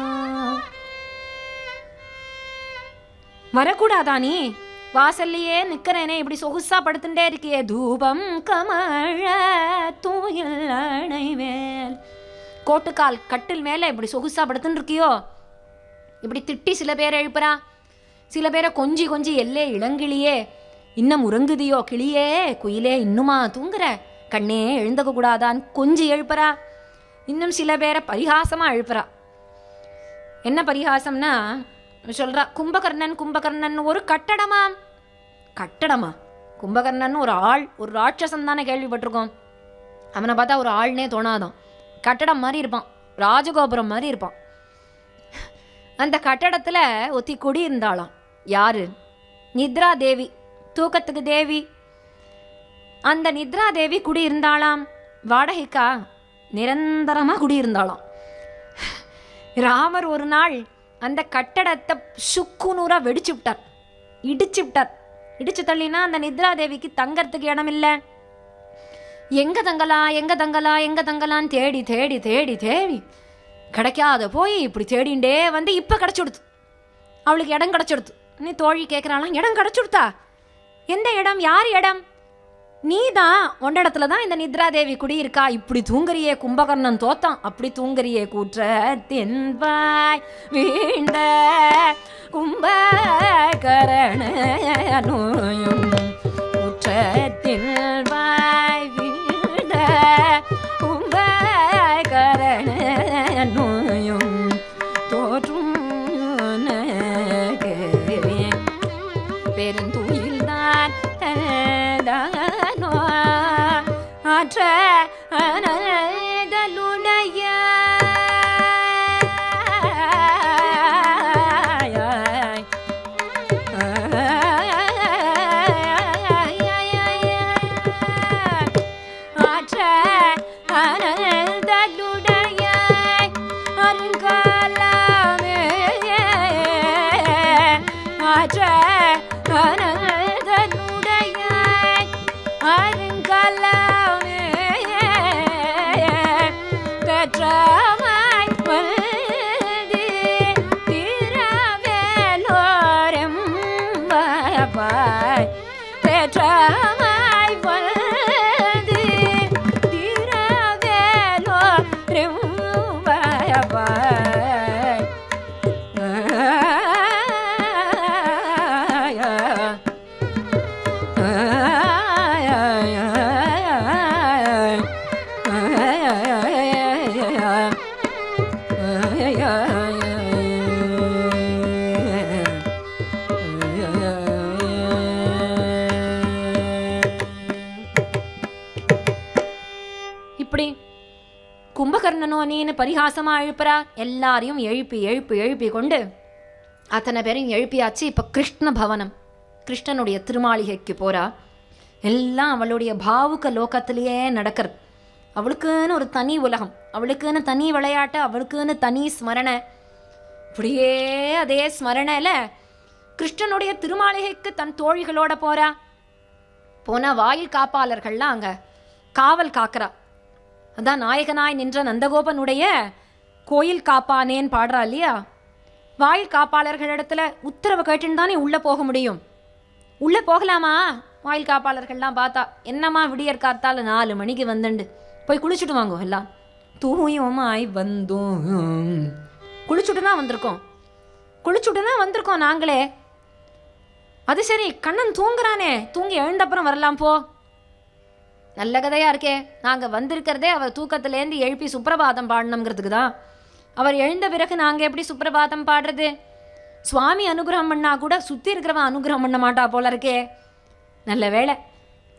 வரக்கூடாதா நீ வாசல்லையே நிக்கிறேனே இப்படி சொகுசா படுத்துட்டே இருக்கியே தூபம் கமழ தூயில் அணைவேல் கோட்டுக்கால் கட்டில் மேல இப்படி சொகுசா படுத்துன்னு இருக்கியோ இப்படி திட்டி சில பேரை எழுப்புறா சில பேரை கொஞ்சி கொஞ்சி எல்லே இளங்கிளியே இன்னும் உறங்குதியோ கிளியே குயிலே இன்னுமா தூங்குற கண்ணே எழுந்தக்க கூடாதான்னு கொஞ்சி எழுப்புறா இன்னும் சில பேரை பரிகாசமா எழுப்புறா என்ன பரிகாசம்னா சொல்றா கும்பகர்ணன் கும்பகர்ணன் ஒரு கட்டடமா கட்டடமா கும்பகர்ணன் ஒரு ஆள் ஒரு ராட்சசன் தானே கேள்விப்பட்டிருக்கோம் அவனை பார்த்தா ஒரு ஆள்னே தோணாதான் கட்டடம் மாதிரி இருப்பான் ராஜகோபுரம் மாதிரி இருப்பான் அந்த கட்டடத்துல ஒத்தி குடி இருந்தாளாம் யாரு நித்ரா தேவி தூக்கத்துக்கு தேவி அந்த நித்ரா தேவி குடி இருந்தாளாம் வாடகைக்கா நிரந்தரமா குடியிருந்தாளாம் ராமர் ஒரு நாள் அந்த கட்டடத்தை சுக்குநூறா வெடிச்சு விட்டார் இடிச்சு விட்டார் இடிச்சு தள்ளினா அந்த நித்ரா தேவிக்கு தங்கறதுக்கு இடம் இல்லை எங்க தங்கலாம் எங்க தங்கலாம் எங்க தங்கலான்னு தேடி தேடி தேடி தேடி கிடைக்காத போய் இப்படி தேடிண்டே வந்து இப்ப கிடைச்சுடுத்து அவளுக்கு இடம் கிடைச்சுடுத்து நீ தோழி கேட்குறாளாம் இடம் கிடைச்சுடுத்தா எந்த இடம் யார் இடம் நீ தான் ஒண்டடத்துல தான் இந்த நித்ரா தேவி குடி இருக்கா இப்படி தூங்குறியே கும்பகர்ணன் தோத்தான் அப்படி தூங்குறியே கூற்றத்தின்பாய் வீண்ட கும்பகரணனும் குற்றத்தின் வாய் வீண்ட கும்பகரணனும் தோற்றும் உனக்கே பெருந்துயில்தான் தனதானோ ஆற்ற அனதலுடைய ஆற்ற அனதலுடைய அருங்காலமே ஆற்ற அனதலுடைய அருங்காலமே பெற்றமாய் வந்து திரவேலோரம் பாய் பெற்றமாய் வந்து திரவேலோரம் பாய் இப்படி கும்பகர்ணனோ நீன்னு பரிகாசமா எழுப்புறா எல்லாரையும் எழுப்பி எழுப்பி எழுப்பி கொண்டு அத்தனை பேரையும் எழுப்பியாச்சு இப்போ கிருஷ்ண பவனம் கிருஷ்ணனுடைய திருமாளிகைக்கு போறா எல்லாம் அவளுடைய பாவுக லோகத்திலேயே நடக்கிறது அவளுக்குன்னு ஒரு தனி உலகம் அவளுக்குன்னு தனி விளையாட்டு அவளுக்குன்னு தனி ஸ்மரணை இப்படியே அதே ஸ்மரணையில கிருஷ்ணனுடைய திருமாளிகைக்கு தன் தோழிகளோட போறா போனா வாயில் காப்பாளர்கள்லாம் அங்க காவல் காக்கிறா அதான் நாயகனாய் நின்ற நந்தகோபனுடைய கோயில் காப்பானேன்னு பாடுறா இல்லையா வாயில் காப்பாளர்களிடத்துல உத்தரவு கேட்டுன்னு தானே உள்ள போக முடியும் உள்ள போகலாமா வாயில் காப்பாளர்கள்லாம் பார்த்தா என்னம்மா விடியற் காத்தால நாலு மணிக்கு வந்துண்டு போய் குளிச்சுட்டு வாங்கோ எல்லாம் தூயமாய் வந்தோம் குளிச்சுட்டு தான் வந்திருக்கோம் குளிச்சுட்டு தான் வந்திருக்கோம் நாங்களே அது சரி கண்ணன் தூங்குறானே தூங்கி எழுந்தப்புறம் வரலாம் போ நல்ல கதையா இருக்கே நாங்க வந்திருக்கிறதே அவர் தூக்கத்திலேருந்து எழுப்பி சுப்பிரபாதம் பாடணுங்கிறதுக்கு தான் அவர் எழுந்த பிறகு நாங்க எப்படி சுப்பிரபாதம் பாடுறது சுவாமி அனுகிரகம் பண்ணா கூட சுத்தி இருக்கிறவன் அனுகிரகம் பண்ண மாட்டா போல இருக்கே நல்ல வேளை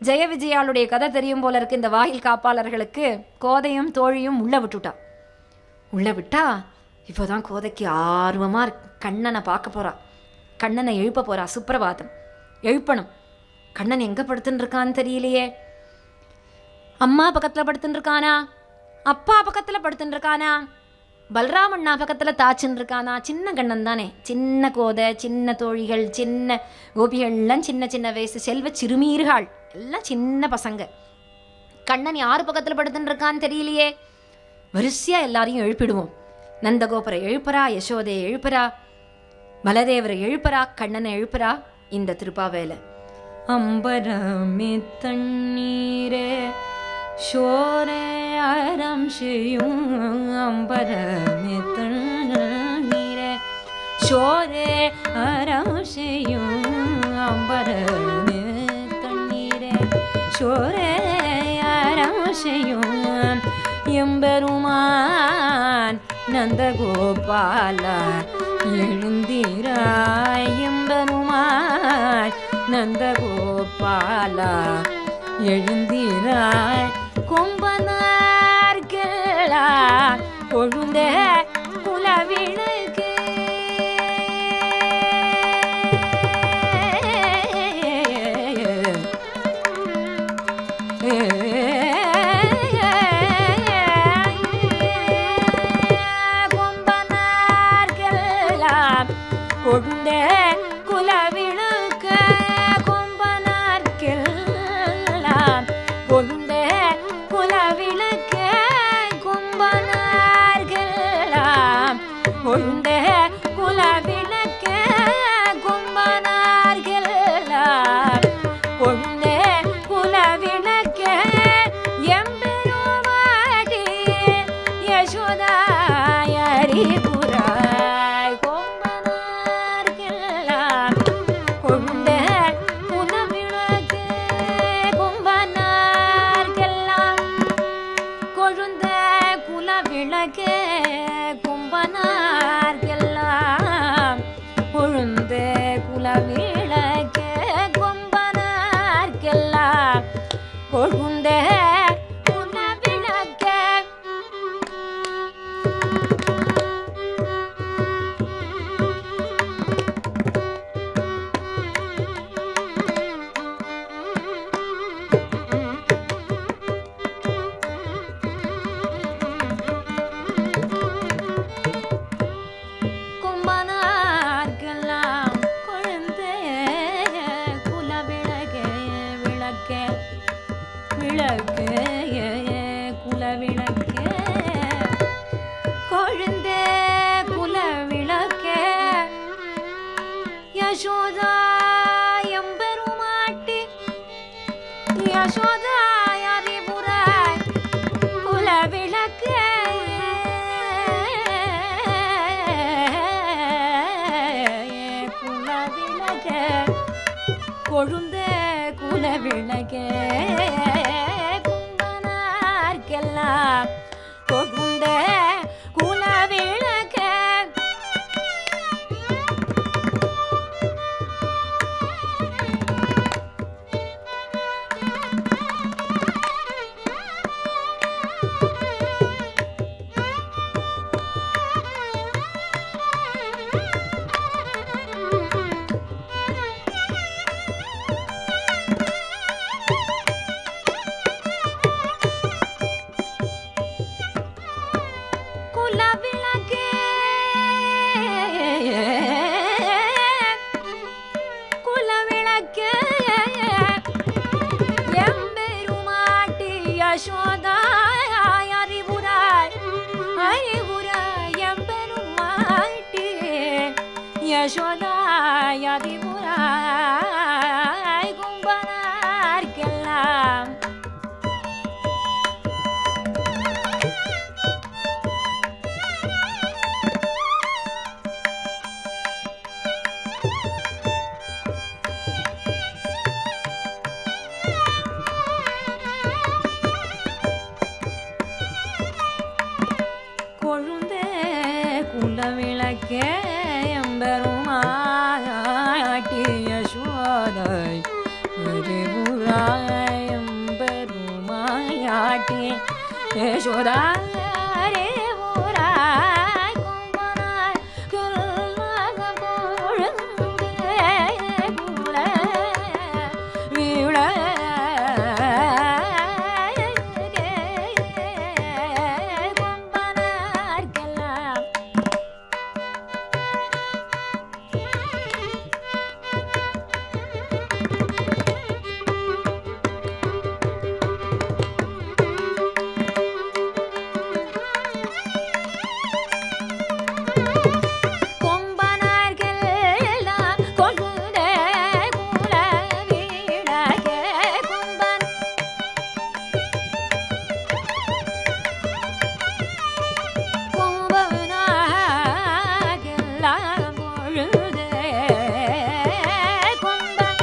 ஜெய விஜயாளுடைய கதை தெரியும் போல இருக்கு இந்த வாயில் காப்பாளர்களுக்கு கோதையும் தோழியும் உள்ள விட்டுட்டா உள்ள விட்டா இப்போதான் கோதைக்கு ஆர்வமா இருக்கு. கண்ணனை பார்க்க போறா கண்ணனை எழுப்ப போறா சுப்பிரபாதம் எழுப்பணும் கண்ணன் எங்க படுத்துன்னு இருக்கான்னு தெரியலையே அம்மா பக்கத்துல படுத்துன்னு இருக்கானா அப்பா பக்கத்துல படுத்துன்னு இருக்கானா பல்ராம் அண்ணா பக்கத்துல தாச்சுன்னு இருக்கானா சின்ன கண்ணன் தானே சின்ன கோதை சின்ன தோழிகள் சின்ன கோபிகள் எல்லாம் சின்ன சின்ன வயசு செல்வ சிறுமீர்கள் எல்லாம் சின்ன பசங்க கண்ணன் யார் பக்கத்துல படுத்துன்னு இருக்கான்னு தெரியலையே வரிசையா எல்லாரையும் எழுப்பிடுவோம் நந்தகோபுரை எழுப்புறா யசோதையை எழுப்புறா பலதேவரை எழுப்புறா கண்ணனை எழுப்புறா இந்த திருப்பாவேல அம்பரமே தண்ணீரே ஷோரே அறம் செய்யும் அம்பரமே தண்ணீரே ஷோரே அறம் செய்யும் அம்பரமே தண்ணீரே ஷோரே அறம் செய்யும் எம்பெருமான் நந்தகோபால எழுந்திராய் எம்பெருமான் நந்தகோபால எழுந்திராய் கொம்பனார்களா கொழுந்த குலவிளக்கு கொம்பனார்களாம் கொண்ட குலவிழுக்க கொம்பனார்களாம் கொண்ட குலவிழுக்க கொம்பனார்களாம் கொண்ட குலவிளக்க கொம்பனார்களாம் கொண்ட குலவிளக்க எம்பெருமாடி யசோதாயரிபுராய் கொம்பனார்களாம் கொண்ட குலவிளக்க கொம்பனார்களாம் கொழுந்த குலவிளக்கே கும்பனார்கெல்லாம் கொழுந்த குலவிளக்கே கொம்பனார்கெல்லாம் கொழுந்த குலவிளக்கே கும்பனார்கெல்லாம் கொழுந்தே குலவிளக்கே விளக்கே விளக்கே குலவிளக்கே கொழுந்தே குலவிளக்கே யசோதா எம்பெருமாட்டி யசோதா யதிபுராய் குலவிளக்கே குலவிளக்கே கொழுந்த குலவிளக்கே கும்பனார்க்கெல்லாம் கொழுந்த குலவிளக்கே குலவிளக்கே குலவிளக்கே எம்பெருமாட்டி யசோதாய் அறிவுராய் அறிவுராய் எம்பெருமாட்டி யசோதாய் அறிவுராய் கும்பனார்க்கெல்லாம் கொழுந்தே குலவிளக்கே எம்பெருமான் யசோதாரே ஊராய் கொம்பனாய் கொல்லாக பொழுந்தே குல கொம்பனார்க்கெல்லாம் கொம்பனார்க்கெல்லாம் கொழுந்தே குல வீடகே கொம்பன் கொம்பனார்க்கெல்லாம் கொழுந்தே கொம்பன்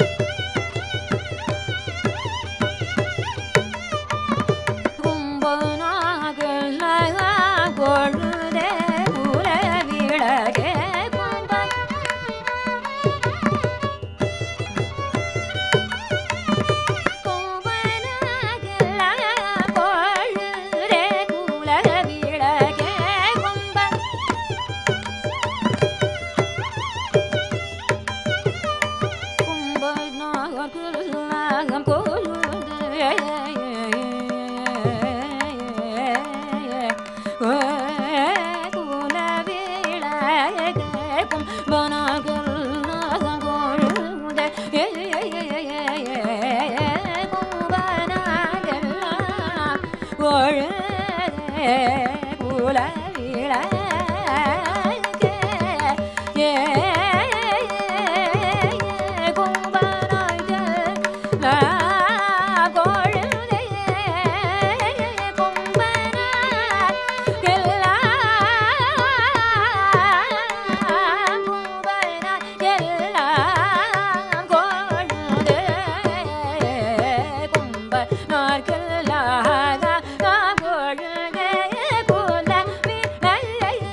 கும்பனாகலாம் கொழுதே உலவிளகே கும்பன் கும்பனாகலாம் கொழுதே உலவிளகே கும்பன் கும்பனாகலாம் கொழுதே கொழுதே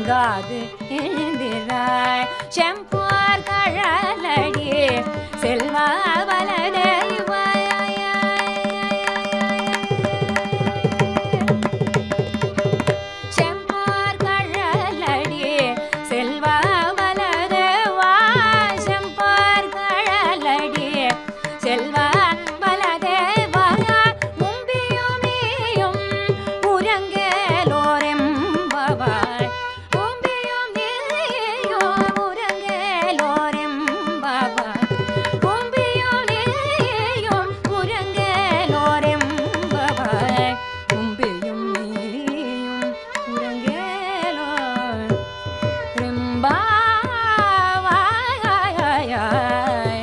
உறங்காது எழுந்திராய் செம்போர் கழலடி செல்வா செம்பார் கழலடி செல்வா மலரவா செம்பார் கழலடி செல்வா மலதேவா மும்பியுமியும் உறங்கேலோரெம்பவாய் மும்பியும் நீயும் உறங்கேலோரெம்பவாய் மும்பியும் நீயும் உறங்கேலோரெம்பவாய் மும்பியும் நீயும் உறங்கேலோ ரெம்பாவாய்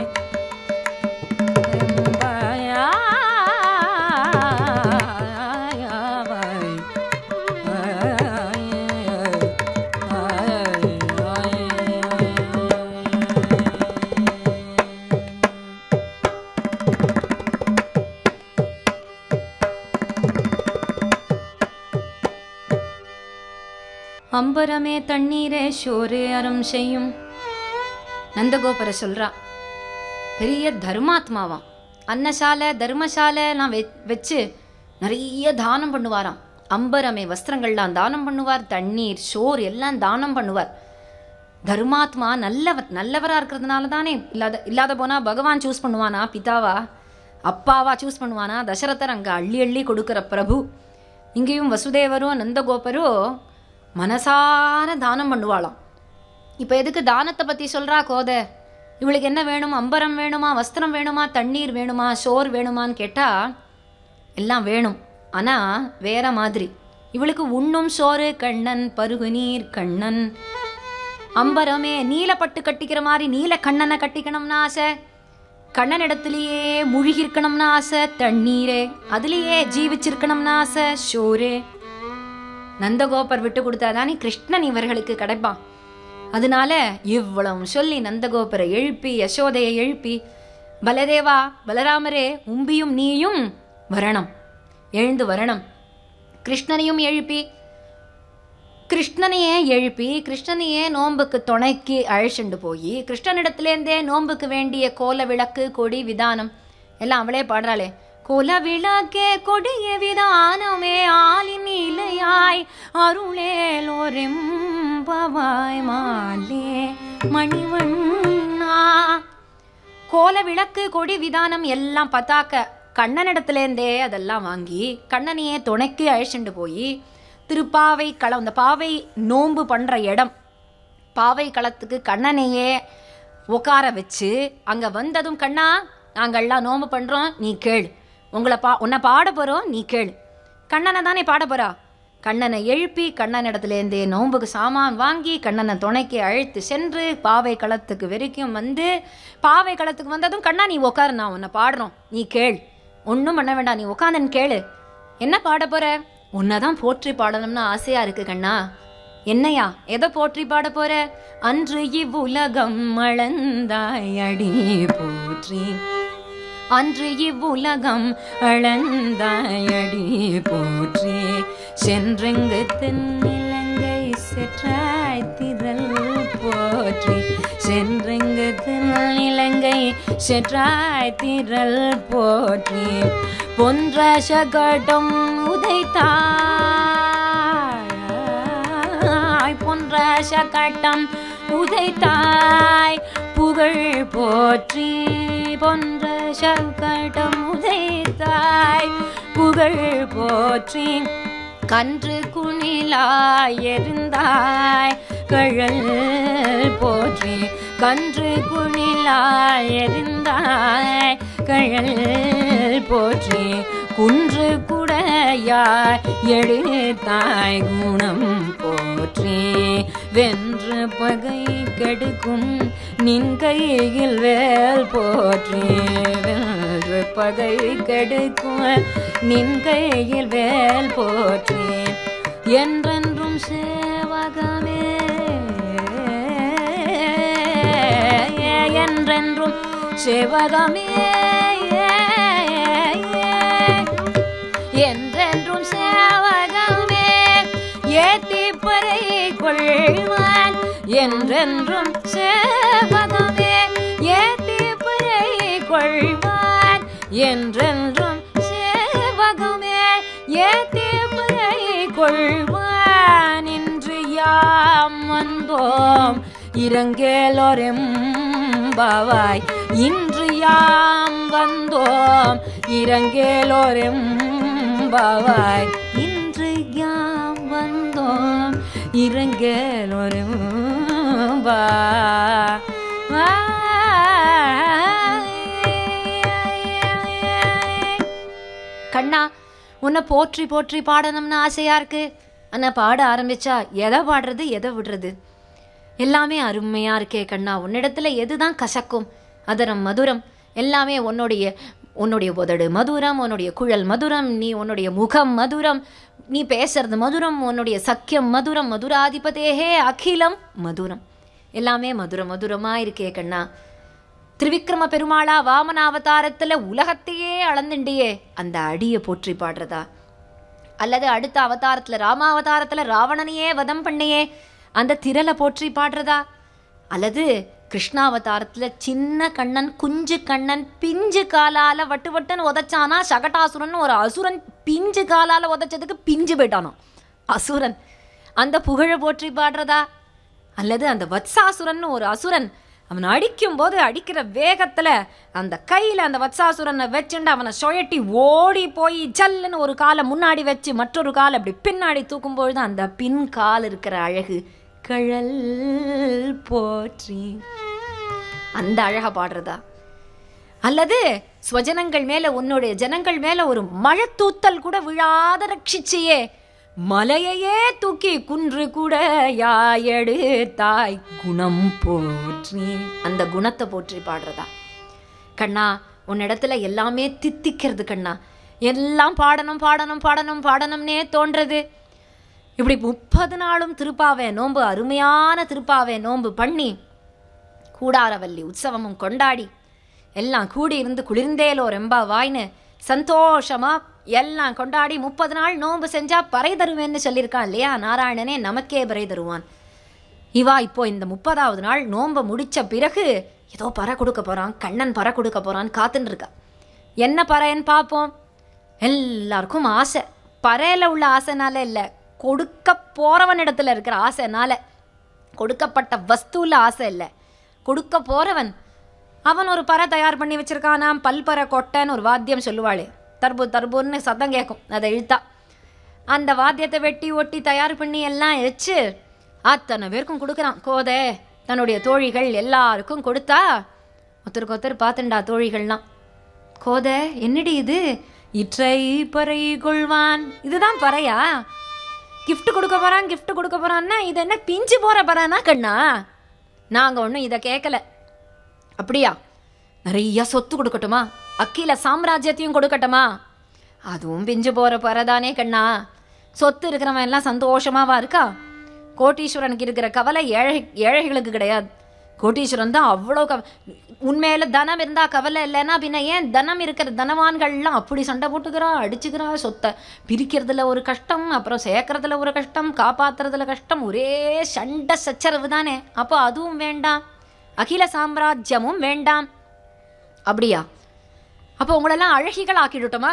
அம்பரமே தண்ணீரே ஷோரே அறம் செய்யும் நந்தகோபுர சொல்றா பெரிய தர்மாத்மாவாம் அன்னசாலை தர்மசாலை நான் வெ வச்சு நிறைய தானம் பண்ணுவாராம் அம்பரமே வஸ்திரங்கள்லாம் தானம் பண்ணுவார் தண்ணீர் ஷோர் எல்லாம் தானம் பண்ணுவார் தர்மாத்மா நல்லவர் நல்லவராக இருக்கிறதுனால தானே இல்லாத இல்லாத போனால் பகவான் சூஸ் பண்ணுவானா பிதாவா அப்பாவா சூஸ் பண்ணுவானா தசரதர் அங்கே அள்ளி அள்ளி கொடுக்குற பிரபு இங்கேயும் வசுதேவரும் நந்தகோபரும் மனசார தானம் பண்ணுவாளாம் இப்போ எதுக்கு தானத்தை பற்றி சொல்கிறா கோதை இவளுக்கு என்ன வேணும் அம்பரம் வேணுமா வஸ்திரம் வேணுமா தண்ணீர் வேணுமா சோறு வேணுமான்னு கேட்டால் எல்லாம் வேணும் ஆனால் வேற மாதிரி இவளுக்கு உண்ணும் சோறு கண்ணன் பருகு நீர் கண்ணன் அம்பரமே நீலப்பட்டு கட்டிக்கிற மாதிரி நீல கண்ணனை கட்டிக்கணும்னு ஆசை கண்ணன் இடத்துலயே முழுகி இருக்கணும்னு ஆசை தண்ணீரே அதுலேயே ஜீவிச்சிருக்கணும்னு ஆசை ஷோரே நந்தகோபர் விட்டு கொடுத்தாதானே கிருஷ்ணன் இவர்களுக்கு கிடைப்பான் அதனால இவ்வளவு சொல்லி நந்தகோபரை எழுப்பி யசோதையை எழுப்பி பலதேவா பலராமரே உம்பியும் நீயும் வரணும் எழுந்து வரணும் கிருஷ்ணனையும் எழுப்பி கிருஷ்ணனையே எழுப்பி கிருஷ்ணனையே நோன்புக்கு துணைக்கு அழைச்சிண்டு போய் கிருஷ்ணனிடத்துலேருந்தே நோன்புக்கு வேண்டிய கோல விளக்கு கொடி விதானம் எல்லாம் அவளே பாடுறாளே கோல விளக்கே கொடிய விதானமே ஆலின் இலையாய் அருளேலோரெம்பவாய் மாலே மணிவண்ணா கோல விளக்கு கொடி விதானம் எல்லாம் பத்தாக்க கண்ணனிடத்துலேருந்தே அதெல்லாம் வாங்கி கண்ணனையே துணைக்கு அழைச்சிண்டு போய் திருப்பாவை களம் இந்த பாவை நோன்பு பண்ணுற இடம் பாவை களத்துக்கு கண்ணனையே உட்கார வச்சு அங்கே வந்ததும் கண்ணா நாங்கள்லாம் நோன்பு பண்ணுறோம் நீ கேள் உங்களை பா உன்னை பாட போகிறோம் நீ கேள் கண்ணனை தானே பாட போறா கண்ணனை எழுப்பி கண்ணன் இடத்துலேருந்தே நோன்புக்கு சாமான் வாங்கி கண்ணனை துணைக்கு அழைத்து சென்று பாவை களத்துக்கு வரைக்கும் வந்து பாவை களத்துக்கு வந்ததும் கண்ணா நீ உட்காரு நான் உன்னை பாடுறோம் நீ கேள் ஒன்றும் பண்ண வேண்டாம் நீ உட்காந்துன்னு கேளு என்ன பாட போற உன்னை தான் போற்றி பாடணும்னு ஆசையா இருக்கு கண்ணா என்னையா எதை போற்றி பாட போற அன்று இவ்வுலகம் அளந்தாய் அடி போற்றி அன்று இவ்வுலகம் அளந்தாயடி போற்றி சென்றெங்கு தென்னிலங்கை செற்றாய் திரள் போற்றி சென்றெங்கு தென்னிலங்கை செற்றாய் திரள் போற்றி பொன்ற சகடம் உதைத்தாய் பொன்ற சகட்டம் உதைத்தாய் புகழ் போற்றி பொன்ற சகடம் உதைத்தாய் புகழ் போற்றி கன்று குணிலாய் எரிந்தாய் கழல் போற்றி கன்று குணிலாய் எரிந்தாய் கழல் போற்றி குன்று குடையாய் எழுத்தாய் குணம் போற்றி வென்று பகை கெடுக்கும் நின் கையில் வேல் போற்றி வென்று பகை கெடுக்கும் நின் கையில் வேல் போற்றி என்றென்றும் சேவகமே என்றென்றும் சேவகமே என்றென்றும் சேவகமே ஏத்தி பறை கொள்வான் என்றென்றும் சேவகமே ஏத்தி பறை கொள்வான் என்றென்றும் சேவகமே ஏத்தி பறை கொள்வான் இன்று யாம் வந்தோம் இரங்கேலோரெம்பாவாய் இன்று யாம் வந்தோம் இரங்கேலோரெம்பாவாய் இன்று யாம் வந்தோம் இரங்கேலோரெம்பா கண்ணா உன்னை போற்றி போற்றி பாடணும்னு ஆசையா இருக்கு ஆனா பாட ஆரம்பிச்சா எதை பாடுறது எதை விடுறது எல்லாமே அருமையா இருக்கே கண்ணா உன்னிடத்துல எதுதான் கசக்கும் அதரம் மதுரம் எல்லாமே உன்னுடைய உன்னுடைய உதடு மதுரம் உன்னுடைய குழல் மதுரம் நீ உன்னுடைய முகம் மதுரம் நீ பேசுறது மதுரம் உன்னுடைய சக்கியம் மதுரம் மதுராதிபதேகே அகிலம் மதுரம் எல்லாமே மதுர மதுரமா இருக்கே கண்ணா திரிவிக்ரம பெருமாளா வாமன அவதாரத்துல உலகத்தையே அளந்துண்டியே அந்த அடியை போற்றி பாடுறதா அல்லது அடுத்த அவதாரத்துல ராம அவதாரத்துல ராவணனையே வதம் பண்ணியே அந்த திரலை போற்றி பாடுறதா அல்லது கிருஷ்ணாவதாரத்துல சின்ன கண்ணன் குஞ்சு கண்ணன் பிஞ்சு காலால வட்டு வட்டுன்னு உதைச்சானா சகடாசுரன் ஒரு அசுரன் பிஞ்சு காலால உதைச்சதுக்கு பிஞ்சு போயிட்டானாம் அசுரன் அந்த புகழ போற்றி பாடுறதா அல்லது அந்த வத்சாசுரன் ஒரு அசுரன் அவன் அடிக்கும் போது அடிக்கிற வேகத்துல அந்த கையில அந்த வத்சாசுரனை வச்சுண்டு அவனை சுழட்டி ஓடி போய் ஜல்லுன்னு ஒரு காலை முன்னாடி வச்சு மற்றொரு காலை அப்படி பின்னாடி தூக்கும் பொழுது அந்த பின் கால் இருக்கிற அழகு கழல் போற்றி அந்த அழகா பாடுறதா அல்லது ஸ்வஜனங்கள் மேல உன்னுடைய ஜனங்கள் மேல ஒரு மழை தூத்தல் கூட விழாத ரட்சிச்சியே மலையையே தூக்கி குன்று கூட யாயடு தாய் குணம் போற்றி அந்த குணத்தை போற்றி பாடுறதா கண்ணா உன்னிடத்துல எல்லாமே தித்திக்கிறது கண்ணா எல்லாம் பாடணும் பாடணும் பாடணும் பாடணும்னே தோன்றது இப்படி முப்பது நாளும் திருப்பாவே நோன்பு அருமையான திருப்பாவே நோன்பு பண்ணி கூடாரவல்லி உற்சவமும் கொண்டாடி எல்லாம் கூடி இருந்து குளிர்ந்தேலோ ரெம்பா வாய்னு சந்தோஷமா எல்லாம் கொண்டாடி முப்பது நாள் நோன்பு செஞ்சா பறை தருவேன்னு சொல்லியிருக்கான் இல்லையா நாராயணனே நமக்கே பறை தருவான் இவா இப்போ இந்த முப்பதாவது நாள் நோன்பை முடிச்ச பிறகு ஏதோ பறை கொடுக்க போறான் கண்ணன் பறை கொடுக்க போறான் காத்துன்னு இருக்கா என்ன பறைன்னு பார்ப்போம் எல்லாருக்கும் ஆசை பறையில உள்ள ஆசைனால இல்லை கொடுக்க போறவனிடத்துல இருக்கிற ஆசைனால கொடுக்கப்பட்ட வஸ்துல ஆசை இல்லை கொடுக்க போறவன் அவன் ஒரு பறை தயார் பண்ணி வச்சிருக்கானாம் பல்பறை கொட்டைன்னு ஒரு வாத்தியம் சொல்லுவாளே தர்பு தர்புன்னு சத்தம் கேட்கும் அதை இழுத்தா அந்த வாத்தியத்தை வெட்டி ஒட்டி தயார் பண்ணி எல்லாம் வச்சு அத்தனை பேருக்கும் கொடுக்குறான் கோதை தன்னுடைய தோழிகள் எல்லாருக்கும் கொடுத்தா ஒருத்தருக்கு ஒருத்தர் பார்த்துண்டா தோழிகள்லாம் கோதை என்னடி இது இற்றை பறை கொள்வான் இதுதான் பறையா gift கொடுக்க போறான் gift கொடுக்க போறான்னா இது என்ன பிஞ்சு போற பறைனா கண்ணா நாங்க ஒன்றும் இதை கேட்கல அப்படியா நிறைய சொத்து கொடுக்கட்டுமா அக்கில சாம்ராஜ்யத்தையும் கொடுக்கட்டுமா அதுவும் பிஞ்சு போற பறதானே கண்ணா சொத்து இருக்கிறவன் எல்லாம் சந்தோஷமாவா இருக்கா கோட்டீஸ்வரனுக்கு இருக்கிற கவலை ஏழை ஏழைகளுக்கு கிடையாது கோட்டீஸ்வரன் தான் அவ்வளோ கவ உண்மையில தனம் இருந்தா கவலை இல்லைன்னா பின்ன ஏன் தனம் இருக்கிற தனவான்கள்லாம் அப்படி சண்டை போட்டுக்கிறா அடிச்சுக்கிறா சொத்தை பிரிக்கிறதுல ஒரு கஷ்டம் அப்புறம் சேர்க்கறதுல ஒரு கஷ்டம் காப்பாத்துறதுல கஷ்டம் ஒரே சண்டை சச்சரவு தானே அப்போ அதுவும் வேண்டாம் அகில சாம்ராஜ்யமும் வேண்டாம் அப்படியா அப்போ உங்களெல்லாம் அழகிகள் ஆக்கிடட்டுமா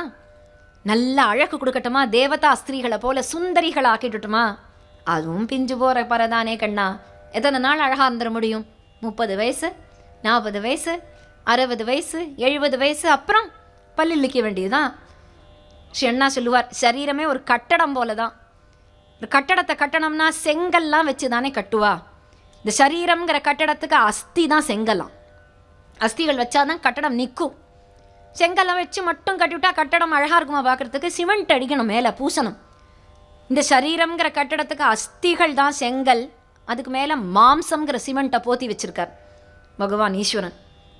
நல்ல அழகு கொடுக்கட்டுமா தேவதா ஸ்திரீகளை போல சுந்தரிகள் ஆக்கிடட்டுமா அதுவும் பிஞ்சு போற பரதானே கண்ணா எத்தனை நாள் அழகா இருந்துட முடியும் முப்பது வயசு நாற்பது வயசு அறுபது வயசு எழுபது வயசு அப்புறம் பல்லு இழிக்க வேண்டியதுதான் ஸ்ரீ அண்ணா சொல்லுவார் சரீரமே ஒரு கட்டடம் போல தான் ஒரு கட்டடத்தை கட்டணம்னா செங்கல்லாம் வச்சு தானே கட்டுவா இந்த சரீரம்ங்கிற கட்டடத்துக்கு அஸ்தி தான் செங்கல்லாம் அஸ்திகள் வச்சாதான் கட்டடம் நிற்கும் செங்கல்லாம் வச்சு மட்டும் கட்டிவிட்டா கட்டடம் அழகாக இருக்குமா பார்க்கறதுக்கு சிமெண்ட் அடிக்கணும் மேலே பூசணும் இந்த சரீரம்ங்கிற கட்டடத்துக்கு அஸ்திகள் தான் செங்கல் அதுக்கு மேலே மாம்சம்ங்கிற சிமெண்ட்டை போத்தி வச்சிருக்கார் பகவான் ஈஸ்வரன்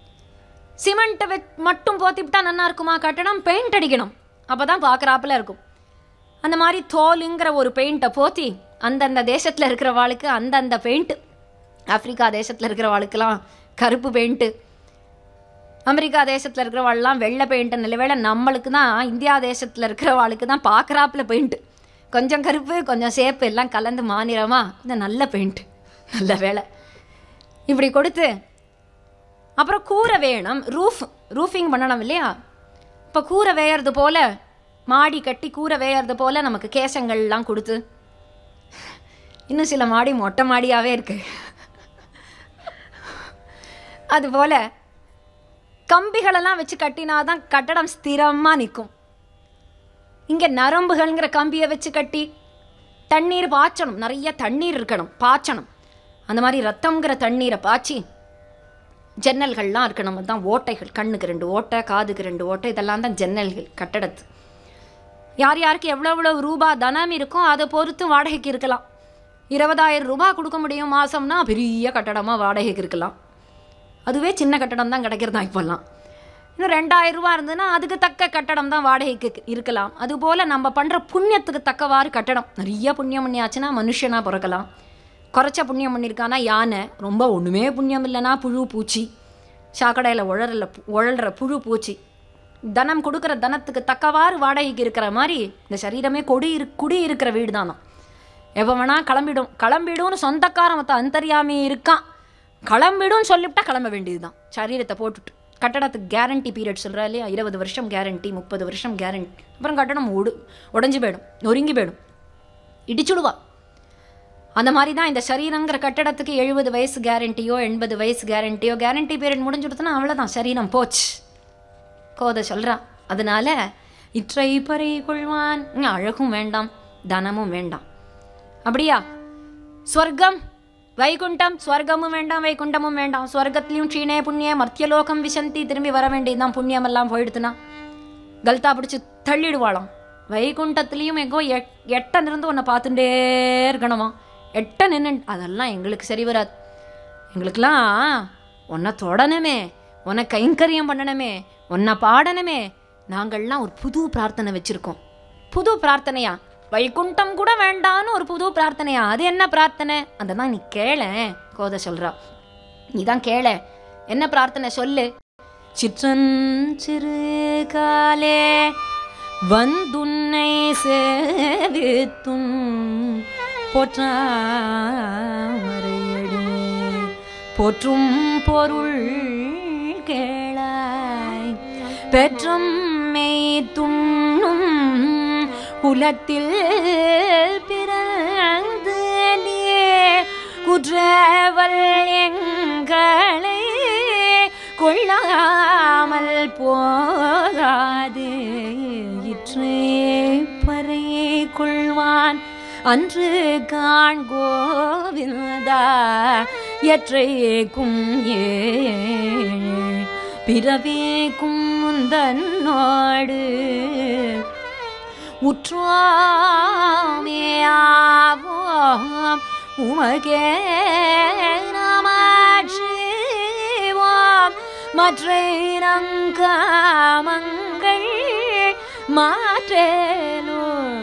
சிமெண்ட்டை வெ மட்டும் போத்திவிட்டா நல்லா இருக்குமா கட்டடம் பெயிண்ட் அடிக்கணும் அப்போ தான் பார்க்குறாப்புல இருக்கும் அந்த மாதிரி தோலுங்கிற ஒரு பெயிண்ட்டை போத்தி அந்தந்த தேசத்தில் இருக்கிறவாளுக்கு அந்தந்த பெயிண்ட்டு ஆப்பிரிக்கா தேசத்தில் இருக்கிறவாளுக்கெல்லாம் கருப்பு பெயிண்ட்டு அமெரிக்கா தேசத்தில் இருக்கிறவாள்லாம் வெள்ளை பெயிண்ட் நல்ல வேளை நம்மளுக்கு தான் இந்தியா தேசத்தில் இருக்கிறவாளுக்கு தான் பார்க்குறாப்புல பெயிண்ட்டு கொஞ்சம் கருப்பு கொஞ்சம் சேப்பு எல்லாம் கலந்து மாநிறமா இந்த நல்ல பெயிண்ட் நல்ல வேலை இப்படி கொடுத்து அப்புறம் கூரை வேணும் ரூஃப் ரூஃபிங் பண்ணணும் இல்லையா இப்போ கூரை வேயறது போல மாடி கட்டி கூரை வேயறது போல நமக்கு கேசங்கள்லாம் கொடுத்து இன்னும் சில மாடி மொட்டை மாடியாகவே இருக்கு அதுபோல் கம்பிகளெல்லாம் வச்சு கட்டினாதான் கட்டடம் ஸ்திரமாக நிற்கும் இங்கே நரம்புகள்ங்கிற கம்பியை வச்சு கட்டி தண்ணீர் பாய்ச்சணும் நிறைய தண்ணீர் இருக்கணும் பாய்ச்சணும் அந்த மாதிரி ரத்தம்ங்கிற தண்ணீரை பாய்ச்சி ஜன்னல்கள்லாம் இருக்கணும் அதுதான் ஓட்டைகள் கண்ணுக்கு ரெண்டு ஓட்டை காதுக்கு ரெண்டு ஓட்டை இதெல்லாம் தான் ஜன்னல்கள் கட்டடத்து யார் யாருக்கு எவ்வளோ எவ்வளோ ரூபா தனம் இருக்கோ அதை பொறுத்து வாடகைக்கு இருக்கலாம் இருபதாயிரம் ரூபாய் கொடுக்க முடியும் மாதம்னா பெரிய கட்டடமாக வாடகைக்கு இருக்கலாம் அதுவே சின்ன கட்டடம் தான் கிடைக்கிறதா இப்போல்லாம் இன்னும் ரெண்டாயிரம் ரூபா இருந்ததுன்னா அதுக்கு தக்க கட்டடம் தான் வாடகைக்கு இருக்கலாம் அதுபோல் நம்ம பண்ணுற புண்ணியத்துக்கு தக்கவாறு கட்டடம் நிறைய புண்ணியம் பண்ணியாச்சுன்னா மனுஷனாக பிறக்கலாம் குறைச்ச புண்ணியம் பண்ணியிருக்கானா யானை ரொம்ப ஒன்றுமே புண்ணியம் இல்லைனா புழு பூச்சி சாக்கடையில் உழறல உழல்ற புழு பூச்சி தனம் கொடுக்குற தனத்துக்கு தக்கவாறு வாடகைக்கு இருக்கிற மாதிரி இந்த சரீரமே கொடி இரு குடி இருக்கிற வீடு தானா எப்போ வேணால் கிளம்பிடும் கிளம்பிடும்னு சொந்தக்காரன் மற்ற அந்தரியாமே இருக்கான் கிளம்பிடும்னு சொல்லிவிட்டா கிளம்ப வேண்டியதுதான் சரீரத்தை போட்டுட்டு கட்டடத்துக்கு கேரண்டி பீரியட் சொல்கிறா இல்லையா இருபது வருஷம் கேரண்டி முப்பது வருஷம் கேரண்டி அப்புறம் கட்டடம் உடு உடஞ்சி போயிடும் நொறுங்கி போயிடும் இடிச்சுடுவா அந்த மாதிரி தான் இந்த சரீரங்கிற கட்டடத்துக்கு எழுபது வயசு கேரண்டியோ எண்பது வயசு கேரண்டியோ கேரண்டி பீரியட் முடிஞ்சுடுத்துனா அவ்வளோதான் சரீரம் போச்சு கோதை சொல்கிறான் அதனால இற்றை பறை கொள்வான் இங்க அழகும் வேண்டாம் தனமும் வேண்டாம் அப்படியா ஸ்வர்க்கம் வைகுண்டம் ஸ்வர்க்கமும் வேண்டாம் வைகுண்டமும் வேண்டாம் ஸ்வர்க்கத்திலையும் க்ஷீணே புண்ணிய மர்த்தியலோகம் விசந்தி திரும்பி வர வேண்டியதுதான் புண்ணியமெல்லாம் போயிடுத்துனா கல்தா பிடிச்சி தள்ளிடுவாளாம் வைகுண்டத்துலேயும் எங்கோ எட் எட்ட நிருந்து உன்னை பார்த்துட்டே இருக்கணுமா எட்ட நின்று அதெல்லாம் எங்களுக்கு சரி வராது எங்களுக்கெல்லாம் உன்னை தொடணுமே உன்னை கைங்கரியம் பண்ணணுமே உன்னை பாடணுமே நாங்கள்லாம் ஒரு புது பிரார்த்தனை வச்சுருக்கோம் புது பிரார்த்தனையா வைகுண்டம் கூட வேண்டான்னு ஒரு புது பிரார்த்தனையா அது என்ன பிரார்த்தனை அதை தான் நீ கேள கோதை சொல்றா நீ தான் கேள என்ன பிரார்த்தனை சொல்லு சிற்றன் சிறு காலே வந்துன்னை சேவித்தும் போற்றாமறையடு போற்றும் பொருள் கேளாய் பெற்றும் மெய் துண்ணும் குலத்தில் பிறந்து நீ குற்றவல் எங்களை கொள்ளாமல் போகாது இற்றே பறையே கொள்வான் அன்று காண் கோவிந்தா எற்றைக்கும் ஏ பிறவேக்கும் முந்தன்னோடு உற்றாமேயாவோம் உமகே நமச்சிவோம் மற்ற நங்காமங்கள் மாற்றேலோ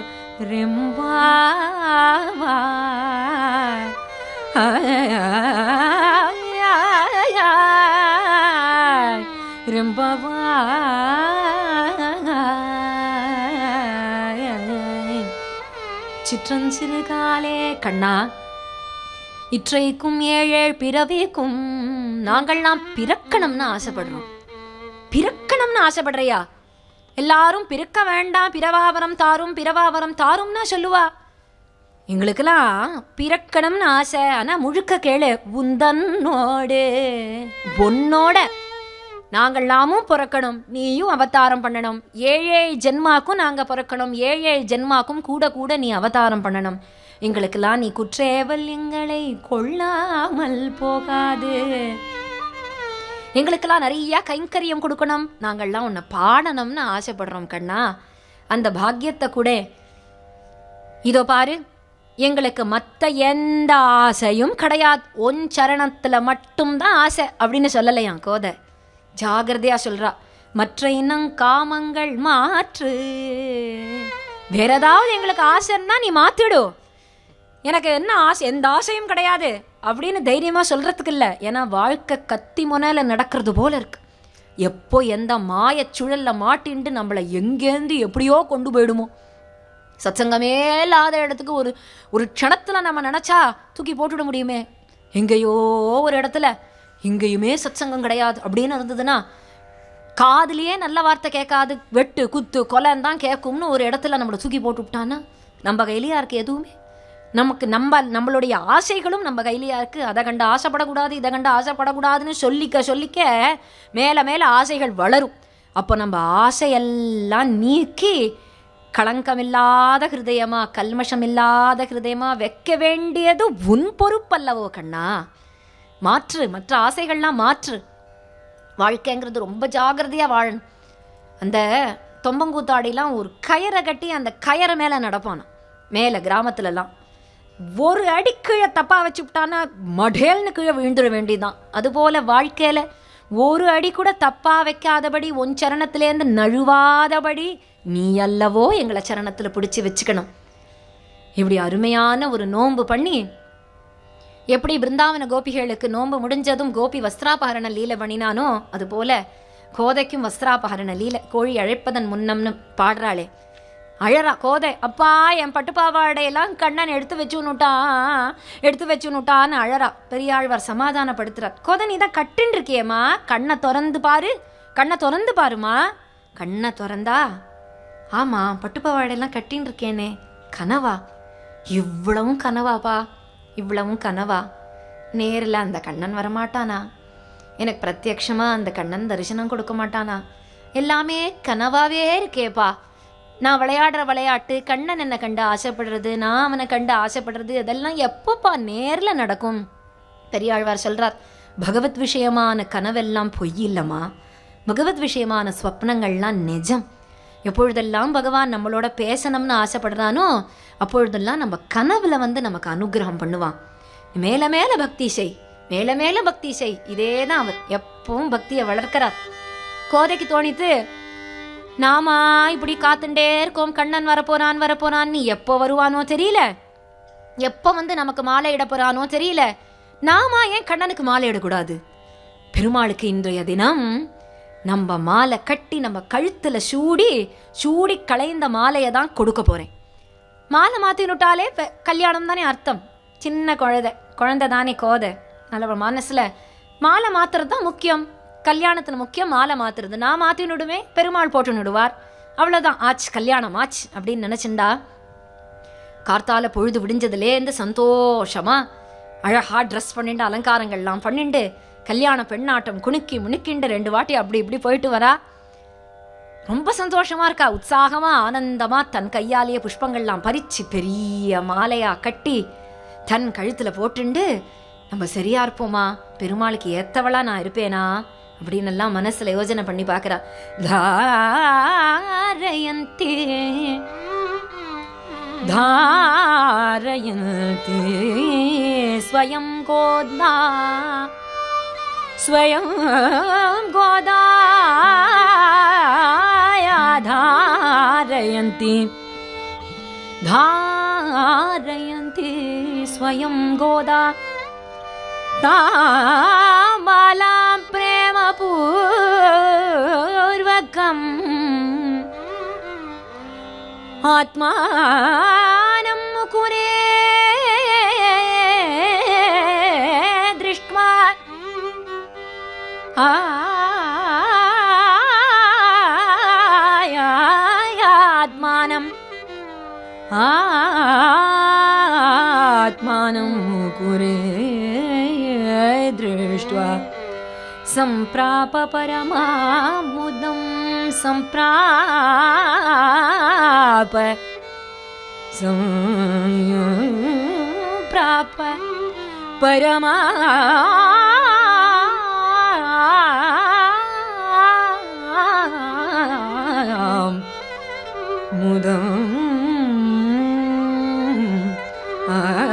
ரெம்பாவா ரெம்பவா சிற்றன் சிறுகாலே கண்ணா இற்றைக்கும் ஏழேழ் பிறவிக்கும் நாங்கள்லாம் பிறக்கணும்னு ஆசைப்படுறோம் பிறக்கணும்னு ஆசைப்படுறியா எல்லாரும் பிறக்க வேண்டாம் பிறவாவரம் தாரும் பிறவாவரம் தாரும்னா சொல்லுவா எங்களுக்கெல்லாம் பிறக்கணும்னு ஆசை ஆனா முழுக்க கேளு உந்தன்னோடு பொன்னோட நாங்கள்லாமும் பிறக்கணும் நீயும் அவதாரம் பண்ணணும் ஏழேழு ஜென்மாக்கும் நாங்கள் பிறக்கணும் ஏழேழு ஜென்மாக்கும் கூட கூட நீ அவதாரம் பண்ணணும் எங்களுக்கெல்லாம் நீ குற்றேவல் எங்களை கொள்ளாமல் போகாது எங்களுக்கெல்லாம் நிறைய கைங்கரியம் கொடுக்கணும் நாங்கள்லாம் உன்னை பாடணும்னு ஆசைப்படுறோம் கண்ணா அந்த பாக்கியத்தை கூட இதோ பாரு எங்களுக்கு மற்ற எந்த ஆசையும் கிடையாது ஒன் சரணத்தில் மட்டும்தான் ஆசை அப்படின்னு சொல்லலையாம் கோதை ஜாகிரதையா சொல்றா மற்ற இனம் காமங்கள் மாற்று வேற ஏதாவது எங்களுக்கு ஆசைன்னா நீ மாத்திடு எனக்கு என்ன ஆசை எந்த ஆசையும் கிடையாது அப்படின்னு தைரியமா சொல்றதுக்கு இல்லை ஏன்னா வாழ்க்கை கத்தி முனையில நடக்கிறது போல இருக்கு எப்போ எந்த மாயச் சுழல்ல மாட்டின்ட்டு நம்மளை எங்கேருந்து எப்படியோ கொண்டு போயிடுமோ சத்சங்கமே இல்லாத இடத்துக்கு ஒரு ஒரு க்ஷணத்தில் நம்ம நினச்சா தூக்கி போட்டுட முடியுமே எங்கேயோ ஒரு இடத்துல இங்கேயுமே சத்சங்கம் கிடையாது அப்படின்னு இருந்ததுன்னா காதுலயே நல்ல வார்த்தை கேட்காது வெட்டு குத்து கொலைன்னு தான் கேட்கும்னு ஒரு இடத்துல நம்மளை தூக்கி போட்டு விட்டான்னா நம்ம கையிலையா இருக்கு எதுவுமே நமக்கு நம்ம நம்மளுடைய ஆசைகளும் நம்ம கையிலையா இருக்கு அதை கண்டு ஆசைப்படக்கூடாது இதை கண்டு ஆசைப்படக்கூடாதுன்னு சொல்லிக்க சொல்லிக்க மேலே மேலே ஆசைகள் வளரும் அப்போ நம்ம ஆசையெல்லாம் நீக்கி களங்கமில்லாத ஹிருதயமா கல்மஷமில்லாத ஹிருதயமா வைக்க வேண்டியது உன் பொறுப்பல்லவோ கண்ணா மாற்று மற்ற ஆசைகள்லாம் மாற்று வாழ்க்கைங்கிறது ரொம்ப ஜாகிரதையாக வாழணும் அந்த தொம்பங்கூத்தாடிலாம் ஒரு கயரை கட்டி அந்த கயரை மேலே நடப்பானாம் மேலே கிராமத்துலலாம் ஒரு அடி கீழே தப்பாக வச்சுவிட்டானா மடேல்னு கீழே விழுந்துட வேண்டியதுதான் அதுபோல் வாழ்க்கையில் ஒரு அடி கூட தப்பாக வைக்காதபடி உன் சரணத்திலேருந்து நழுவாதபடி நீ அல்லவோ எங்களை சரணத்தில் பிடிச்சி வச்சுக்கணும் இப்படி அருமையான ஒரு நோன்பு பண்ணி எப்படி பிருந்தாவன கோபிகளுக்கு நோன்பு முடிஞ்சதும் கோபி வஸ்திராபகரண லீலை பண்ணினானோ அதுபோல கோதைக்கும் வஸ்திராபகரண லீலை கோழி அழைப்பதன் முன்னம்னு பாடுறாளே அழறா கோதை அப்பா என் பட்டுப்பாவாடையெல்லாம் கண்ணன் எடுத்து வச்சுன்னுட்டான் எடுத்து வச்சுன்னுட்டான்னு அழறா பெரியாழ்வார் சமாதானப்படுத்துறார் கோதை நீ தான் கட்டுன்னு இருக்கியேம்மா கண்ணை திறந்து பாரு கண்ணை திறந்து பாருமா கண்ணை திறந்தா ஆமாம் பட்டுப்பாவாடையெல்லாம் கட்டின்னு இருக்கேனே கனவா இவ்வளவும் கனவாப்பா இவ்வளவும் கனவா நேரில் அந்த கண்ணன் வரமாட்டானா எனக்கு பிரத்யக்ஷமாக அந்த கண்ணன் தரிசனம் கொடுக்க மாட்டானா எல்லாமே கனவாவே இருக்கேப்பா நான் விளையாடுற விளையாட்டு கண்ணன் என்னை கண்டு ஆசைப்படுறது நான் அவனை கண்டு ஆசைப்படுறது இதெல்லாம் எப்பப்பா நேரில் நடக்கும் பெரியாழ்வார் சொல்றார் பகவத் விஷயமான கனவெல்லாம் பொய் இல்லைம்மா பகவத் விஷயமான ஸ்வப்னங்கள்லாம் நிஜம் எப்பொழுதெல்லாம் பகவான் நம்மளோட பேசணும்னு ஆசைப்படுறானோ அப்பொழுதெல்லாம் நம்ம கனவுல வந்து நமக்கு அனுகிரகம் பண்ணுவான் மேல மேல பக்தி செய் மேல மேல பக்தி செய் இதே தான் அவர் எப்பவும் பக்தியை வளர்க்கிறார் கோதைக்கு தோணித்து நாமா இப்படி காத்துட்டே இருக்கோம் கண்ணன் வரப்போறான் வரப்போறான் நீ எப்போ வருவானோ தெரியல எப்போ வந்து நமக்கு மாலை இட போறானோ தெரியல நாமா ஏன் கண்ணனுக்கு மாலை இடக்கூடாது பெருமாளுக்கு இன்றைய தினம் நம்ம மாலை கட்டி நம்ம கழுத்துல சூடி சூடி களைந்த மாலையை தான் கொடுக்க போறேன் மாலை மாத்தினுட்டாலே பெ- கல்யாணம் தானே அர்த்தம் சின்ன குழந்தை குழந்தை தானே கோதை நல்ல மனசுல மாலை மாத்துறது தான் முக்கியம் கல்யாணத்துல முக்கியம் மாலை மாத்துறது நான் மாத்தி விடுவேன் பெருமாள் போட்டு விடுவார் அவ்வளவுதான் ஆச்சு கல்யாணம் ஆச்சு அப்படின்னு நினைச்சுண்டா கார்த்தால பொழுது விடிஞ்சதுலேருந்து சந்தோஷமா அழகா ட்ரெஸ் பண்ணிட்டு அலங்காரங்கள்லாம் பண்ணிண்டு கல்யாண பெண்ணாட்டம் குணுக்கி முணுக்கிண்டு ரெண்டு வாட்டி அப்படி இப்படி போயிட்டு வரா ரொம்ப சந்தோஷமா இருக்கா உற்சாகமா ஆனந்தமா தன் கையாலேயே புஷ்பங்கள்லாம் பறிச்சு பெரிய மாலையா கட்டி தன் கழுத்துல போட்டுண்டு நம்ம சரியா இருப்போமா பெருமாளுக்கு ஏத்தவளா நான் இருப்பேனா அப்படின்னு எல்லாம் மனசுல யோசனை பண்ணி பார்க்கறா தாரயந்தே धारयन्ति स्वयं गोदा स्वयं गोदाया धारयन्ति धारयन्ति स्वयं गोदा तामालां प्रेमपूर्वकम् आत्मानं मुकुरे दृष्ट्वा आत्मानम् आत्मानं मुकुरे दृष्ट्वा सम्प्राप परमामुदं सम्प्राप सम्प्राप परमा मुदम्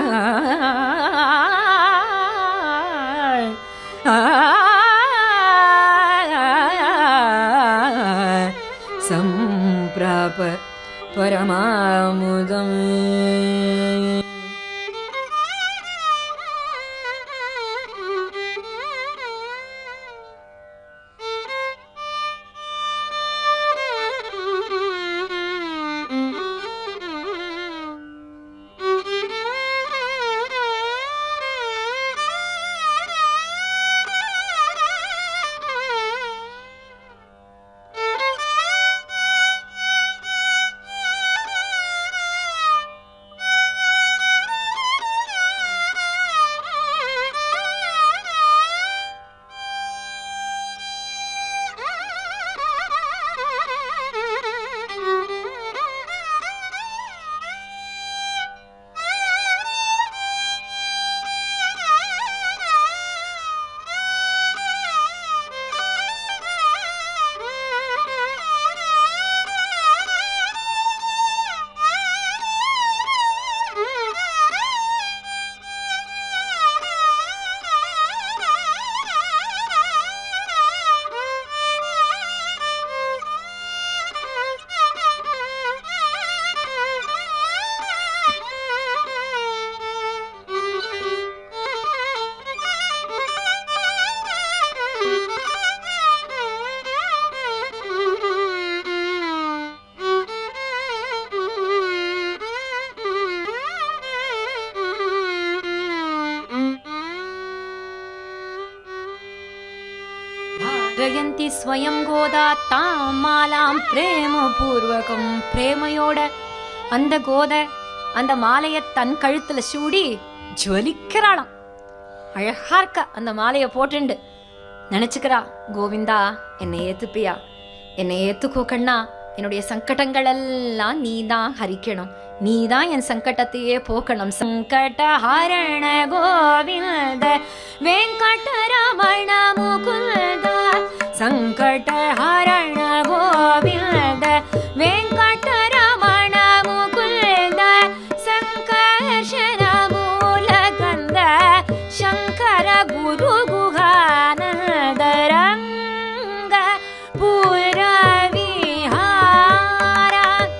सम्प्राप परमामुदम् தாரயந்தி ஸ்வயம் கோதா தாம் மாலாம் பிரேமபூர்வகம் பிரேமையோட அந்த கோதை அந்த மாலையை தன் கழுத்துல சூடி ஜுவலிக்கிறாளாம் அழகா இருக்கா அந்த மாலையை போட்டுண்டு நினைச்சுக்கிறா கோவிந்தா என்னை ஏத்துப்பியா என்னை ஏத்துக்கோ கண்ணா என்னுடைய சங்கடங்கள் எல்லாம் நீதான் ஹரிக்கணும் நீதான் என் சங்கடத்தையே போக்கணும் சங்கட ஹரண கோவிந்த வெங்கடரமண முகுந்த சங்கட ஹரண கோவிந்த வெங்கடரமண முகுந்த சங்கர்ஷன மூலகந்த ಶಂಕರ ಗುರು ಗುಹಾನಂದ ರಂಗ ಪುರ ವಿಹಾರ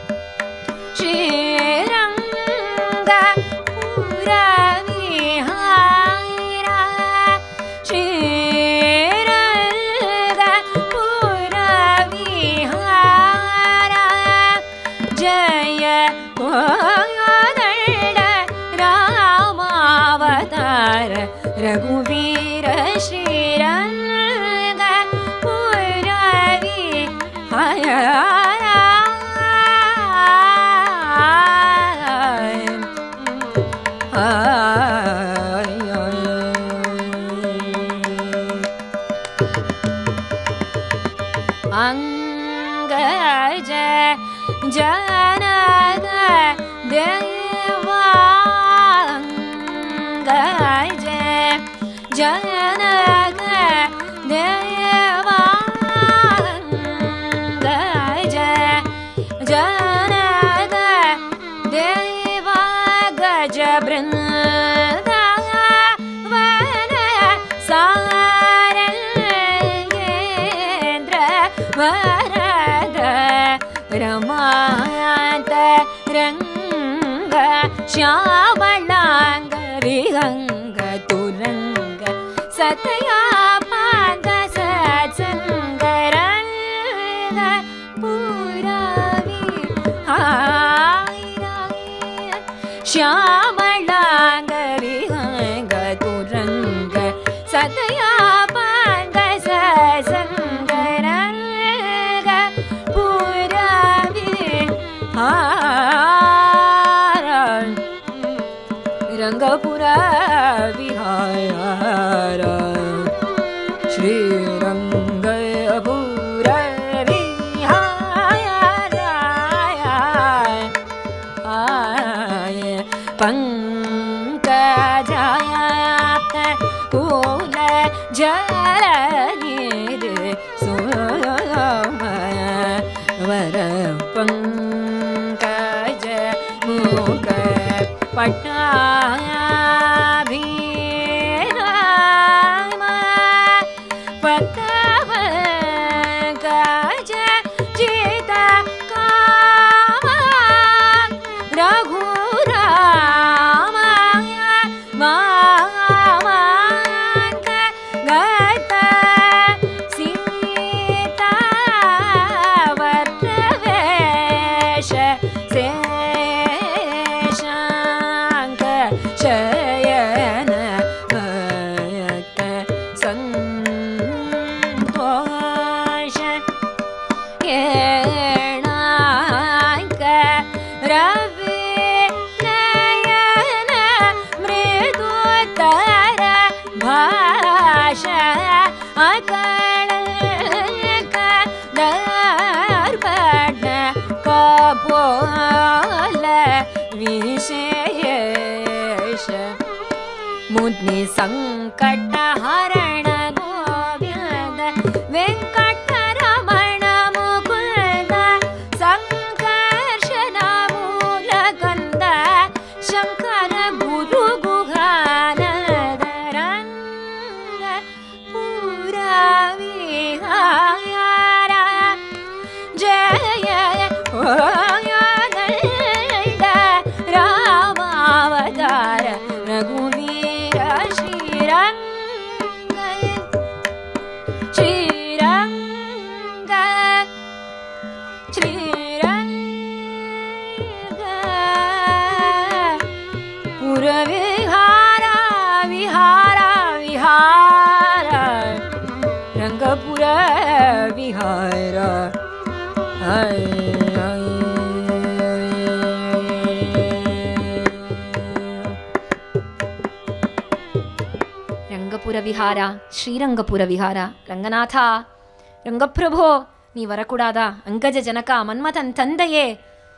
ಶ್ರೀರಂಗ ಪುರ ವಿಹಾರ ಶ್ರೀರಂಗ ಪುರ ವಿಹಾರ ಜಯ ಕೋದಂಡ ರಾಮಾವತಾರ ರಘುವೀರ ಶ್ರೀರಂಗ ಪುರವಿ ಹಯ அங்கஜ ஜனக தேவாங்கஜ ஜனக தேவாங்கஜ ஜனக தேவா கஜ பிருந்த வன சாரங்கேந்திர வரத ரமாந்த ரங்க ಶ್ಯಾಮಳಾಂಗ ವಿಹಂಗ ತುರಂಗ ಸತಯಾ ಪಾದ ಸತ್ಸಂಗರಂಗ ಪುರವಿ ಹಾಯ ಶ್ಯಾಮಳಾಂಗ ವಿಹಂಗ ತುರಂಗ ಸತಯಾ ಪಾದ ಸತ್ಸಂಗರಂಗ ಪುರವಿ ಹಾರ ರಂಗಪುರ ವಿಹಾರ ಶ್ರೀರಂಗಪುರ ವಿಹಾರ ಆಯ ಪಂಕಜಾತ ಕೂಲ ಜಲನೀರ್ ಸೋಮ ವರ ಪಂಕಜ ಮುಖ ಪಟ್ಟಾಭಿರಾಮ ಪಟ್ಟವ ಗಜ ಚಿತ ಕಾಮ ರಘುರಾಮ ಮಾಮಾಂಗ ಗತ ಸೀತಾ ವರ್ತವೇಶ ಶೇಷಾಂಕ ಶಯನ ಭಯಕ ಸಂತೋಷ ಏಣಾಂಕ ರವಿ ನಯನ ಮೃದುತರ ಭಾಷ ಅಕಳಕ ದರ್ಪಣ ಕಪೋಲ ವಿಶೇಷ ಮುದ್ನಿ ಸಂಕಟ ಹರಣ ಗೋವಿಂದ ವೆಂಕಟರಮಣ ಮುಕುಂದ ಸಂಕರ್ಷಣ ಮೂಲಕಂದ ಶಂಕರ ಗುರು ಗುಹಾನದ ರಂಗ ಪುರ ವಿಹಾರ ಜಯ ಓಯದಂಡ ರಾಮಾವತಾರ ರಘುವೀರ ಶ್ರೀರಂಗ ಶ್ರೀರಂಗ ಶ್ರೀರಂಗ ಪುರವಿಹಾರ ವಿಹಾರ ವಿಹಾರ ರಂಗಪುರ ஹரிஹர ರಂಗಪುರ ವಿಹಾರ ಶ್ರೀರಂಗಪುರ ವಿಹಾರ ರಂಗನಾಥ ರಂಗಪ್ರಭೋ நீ வரக்கூடாதா அங்கஜ ஜனகா மன்மதன் தந்தையே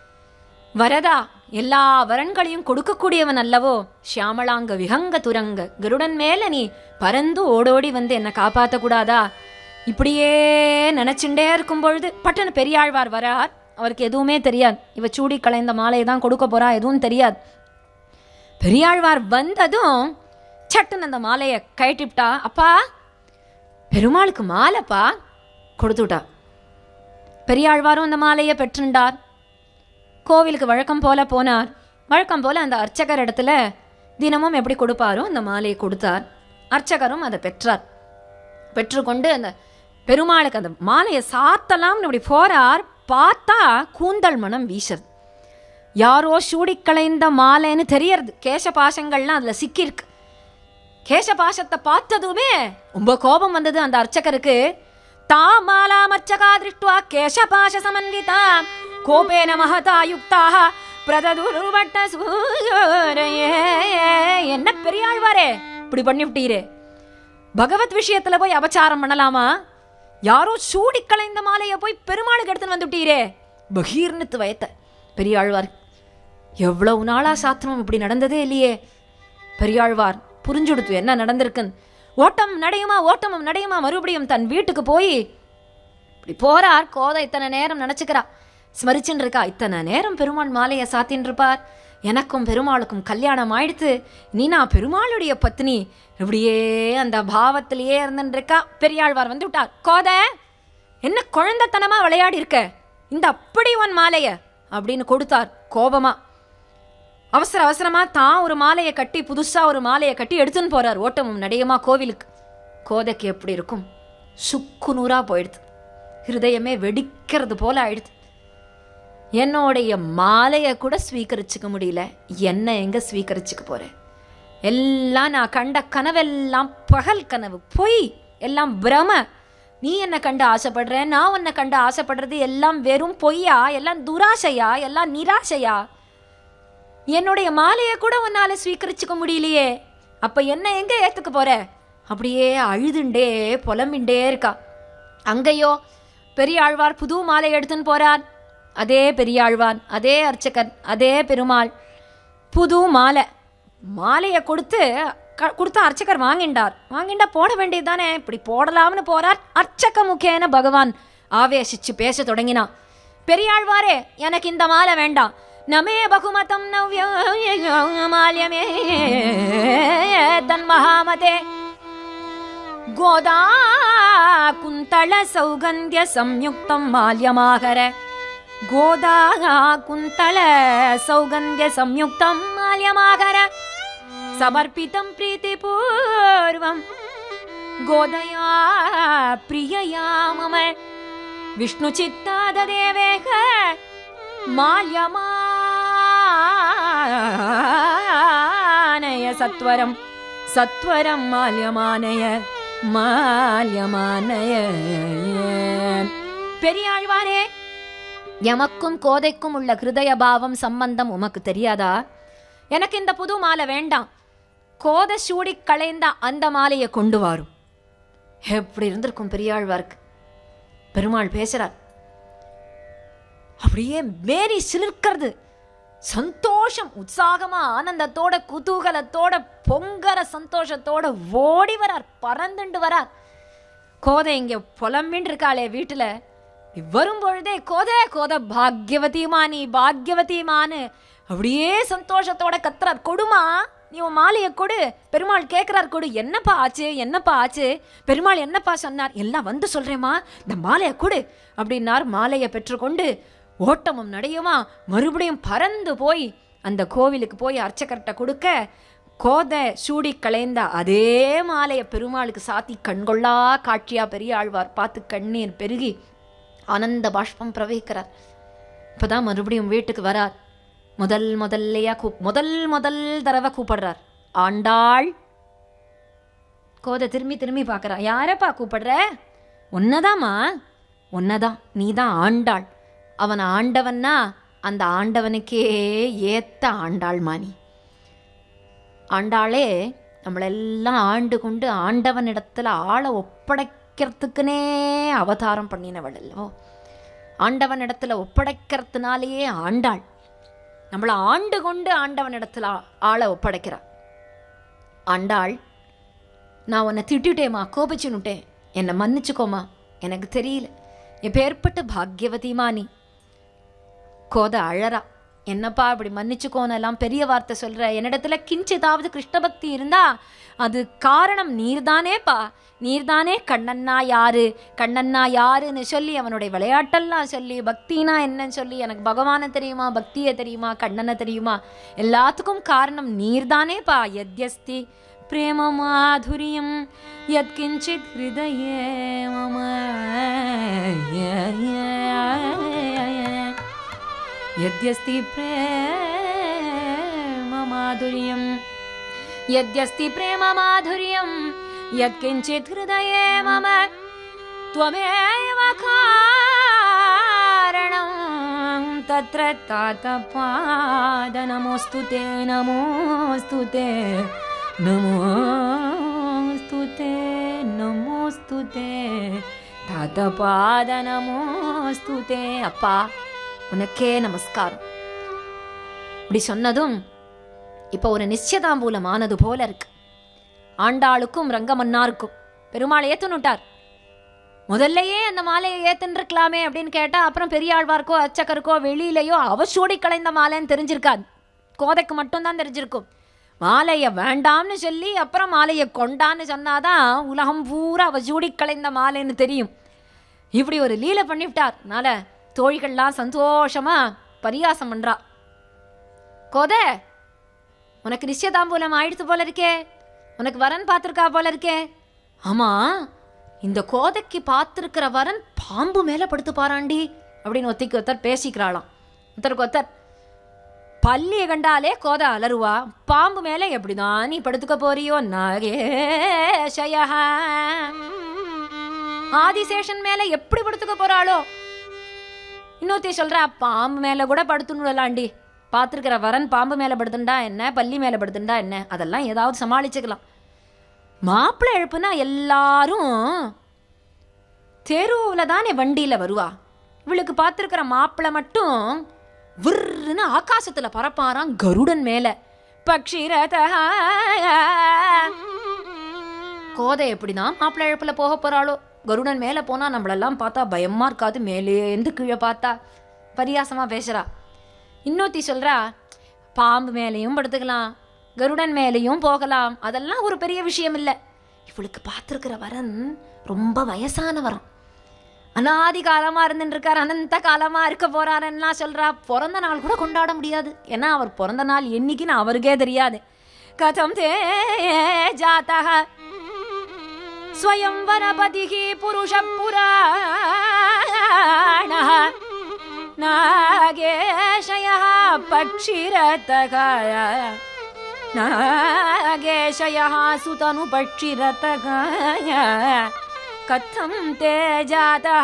வரதா எல்லா வரன்களையும் கொடுக்கக்கூடியவன் அல்லவோ ஷியாமளாங்க விஹங்க துரங்க கருடன் மேல நீ பறந்து ஓடோடி வந்து என்னை காப்பாத்த கூடாதா இப்படியே நினைச்சுட்டே இருக்கும் பொழுது பட்டன பெரியாழ்வார் வரார் அவருக்கு எதுவுமே தெரியாது இவ சூடி கலைந்த மாலையை தான் கொடுக்க போறா எதுவும் தெரியாது பெரியாழ்வார் வந்ததும் சட்டுன்னு அந்த மாலையை கழட்டிவிட்டா அப்பா பெருமாளுக்கு மாலைப்பா கொடுத்துட்டா பெரியாழ்வாரும் அந்த மாலையை பெற்றுண்டார் கோவிலுக்கு வழக்கம் போல போனார் வழக்கம் போல அந்த அர்ச்சகர் இடத்துல தினமும் எப்படி கொடுப்பாரோ அந்த மாலையை கொடுத்தார் அர்ச்சகரும் அதை பெற்றார் பெற்றுக்கொண்டு அந்த பெருமாளுக்கு அந்த மாலையை சாத்தலாம்னு இப்படி போறார் பார்த்தா கூந்தல் மனம் வீசுறது யாரோ சூடி களைந்த மாலைன்னு தெரியறது கேச பாசங்கள்லாம் அதில் சிக்கியிருக்கு கேச பாசத்தை பார்த்ததுமே ரொம்ப கோபம் வந்தது அந்த அர்ச்சகருக்கு தாமாலாமர்ச்சகா திருஷ்டுவா கேசபாச சமன்விதா கோபேன மகதா யுக்தாக பிரததுருவட்ட சூரையே என்ன பெரியாழ்வாரே இப்படி பண்ணிவிட்டீரே பகவத் விஷயத்துல போய் அபச்சாரம் பண்ணலாமா யாரோ சூடி கலைந்த மாலையை போய் பெருமாளுக்கு எடுத்துன்னு வந்துட்டீரே பகீர்னுத்து வயத்த பெரியாழ்வார் எவ்வளவு நாளா சாத்திரம் இப்படி நடந்ததே இல்லையே பெரியாழ்வார் புரிஞ்சுடுத்து என்ன நடந்திருக்குன்னு ஓட்டம் நடையுமா ஓட்டமும் நடையுமா மறுபடியும் தன் வீட்டுக்கு போய் இப்படி போறார் கோதை இத்தனை நேரம் நினச்சிக்கிறா ஸ்மரிச்சுன்னு இருக்கா இத்தனை நேரம் பெருமாள் மாலையை சாத்தின்னு இருப்பார் எனக்கும் பெருமாளுக்கும் கல்யாணம் ஆயிடுத்து நீ நான் பெருமாளுடைய பத்னி இப்படியே அந்த பாவத்திலேயே இருந்துன்னு இருக்கா பெரியாழ்வார் வந்து விட்டார் கோதை என்ன குழந்தைத்தனமா விளையாடி இருக்க இந்த அப்படி உன் மாலைய அப்படின்னு கொடுத்தார் கோபமா அவசர அவசரமா தான் ஒரு மாலையை கட்டி புதுசா ஒரு மாலையை கட்டி எடுத்துன்னு போறார் ஓட்டமும் நடையுமா கோவிலுக்கு கோதைக்கு எப்படி இருக்கும் சுக்கு நூறா போயிடுது ஹிருதயமே வெடிக்கிறது போல ஆயிடுது என்னோடைய மாலையை கூட ஸ்வீகரிச்சுக்க முடியல என்ன எங்க ஸ்வீகரிச்சுக்க போறேன் எல்லாம் நான் கண்ட கனவெல்லாம் பகல் கனவு பொய் எல்லாம் பிரம நீ என்ன கண்டு ஆசைப்படுற நான் உன்னை கண்டு ஆசைப்படுறது எல்லாம் வெறும் பொய்யா எல்லாம் துராசையா எல்லாம் நிராசையா என்னுடைய மாலையை கூட உன்னால ஸ்வீகரிச்சுக்க முடியலையே அப்ப என்ன எங்க ஏத்துக்க போற அப்படியே அழுதுண்டே புலம்பிண்டே இருக்கா அங்கேயோ பெரியாழ்வார் புது மாலை எடுத்துன்னு போறார் அதே பெரியாழ்வார் அதே அர்ச்சகர் அதே பெருமாள் புது மாலை மாலையை கொடுத்து க- கொடுத்த அர்ச்சகர் வாங்கிண்டார் வாங்கிண்டா போட வேண்டியது தானே இப்படி போடலாம்னு போறார் அர்ச்சக முகேன பகவான் ஆவேசிச்சு பேச தொடங்கினான் பெரியாழ்வாரே எனக்கு இந்த மாலை வேண்டாம் நமே பகுமதம் நவ்ய மால்யமே தன் மகாமதே கோதா குந்தள சௌகந்திய சம்யுக்தம் மால்யமாகர கோதா குந்தள சௌகந்திய சம்யுக்தம் மால்யமாகர சமர்ப்பிதம் பிரீத்திபூர்வம் கோதயா பிரியயா மம விஷ்ணு சித்தாதேவேக மால்யமானய சத்வரம் சத்வரம் மால்யமானய மால்யமானய பெரியாழ்வாரே எமக்கும் கோதைக்கும் உள்ள ஹிருதய பாவம் சம்பந்தம் உமக்கு தெரியாதா எனக்கு இந்த புது மாலை வேண்டாம் கோதை சூடி களைந்த அந்த மாலையை கொண்டு வாரும் எப்படி இருந்திருக்கும் பெரியாழ்வார்க்கு பெருமாள் பேசுறார் அப்படியே மேரி சிலிர்க்கிறது சந்தோஷம் உற்சாகமா ஆனந்தத்தோட குதூகலத்தோட பொங்கற சந்தோஷத்தோட ஓடி வரார் பறந்துண்டு வரார் கோதை இங்க புலம்பின்னு இருக்காளே வீட்டுல வரும் பொழுதே கோதை கோதை பாக்யவதிமா நீ பாக்யவதிமான்னு அப்படியே சந்தோஷத்தோட கத்துறார் கொடுமா நீ உன் மாலையை கொடு பெருமாள் கேட்கிறார் கொடு என்னப்பா ஆச்சு என்னப்பா ஆச்சு பெருமாள் என்னப்பா சொன்னார் எல்லாம் வந்து சொல்றேம்மா இந்த மாலையை கொடு அப்படின்னார் மாலையை பெற்றுக்கொண்டு ஓட்டமும் நடையுமா மறுபடியும் பறந்து போய் அந்த கோவிலுக்கு போய் அர்ச்சகர்கிட்ட கொடுக்க கோதை சூடி களைந்த அதே மாலையை பெருமாளுக்கு சாத்தி கண்கொள்ளா காட்சியா பெரிய ஆழ்வார் பார்த்து கண்ணீர் பெருகி ஆனந்த பாஷ்பம் பிரவகிக்கிறார் இப்பதான் மறுபடியும் வீட்டுக்கு வரார் முதல் முதல்லையா கூப் முதல் முதல் தடவை கூப்பிடுறார் ஆண்டாள் கோதை திரும்பி திரும்பி பார்க்கறா யாரப்பா கூப்பிடுற உன்னதாம்மா உன்னதான் நீ தான் ஆண்டாள் அவன் ஆண்டவன்னா அந்த ஆண்டவனுக்கே ஏத்த ஆண்டாள் மானி ஆண்டாளே நம்மளெல்லாம் ஆண்டு கொண்டு ஆண்டவனிடத்துல ஆளை ஒப்படைக்கிறதுக்குனே அவதாரம் பண்ணினவள் அல்லவோ ஆண்டவனிடத்துல ஒப்படைக்கிறதுனாலேயே ஆண்டாள் நம்மளை ஆண்டு கொண்டு ஆண்டவனிடத்துல ஆ- ஆளை ஒப்படைக்கிறா ஆண்டாள் நான் உன்னை திட்டிட்டேம்மா கோபிச்சுன்னுட்டேன் என்னை மன்னிச்சுக்கோமா எனக்கு தெரியல எப்பேற்பட்ட பாக்யவதிமா நீ கோத அழறா என்னப்பா இப்படி மன்னிச்சுக்கோன்னு எல்லாம் பெரிய வார்த்தை சொல்ற என்னிடத்துல கிஞ்சிதாவது கிருஷ்ண பக்தி இருந்தா அது காரணம் நீர்தானேப்பா நீர்தானே கண்ணன்னா யாரு கண்ணன்னா யாருன்னு சொல்லி அவனுடைய விளையாட்டெல்லாம் சொல்லி பக்தினா என்னன்னு சொல்லி எனக்கு பகவானை தெரியுமா பக்தியை தெரியுமா கண்ணனை தெரியுமா எல்லாத்துக்கும் காரணம் நீர்தானேப்பா யத்யஸ்தி பிரேம மாதுரியம் யத்கிஞ்சித் ஹிருதயே மம यद्यस्ति प्रेममाधुर्यं यद्यस्ति प्रेममाधुर्यं यत्किञ्चित् हृदये मम त्वमेव कारणं तत्र तातपादनमोऽस्तु ते नमोऽस्तु ते नमोऽस्तु ते नमोऽस्तु ते தாத்தபாதனமோஸ்து தே அப்பா உனக்கே நமஸ்காரம் இப்படி சொன்னதும் இப்போ ஒரு நிச்சயதாம்பூலம் ஆனது போல இருக்கு ஆண்டாளுக்கும் ரங்கமன்னாருக்கும் பெருமாள் ஏத்துனுட்டார் முதல்லயே அந்த மாலையை ஏத்துன்ருக்கலாமே அப்படின்னு கேட்டா அப்புறம் பெரியாழ்வார்க்கோ அச்சக்கருக்கோ வெளியிலையோ அவசூடி கலைந்த மாலைன்னு தெரிஞ்சிருக்காது கோதைக்கு மட்டும்தான் தெரிஞ்சிருக்கும் மாலையை வேண்டாம்னு சொல்லி அப்புறம் மாலையை கொண்டான்னு சொன்னாதான் உலகம் பூரா அவ சூடி கலைந்த மாலைன்னு தெரியும் இப்படி ஒரு லீலை பண்ணிவிட்டார் அதனால தோழிகள்லாம் சந்தோஷமா பரியாசம் பண்றா கோதை உனக்கு நிச்சயதாம்பூலம் ஆயிடுத்து போல இருக்கே உனக்கு வரன் பார்த்துருக்கா போல இருக்கே ஆமா இந்த கோதைக்கு பார்த்துருக்கிற வரன் பாம்பு மேல படுத்து பாராண்டி அப்படின்னு ஒத்திக்கு ஒருத்தர் பேசிக்கிறாளாம் ஒருத்தருக்கு ஒருத்தர் பல்லியை கண்டாலே கோதை அலறுவா பாம்பு மேல எப்படிதான் நீ படுத்துக்க போறியோ நாகேஷய ஆதிசேஷன் மேல எப்படி படுத்துக்க போறாளோ இன்னொருத்தி சொல்றா பாம்பு மேல கூட படுத்துணுலாண்டி பார்த்துருக்கிற வரன் பாம்பு மேல படுத்துண்டா என்ன பள்ளி மேல படுத்துண்டா என்ன அதெல்லாம் ஏதாவது சமாளிச்சுக்கலாம் மாப்பிள்ளை எழுப்புனா எல்லாரும் தெருவில் தானே வண்டியில் வருவா இவளுக்கு பார்த்துருக்கிற மாப்பிள்ளை மட்டும் விர்ன்னு ஆகாசத்தில் பறப்பாராம் கருடன் மேலே பக்ஷிரத கோதை எப்படிதான் மாப்பிள்ளை இழப்புல போக போறாளோ கருடன் மேலே போனால் நம்மளெல்லாம் பார்த்தா பயமா இருக்காது மேலேந்து கீழே பார்த்தா பரியாசமா பேசுறா இன்னொருத்தி சொல்றா பாம்பு மேலேயும் படுத்துக்கலாம் கருடன் மேலேயும் போகலாம் அதெல்லாம் ஒரு பெரிய விஷயம் இல்லை இவளுக்கு பார்த்துருக்கிற வரன் ரொம்ப வயசான வரம் அனாதி காலமா இருந்துட்டு இருக்கார் அனந்த காலமா இருக்க போறாருன்னா சொல்றா பிறந்த நாள் கூட கொண்டாட முடியாது ஏன்னா அவர் பிறந்த நாள் என்னைக்குன்னு அவருக்கே தெரியாது கதம் தே ஜாத்தக स्वयंवरपतिः पुरुषपुराणः नागेशयः पक्षिरतः नागेशयः सुतनुपक्षिरतः कथं ते जातः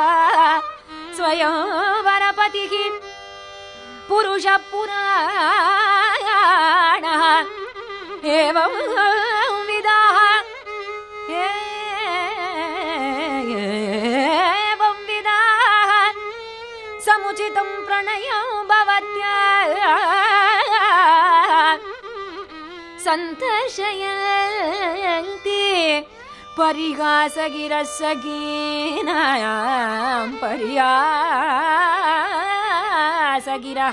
स्वयंवरपतिः पुरुषपुराणः एवं विदाः एवं विदाः समुचितं प्रणयो भवत्या सन्तर्शयन्ति परिहासगिरसगीनायां परिहासगिरः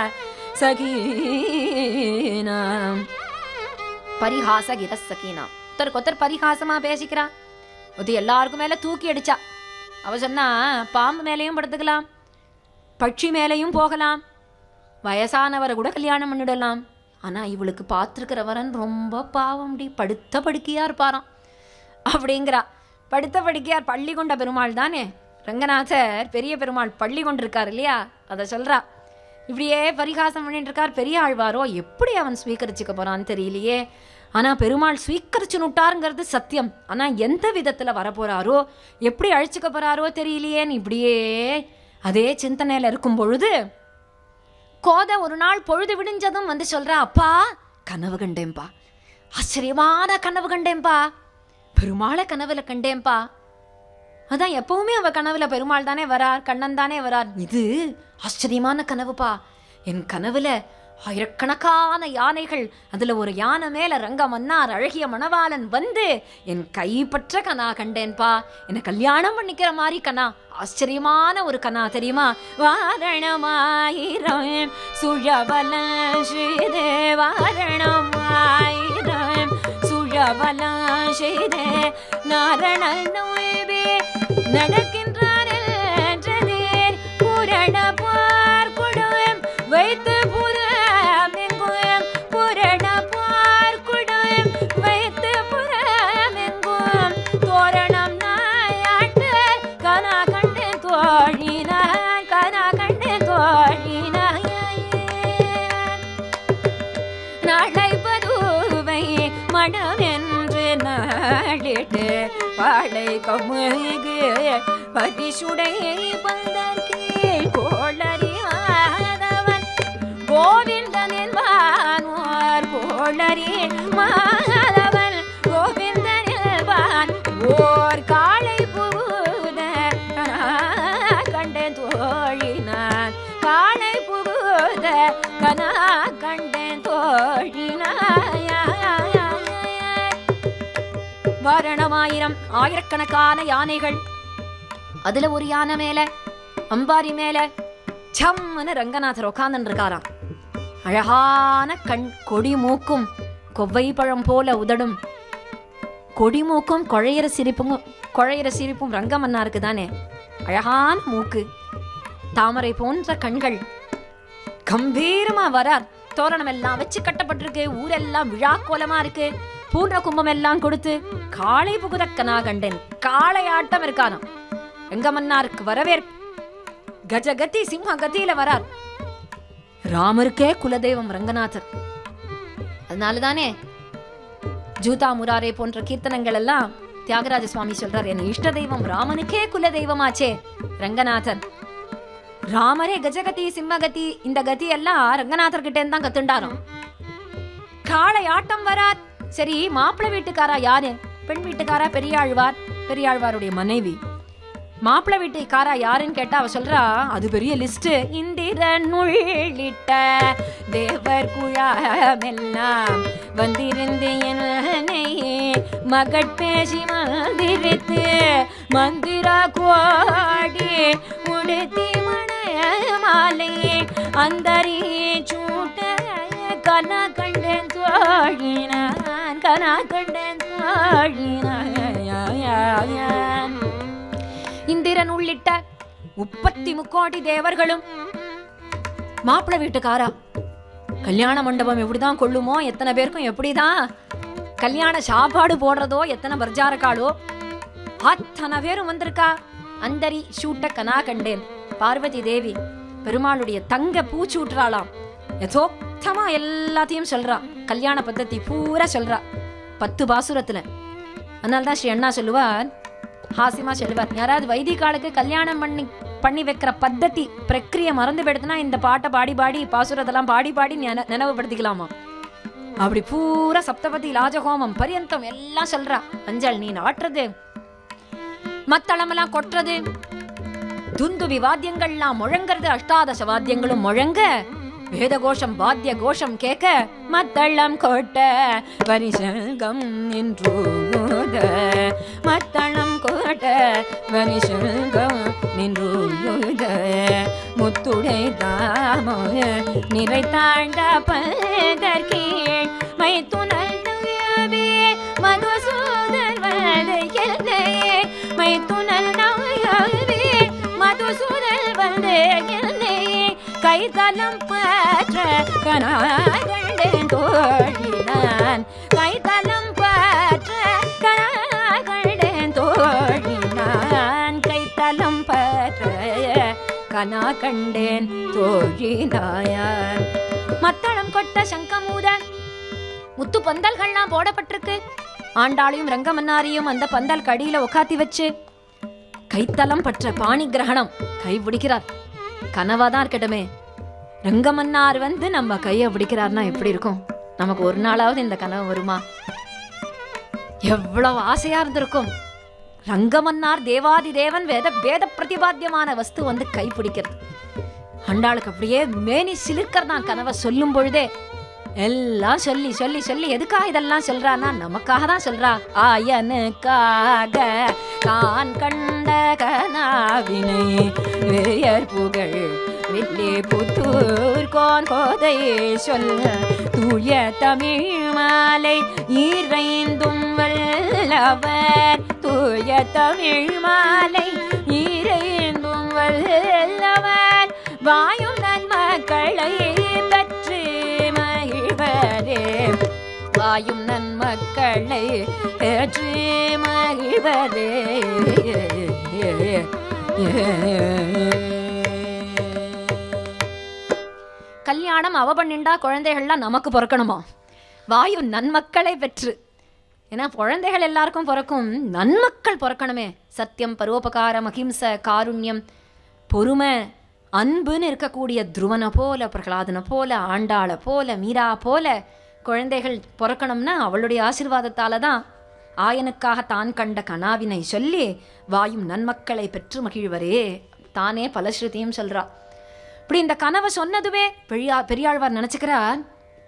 सगीनाम् பரிஹாசகிர சகீனா ஒருத்தருக்கு ஒருத்தர் பரிஹாசமா பேசிக்கிறா அது எல்லாருக்கும் மேல தூக்கி அடிச்சா அவ சொன்னா பாம்பு மேலேயும் படுத்துக்கலாம் பட்சி மேலேயும் போகலாம் வயசானவரை கூட கல்யாணம் பண்ணிடலாம் ஆனா இவளுக்கு பார்த்துருக்கிற வரன் ரொம்ப பாவம்டி படுத்த படுக்கையா இருப்பாராம் அப்படிங்கிறா படுத்த படுக்கையார் பள்ளி கொண்ட பெருமாள் தானே ரங்கநாதர் பெரிய பெருமாள் பள்ளி கொண்டிருக்கார் இல்லையா அதை சொல்றா இப்படியே பரிகாசம் பண்ணிட்டு இருக்கார் பெரிய ஆழ்வாரோ எப்படி அவன் ஸ்வீகரிச்சுக்க போறான்னு தெரியலையே ஆனா பெருமாள் ஸ்வீக்கரிச்சு நுட்டாருங்கிறது சத்தியம் ஆனா எந்த விதத்துல வரப்போறாரோ எப்படி அழிச்சுக்க போறாரோ தெரியலையேன்னு இப்படியே அதே சிந்தனையில இருக்கும் பொழுது கோதை ஒரு நாள் பொழுது விடிஞ்சதும் வந்து சொல்றா அப்பா கனவு கண்டேன்பா ஆச்சரியமான கனவு கண்டேன்பா பெருமாளை கனவுல கண்டேன்பா அதான் எப்பவுமே அவ கனவுல பெருமாள் தானே வரார் கண்ணன் தானே வரார் இது ஆச்சரியமான கனவுப்பா என் கனவுல ஆயிரக்கணக்கான யானைகள் அதுல ஒரு யானை மேல ரங்க மன்னார் அழகிய மணவாளன் வந்து என் கைப்பற்ற கனா கண்டேன்பா என்னை கல்யாணம் பண்ணிக்கிற மாதிரி கனா ஆச்சரியமான ஒரு கனா தெரியுமா வாரணமாயிரம் சுழவல ஸ்ரீதே வாரணமாயிரம் சுழவல ஸ்ரீதே நாரணன் நோய்வே நடக்கின்றார் புரண பார்க்குடம் வைத்து புறமெங்கும் புரண பார்க்குடம் வைத்து புறமெங்கும் தோரணம் நாயாட்டு கனா கண்டு தோழினான் கனா கண்டு தோழினான் நாளை பதுவை மனமென்று நாளிட்டு பாளை கமுகு பரிசுடை பந்தர்கே கோளறியாதவன் கோவிந்தன் என்பான் கோளறி மாதவன் கோவிந்தன் என்பான் ஓர் காளை புகுத கண்டேன் தோழினான் காளை புகுத கனா கண்டேன் தோழினாய் வாரணமாயிரம் ஆயிரக்கணக்கான யானைகள் அதுல ஒரு யானை மேல அம்பாரி மேல சம்முன்னு ரங்கநாதர் உட்கார்ந்துட்டு இருக்காராம் அழகான கண் கொடி மூக்கும் கொவ்வை பழம் போல உதடும் கொடி மூக்கும் குழையிற சிரிப்பும் குழையிற சிரிப்பும் ரங்கமன்னாருக்கு தானே அழகான மூக்கு தாமரை போன்ற கண்கள் கம்பீரமா வரார் தோரணம் எல்லாம் வச்சு கட்டப்பட்டிருக்கு ஊரெல்லாம் விழா கோலமா இருக்கு பூர்ண கும்பம் எல்லாம் கொடுத்து காளை புகுதக்கனா கண்டேன் காளை ஆட்டம் இருக்கானாம் ரங்கமன்னாருக்கு வரவேற்பு கஜகதி சிம்ம கதியில வரார் ராமருக்கே குலதெய்வம் ரங்கநாதர் அதனாலதானே ஜூதா முராரே போன்ற கீர்த்தனங்கள் எல்லாம் தியாகராஜ சுவாமி சொல்றார் என் இஷ்ட தெய்வம் ராமனுக்கே குல தெய்வமாச்சே ரங்கநாதன் ராமரே கஜகதி சிம்மகதி இந்த கதி எல்லாம் ரங்கநாதர் கிட்ட இருந்து தான் கத்துண்டாராம் காளை ஆட்டம் வரார் சரி மாப்பிள்ளை வீட்டுக்காரா யாரு பெண் வீட்டுக்காரா பெரியாழ்வார் பெரியாழ்வாருடைய மனைவி மாப்பிள்ளை வீட்டுக்காரா யாருன்னு கேட்டா அவ சொல்றா அது பெரிய லிஸ்ட் இந்திரன் உள்ளிட்ட தேவர் குழாமெல்லாம் வந்திருந்து என்னை மகட்பேசி மந்திரித்து மந்திர கோடி உடுத்தி மண மாலை அந்தரி சூட்ட கனா கண்டேன் தோழினான் கனா கண்டேன் தோழினான் இந்திரன் உள்ளிட்ட முப்பத்தி முக்கோடி தேவர்களும் மாப்பிள்ளை வீட்டுக்காரா கல்யாண மண்டபம் எப்படிதான் கொள்ளுமோ எத்தனை பேருக்கும் எப்படிதான் கல்யாண சாப்பாடு போடுறதோ எத்தனை பர்ஜாரக்காளோ அத்தனை பேரும் வந்திருக்கா அந்தரி சூட்ட கனா கண்டேன் பார்வதி தேவி பெருமாளுடைய தங்க பூச்சூட்டுறாளாம் யதோக்தமா எல்லாத்தையும் சொல்றா கல்யாண பத்ததி பூரா சொல்றா பத்து பாசுரத்துல அதனால்தான் ஸ்ரீ அண்ணா சொல்லுவார் ஹாசியமா சொல்லுவார் யாராவது வைதிகாலுக்கு கல்யாணம் பண்ணி பண்ணி வைக்கிற பத்ததி பிரக்ரிய மறந்து போயிடுதுன்னா இந்த பாட்டை பாடி பாடி பாசுரத்தெல்லாம் பாடி பாடி நின- நினைவுபடுத்திக்கலாமா அப்படி பூரா சப்தபதி லாஜஹோமம் பரியந்தம் எல்லாம் சொல்றா அஞ்சல் நீ நாட்டுறது மத்தளமெல்லாம் கொட்டுறது துந்துபி வாத்தியங்கள்லாம் முழங்கிறது அஷ்டாதச வாத்தியங்களும் முழங்க வேத கோஷம் வாத்திய கோஷம் கேட்க மத்தளம் கொட்ட வரிசங்கம் நின்று மத்தளம் கொட்ட வரிசங்கம் நின்று முத்துடை தாம நிறை தாழ்ந்த பதற்கீழ் மை துணல் நவ்யவே மதுசூதன் வதையல்லே மை துணல் நவ்யவே மதுசூதல் வதையல்லே கைதலம் பற்ற கனாகண்டேன் தோழினான் கைதலம் பற்ற கனாகண்டேன் தோழினான் கைத்தலம் பற்ற கனா கண்டேன் தோழினாயான் மத்தளம் கொட்ட சங்கமூத முத்து பந்தல்கள்லாம் போடப்பட்டிருக்கு ஆண்டாளையும் ரங்கமன்னாரையும் அந்த பந்தல் கடியில உக்காத்தி வச்சு கைத்தலம் பற்ற பாணி கிரகணம் கை பிடிக்கிறார் கனவா தான் இருக்கட்டுமே ரங்கமன்னார் வந்து நம்ம கையை பிடிக்கிறார்னா எப்படி இருக்கும் நமக்கு ஒரு நாளாவது இந்த கனவு வருமா எவ்வளவு ஆசையா இருந்திருக்கும் ரங்கமன்னார் தேவாதி தேவன் வேத வேத பிரதிபாத்தியமான வஸ்து வந்து கை பிடிக்கிறது அண்டாளுக்கு அப்படியே மேனி சிலிர்க்கறதான் கனவை சொல்லும் பொழுதே எல்லாம் சொல்லி சொல்லி சொல்லி எதுக்காக இதெல்லாம் சொல்றான்னா நமக்காக தான் சொல்றா ஆயனுக்காக தான் கண்ட கனாவினை வேயர் புகழ் வில்லே புத்தூர் கோன் கோதை சொல்ல தூய தமிழ் மாலை ஈரைந்தும் வல்லவர் தூய தமிழ் மாலை ஈரைந்தும் வல்லவர் வாயும் நன்மக்களை பெற்று மகிழ்வரே வாயும் நன்மக்களை பெற்று மகிழ்வரே கல்யாணம் அவ பண்ணிண்டா குழந்தைகள்லாம் நமக்கு பிறக்கணுமா வாயு நன்மக்களை பெற்று ஏன்னா குழந்தைகள் எல்லாருக்கும் பிறக்கும் நன்மக்கள் பிறக்கணுமே சத்தியம் பரோபகாரம் அகிம்சை காருண்யம் பொறுமை அன்புன்னு இருக்கக்கூடிய துருவனை போல பிரகலாதனை போல ஆண்டாளை போல மீரா போல குழந்தைகள் பிறக்கணும்னா அவளுடைய ஆசீர்வாதத்தால தான் ஆயனுக்காக தான் கண்ட கனாவினை சொல்லி வாயும் நன்மக்களை பெற்று மகிழ்வரே தானே பலஸ்ருதியும் சொல்றா இப்படி இந்த கனவை சொன்னதுவே பெரியா பெரியாழ்வார் நினைச்சுக்கிறார்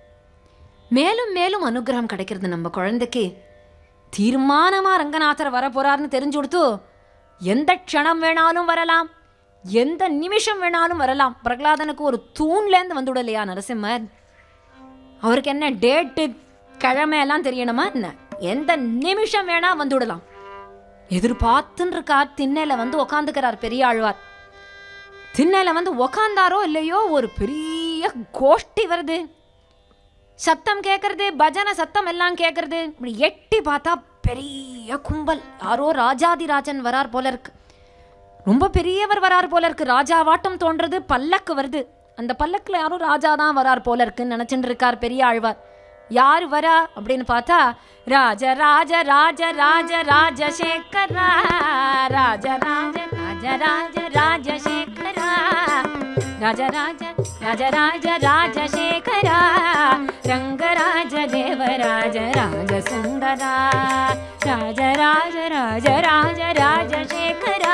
மேலும் மேலும் அனுகிரகம் கிடைக்கிறது நம்ம குழந்தைக்கு தீர்மானமா ரங்கநாதர் வர போறாருன்னு தெரிஞ்சு கொடுத்து எந்த க்ஷணம் வேணாலும் வரலாம் எந்த நிமிஷம் வேணாலும் வரலாம் பிரகலாதனுக்கு ஒரு தூண்லேருந்து வந்துவிடலையா நரசிம்மர் அவருக்கு என்ன டேட்டு கிழமை எல்லாம் தெரியணுமா என்ன எந்த நிமிஷம் வேணா வந்துவிடலாம் எதிர்பார்த்துன்னு இருக்கா திண்ணையில வந்து உக்காந்துக்கிறார் பெரியாழ்வார் திண்ணையில வந்து உக்காந்தாரோ இல்லையோ ஒரு பெரிய கோஷ்டி வருது சத்தம் கேட்கறது பஜனை சத்தம் எல்லாம் கேட்கறது இப்படி எட்டி பார்த்தா பெரிய கும்பல் யாரோ ராஜாதிராஜன் வரார் போல இருக்கு ரொம்ப பெரியவர் வரார் போல இருக்கு ராஜாவாட்டம் தோன்றது பல்லக்கு வருது அந்த பல்லக்குல யாரும் ராஜா தான் வரார் போல இருக்குன்னு நினைச்சுட்டு இருக்கார் பெரிய ஆழ்வார் யார் வரா அப்படின்னு பார்த்தா ராஜ ராஜ ராஜ ராஜ ராஜசேகரா ராஜ ராஜ ராஜ ராஜ ராஜசேகரா ராஜ ராஜ ராஜ ராஜ ராஜசேகரா ரங்கராஜ தேவராஜ ராஜ சுந்தரா ராஜ ராஜ ராஜ ராஜ ராஜசேகரா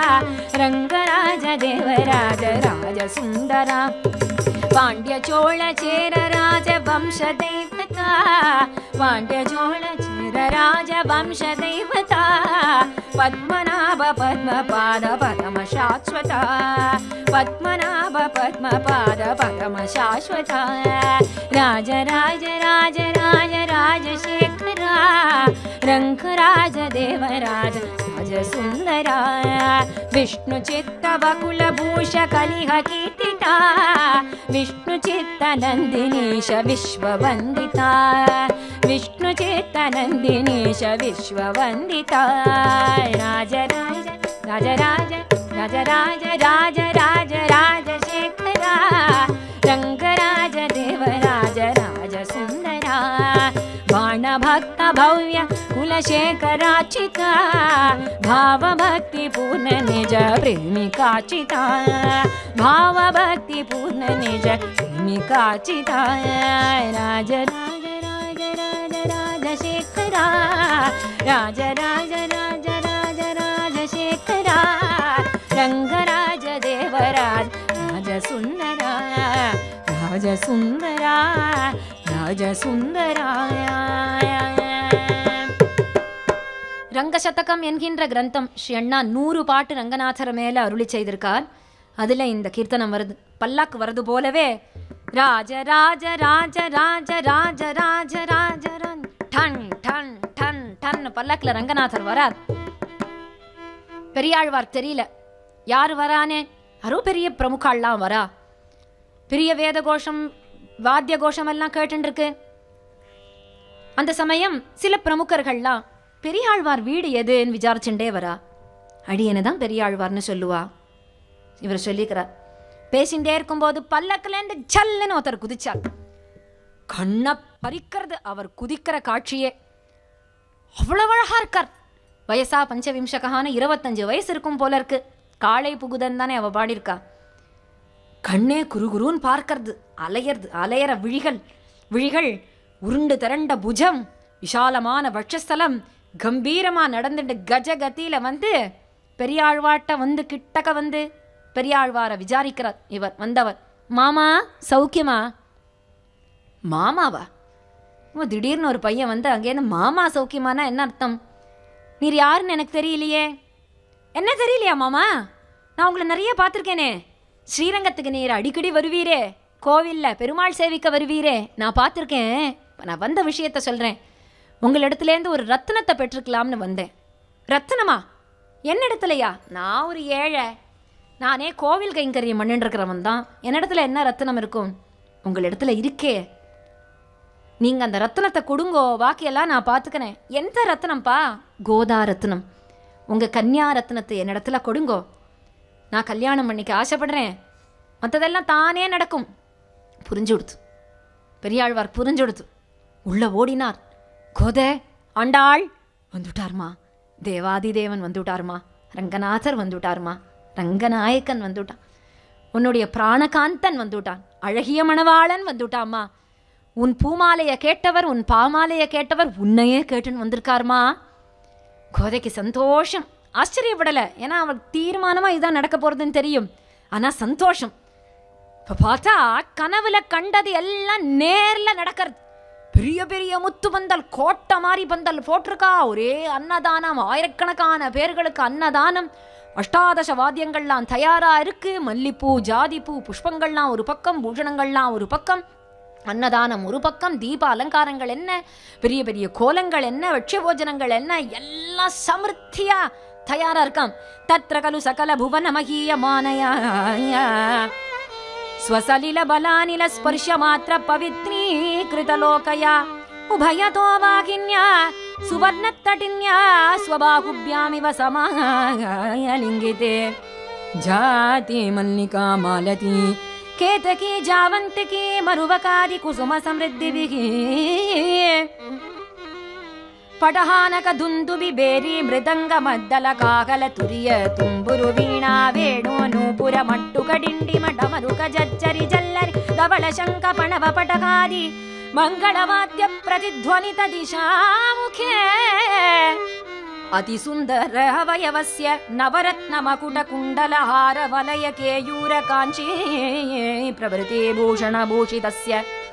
ரங்கராஜ தேவராஜ ராஜ சுந்தரா பாண்டிய சோழ சேர ராஜ வம்ச தெய்வதா பாண்டிய சோழ சேர ராஜ வம்ச தெய்வதா பத்மநாப பத்ம பாத பரம சாஸ்வதா பத்மநாப பத்ம பாத பரம சாஸ்வதா ராஜ ராஜ ராஜ ராஜ ராஜசேகரா ரங்கராஜ தேவராஜ ராஜ சுந்தரா விஷ்ணு சித்த வகுல பூஷ கலிಹ கீர்த்திதா ವಿಷ್ಣು ಚಿತ್ತ ನಂದಿನೀಶ ವಿಶ್ವವಂದಿತ ವಿಷ್ಣು ಚಿತ್ತ ನಂದಿನೀಶ ವಿಶ್ವವಂದಿತ ರಾಜ ರಾಜ ರಾಜ ರಾಜ ರಾಜ ರಾಜ ರಾಜ ರಾಜ ರಾಜಶೇಖರ ರಂಗರಾಜ ದೇವರಾಜ ರಾಜ ಸುಂದರ ಬಾಣ ಭಕ್ತ ಭವ್ಯ ಕುಲಶೇಖರಾಚಿತ ಭಾವಭಕ್ತಿ ಪೂರ್ಣ ನಿಜ ಪ್ರೇಮಿಕಾಚಿತ ಭಾವಭಕ್ತಿ ಪೂರ್ಣ ನಿಜ ಪ್ರೇಮಿಕಾಚಿತ ರಾಜ ರಾಜ ರಾಜ ರಾಜ ರಾಜಶೇಖರ ರಾಜ ರಾಜ ರಾಜ ರಾಜ ರಾಜಶೇಖರ ರಂಗರಾಜ ದೇವರಾಜ ರಾಜ ಸುಂದರ ರಾಜ ಸುಂದರ ರಾಜ சுந்தராய ரங்கசதகம் என்கின்ற கிரந்தம் ஸ்ரீ அண்ணா நூறு பாட்டு ரங்கநாதர் மேல அருளி செய்திருக்கார் அதுல இந்த கீர்த்தனம் வருது பல்லாக்கு வருது போலவே ராஜ ராஜ ராஜ ராஜ ராஜ ராஜ ராஜ ரன் டன் டன் டன் டன் பல்லாக்குல ரங்கநாதர் வரார் பெரியாழ்வார் தெரியல யார் வரானே யாரோ பெரிய பிரமுகாள்லாம் வரா பெரிய வேத கோஷம் வாத்திய கோஷம் எல்லாம் கேட்டுன்னு இருக்கு அந்த சமயம் சில பிரமுகர்கள்லாம் பெரியாழ்வார் வீடு எதுன்னு விசாரிச்சுட்டே வரா அடியனை தான் பெரியாழ்வார்னு சொல்லுவா இவர் சொல்லிக்கிறார் பேசிண்டே இருக்கும்போது பல்லக்கிலேருந்து ஜல்லுன்னு ஒருத்தர் குதிச்சார் கண்ணை பறிக்கிறது அவர் குதிக்கிற காட்சியே அவ்வளவு அழகா இருக்கார் வயசா பஞ்சவிம்சகான இருபத்தஞ்சு வயசு இருக்கும் போல இருக்கு காளை புகுதன் தானே அவ பாடியிருக்கா கண்ணே குறுகுருன்னு பார்க்கறது அலையறது அலையற விழிகள் விழிகள் உருண்டு திரண்ட புஜம் விஷாலமான வட்சஸ்தலம் கம்பீரமா நடந்துட்டு கஜகதியில வந்து பெரியாழ்வாட்ட வந்து கிட்டக்க வந்து பெரியாழ்வார விசாரிக்கிறார் இவர் வந்தவர் மாமா சௌக்கியமா மாமாவா ஓ திடீர்னு ஒரு பையன் வந்து அங்கேருந்து மாமா சௌக்கியமானா என்ன அர்த்தம் நீர் யாருன்னு எனக்கு தெரியலையே என்ன தெரியலையா மாமா நான் உங்களை நிறைய பார்த்துருக்கேனே ஸ்ரீரங்கத்துக்கு நீர் அடிக்கடி வருவீரே கோவில்ல பெருமாள் சேவிக்க வருவீரே நான் பார்த்துருக்கேன் இப்ப நான் வந்த விஷயத்த சொல்கிறேன் உங்களிடத்துலேருந்து ஒரு ரத்தினத்தை பெற்றுக்கலாம்னு வந்தேன் ரத்தினமா என்னிடத்துலையா நான் ஒரு ஏழை நானே கோவில் கைங்கரியம் பண்ணிட்டு இருக்கிறவன் தான் என்னிடத்துல என்ன ரத்தினம் இருக்கும் உங்களிடத்துல இருக்கே நீங்க அந்த ரத்தினத்தை கொடுங்கோ பாக்கியெல்லாம் நான் பார்த்துக்கிறேன் எந்த ரத்தினம்ப்பா கோதா ரத்தினம் உங்க கன்யா ரத்தினத்தை என்னிடத்துல கொடுங்கோ நான் கல்யாணம் பண்ணிக்க ஆசைப்படுறேன் மற்றதெல்லாம் தானே நடக்கும் புரிஞ்சு கொடுத்து பெரியாழ்வார் புரிஞ்சு கொடுத்து உள்ள ஓடினார் கோதை ஆண்டாள் வந்துட்டார்மா தேவாதி தேவன் வந்துட்டார்மா ரங்கநாதர் வந்துட்டார்மா ரங்கநாயக்கன் வந்துட்டான் உன்னுடைய பிராணகாந்தன் வந்துட்டான் அழகிய மணவாளன் வந்துட்டாம்மா உன் பூமாலைய கேட்டவர் உன் பாமாலைய கேட்டவர் உன்னையே கேட்டுன்னு வந்திருக்காருமா கோதைக்கு சந்தோஷம் ஆச்சரியப்படல ஏன்னா அவள் தீர்மானமா இதான் நடக்க போறதுன்னு தெரியும் ஆனா சந்தோஷம் இப்ப பார்த்தா கனவுல கண்டது எல்லாம் நேர்ல நடக்கிறது பெரிய பெரிய முத்து பந்தல் கோட்டை மாதிரி பந்தல் போட்டிருக்கா ஒரே அன்னதானம் ஆயிரக்கணக்கான பேர்களுக்கு அன்னதானம் அஷ்டாதச வாத்தியங்கள்லாம் தயாரா இருக்கு மல்லிப்பூ ஜாதிப்பூ புஷ்பங்கள்லாம் ஒரு பக்கம் பூஷணங்கள்லாம் ஒரு பக்கம் அன்னதானம் ஒரு பக்கம் தீப அலங்காரங்கள் என்ன பெரிய பெரிய கோலங்கள் என்ன வட்ச போஜனங்கள் என்ன எல்லாம் சமிருத்தியா தயாரா இருக்காம் தத்ர கலு சகல புவன மகீய மானயா स्वसलिल बलानिल स्पर्श मात्र पवित्रीकृत लोकया उभयतो वाहिन्या सुवर्णतटिन्या स्वबाहुभ्यामिव समालिङ्गिते जाति मल्लिका मालती केतकी जावन्तिकी मरुवकादि कुसुम समृद्धिभिः ಪಟಹಾನಕ ದುಂದುಬಿ ಬೇರಿ ಮೃದಂಗ ಮದ್ದಲ ಕಾಕಲ ತುರಿಯ ತುಂಬುರು ವೀಣಾ ವೇಣು ನೂಪುರ ಮಟ್ಟು ಕಡಿಂಡಿ ಮಠ ಮರುಕ ಜಜ್ಜರಿ ಜಲ್ಲರಿ ಧವಳ ಶಂಕ ಪಣವ ಪಟಕಾದಿ ಮಂಗಳವಾದ್ಯ ಪ್ರತಿಧ್ವನಿತ ದಿಶಾಮುಖೇ ಅತಿ ಸುಂದರ ಅವಯವಸ್ಯ ನವರತ್ನ ಮಕುಟ ಕುಂಡಲ ಹಾರ ವಲಯ ಕೇಯೂರ ಕಾಂಚೀ ಪ್ರಭೃತಿ ಭೂಷಣ ಭೂಷಿತಸ್ಯ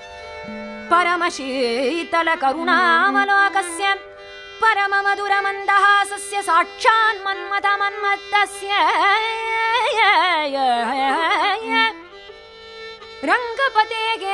परमशीतल करुणावलोकस्य परम मधुर मन्दहासस्य साक्षान् मन्मथ मन्मत्तस्य रङ्गपतेगे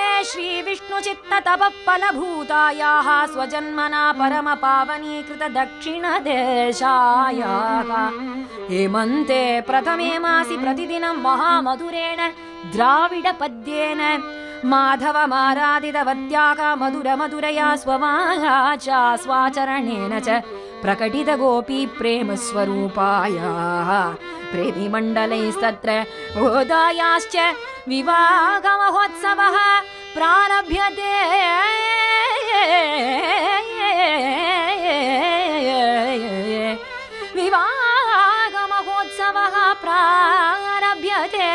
श्रीविष्णुचित्ततपःफलभूतायाः स्वजन्मना परम पावनीकृत दक्षिणदेशायाः हेमन्ते प्रथमे मासि प्रतिदिनं महामधुरेण द्राविडपद्येन माधवमाराधितवत्याः मधुर मधुरया स्वमाचा स्वाचरणेन च प्रकटित गोपी प्रेमस्वरूपायाः प्रेमिमण्डलैस्तत्र गोदायाश्च विवाहमहोत्सवः प्रारभ्यते विवाहमहोत्सवः प्रारभ्यते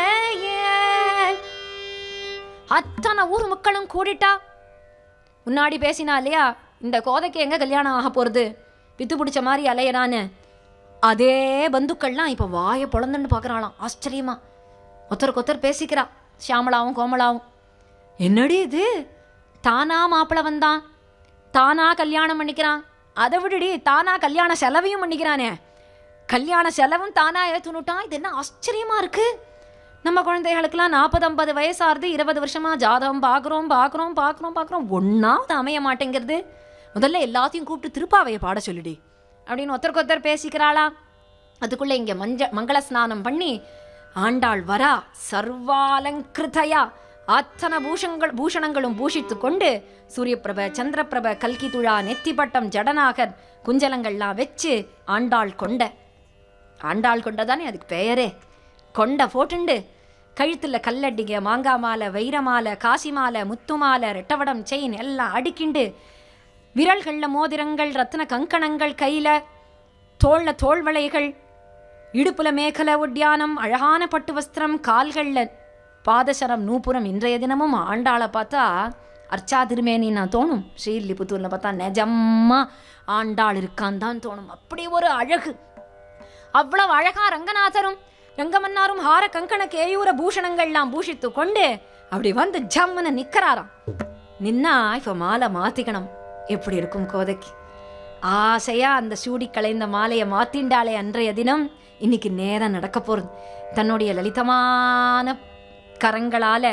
அத்தனை ஊர் மக்களும் கூடிட்டா முன்னாடி பேசினா இல்லையா இந்த கோதைக்கு எங்க கல்யாணம் ஆக போறது பித்து பிடிச்ச மாதிரி அலையறான்னு அதே பந்துக்கள்லாம் இப்ப வாயை பொழந்துன்னு பார்க்கறாளாம் ஆச்சரியமா ஒருத்தருக்கு ஒருத்தர் பேசிக்கிறா ஷியாமளாவும் கோமளாவும் என்னடி இது தானா மாப்பிள வந்தான் தானா கல்யாணம் பண்ணிக்கிறான் அதை விடுடி தானா கல்யாண செலவையும் பண்ணிக்கிறானே கல்யாண செலவும் தானா ஏத்துனுட்டான் இது என்ன ஆச்சரியமா இருக்கு நம்ம குழந்தைகளுக்கெல்லாம் நாற்பது ஐம்பது வயசாகுது இருபது வருஷமா ஜாதகம் பார்க்குறோம் பார்க்குறோம் பார்க்குறோம் பார்க்குறோம் ஒன்றாவது அமைய மாட்டேங்கிறது முதல்ல எல்லாத்தையும் கூப்பிட்டு திருப்பாவையை பாட சொல்லிடி அப்படின்னு ஒருத்தருக்கு ஒருத்தர் பேசிக்கிறாளா அதுக்குள்ளே இங்கே மஞ்ச மங்கள ஸ்நானம் பண்ணி ஆண்டாள் வரா சர்வாலங்கிருதையா அத்தனை பூஷங்கள் பூஷணங்களும் பூஷித்து கொண்டு சூரியப்பிரப சந்திரப்பிரப கல்கி துழா நெத்திப்பட்டம் ஜடநாகர் குஞ்சலங்கள்லாம் வச்சு ஆண்டாள் கொண்ட ஆண்டாள் கொண்டதானே அதுக்கு பெயரே கொண்ட போட்டுண்டு கழுத்துல கல்லடிங்க மாங்காய் மாலை வைர மாலை காசி மாலை முத்து மாலை ரெட்டவடம் செயின் எல்லாம் அடிக்கிண்டு விரல்கள்ல மோதிரங்கள் ரத்தின கங்கணங்கள் கையில தோள்ல தோள்வளைகள் இடுப்புல மேகல ஒட்டியானம் அழகான பட்டு வஸ்திரம் கால்கள்ல பாதசரம் நூபுரம் இன்றைய தினமும் ஆண்டாளை பார்த்தா அர்ச்சா திருமேனி நான் தோணும் ஸ்ரீலிபுத்தூர்ல பார்த்தா நிஜம்மா ஆண்டாள் இருக்கான் தான் தோணும் அப்படி ஒரு அழகு அவ்வளவு அழகா ரங்கநாதரும் ரங்கமன்னாரும் ஹார கங்கண கேயூர பூஷணங்கள்லாம் பூஷித்து கொண்டு அப்படி வந்து ஜம்முன்னு நிக்கறாராம் நின்னா இப்ப மாலை மாத்திக்கணும் எப்படி இருக்கும் கோதைக்கு ஆசையா அந்த சூடி கலைந்த மாலையை மாத்திண்டாளே அன்றைய தினம் இன்னைக்கு நேரம் நடக்க போறது தன்னுடைய லலிதமான கரங்களால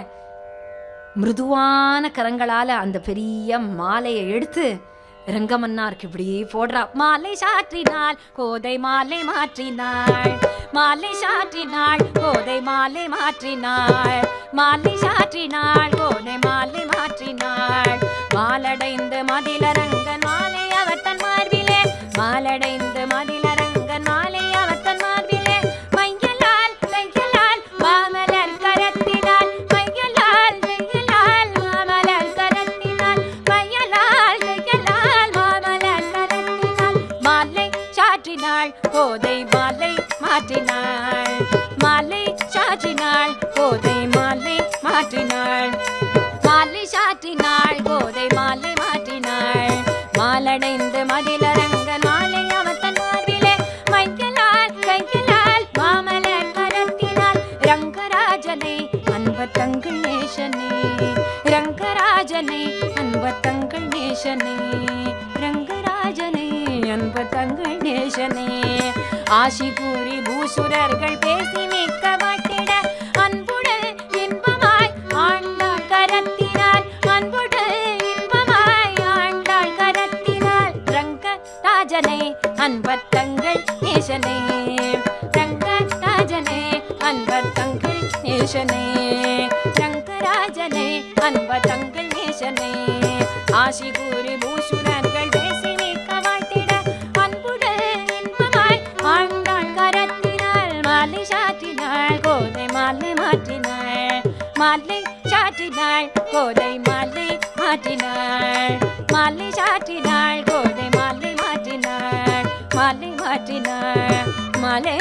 மிருதுவான கரங்களால அந்த பெரிய மாலையை எடுத்து ரங்கமன்னாருக்கு இப்படி போடுறா மாலை சாற்றினாள் கோதை மாலை மாற்றினாள் மாலை சாற்றினாள் கோதை மாலை மாற்றினாள் மாலை சாற்றினாள் கோதை மாலை மாற்றினாள் மாலடைந்து மதிலரங்கன் மாலை அவர் தன் மார்பிலே மாலடைந்து மதிலரங்கன் மாலை அவர் தன் மார்பிலே மையலால் மையலால் மாமலர் கரத்தினாள் மையலால் மையலால் மாமலர் கரத்தினாள் மையலால் மையலால் மாமலர் கரத்தினாள் மாலை சாற்றினாள் கோதை மாலை மாற்றினாள் மாலை சாற்றினாள் கோதை மாலை மாற்றினாள் மாலை சாற்றினாள் கோதை மாலை மாற்றினாள் மாலடைந்து மதிலரங்க மாலை அவன் தன் மார்பிலே மைக்கலால் கைக்கலால் மாமலர் கரத்தினாள் ரங்கராஜனை அன்பத்தங்கள் நேசனே ரங்கராஜனை அன்பத்தங்கள் நேசனே ரங்கராஜனை அன்பத்தங்கள் நேசனே ஆசி கூறி பூசுரர்கள் பேசி மிக்க மாட்டிட அன்புடன் இன்பமாய் ஆண்டாள் கரத்தினாள் அன்புடன் இன்பமாய் ஆண்டாள் கரத்தினாள் ரங்க ராஜனே அன்பத்தங்கள் நேசனே ரங்க ராஜனே அன்பத்தங்கள் நேசனே ரங்கராஜனே அன்பத்தங்கள் நேசனே ஆசி கூறி பூசுரர்கள் பேசி மிக்க வாழ்த்திட அன்புடன் இன்பமாய் ஆண்டாள் கரத்தினாள் மாலை சாற்றினாள் கோதை மாலை மாற்றினாள் மாலை சாற்றினாள் கோதை மாலை மாற்றினாள் மாலை சாற்றினாள் கோதை மாலை மாற்றினாள் மாலை மாற்றினாள் மாலை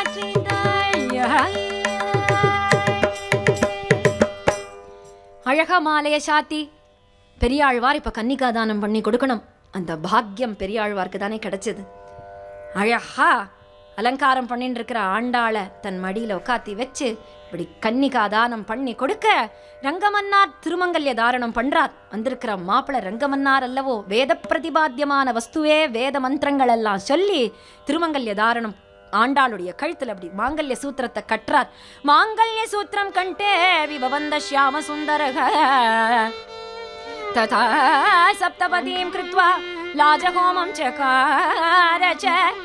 மாற்றினாள் அழகா மாலையை சாத்தி பெரியாழ்வார் இப்ப கன்னிகாதானம் பண்ணி கொடுக்கணும் அந்த பாக்கியம் பெரியாழ்வார்க்கு தானே கிடைச்சது அழகா அலங்காரம் பண்ணிட்டு இருக்கிற ஆண்டாளை தன் மடியில உட்காத்தி வச்சு இப்படி கன்னிகாதானம் பண்ணி கொடுக்க ரங்கமன்னார் திருமங்கல்ய தாரணம் பண்றார் வந்திருக்கிற மாப்பிள ரங்கமன்னார் அல்லவோ வேத பிரதிபாத்தியமான வஸ்துவே வேத மந்திரங்கள் எல்லாம் சொல்லி திருமங்கல்ய தாரணம் ஆண்டாளுடைய கழுத்துல அப்படி மாங்கல்ய சூத்திரத்தை கட்டுறார் மாங்கல்ய சூத்திரம் கண்டே விபவந்த ஷியாம சுந்தரக तथा सप्तपदीं कृत्वा लाजहोमं चकार च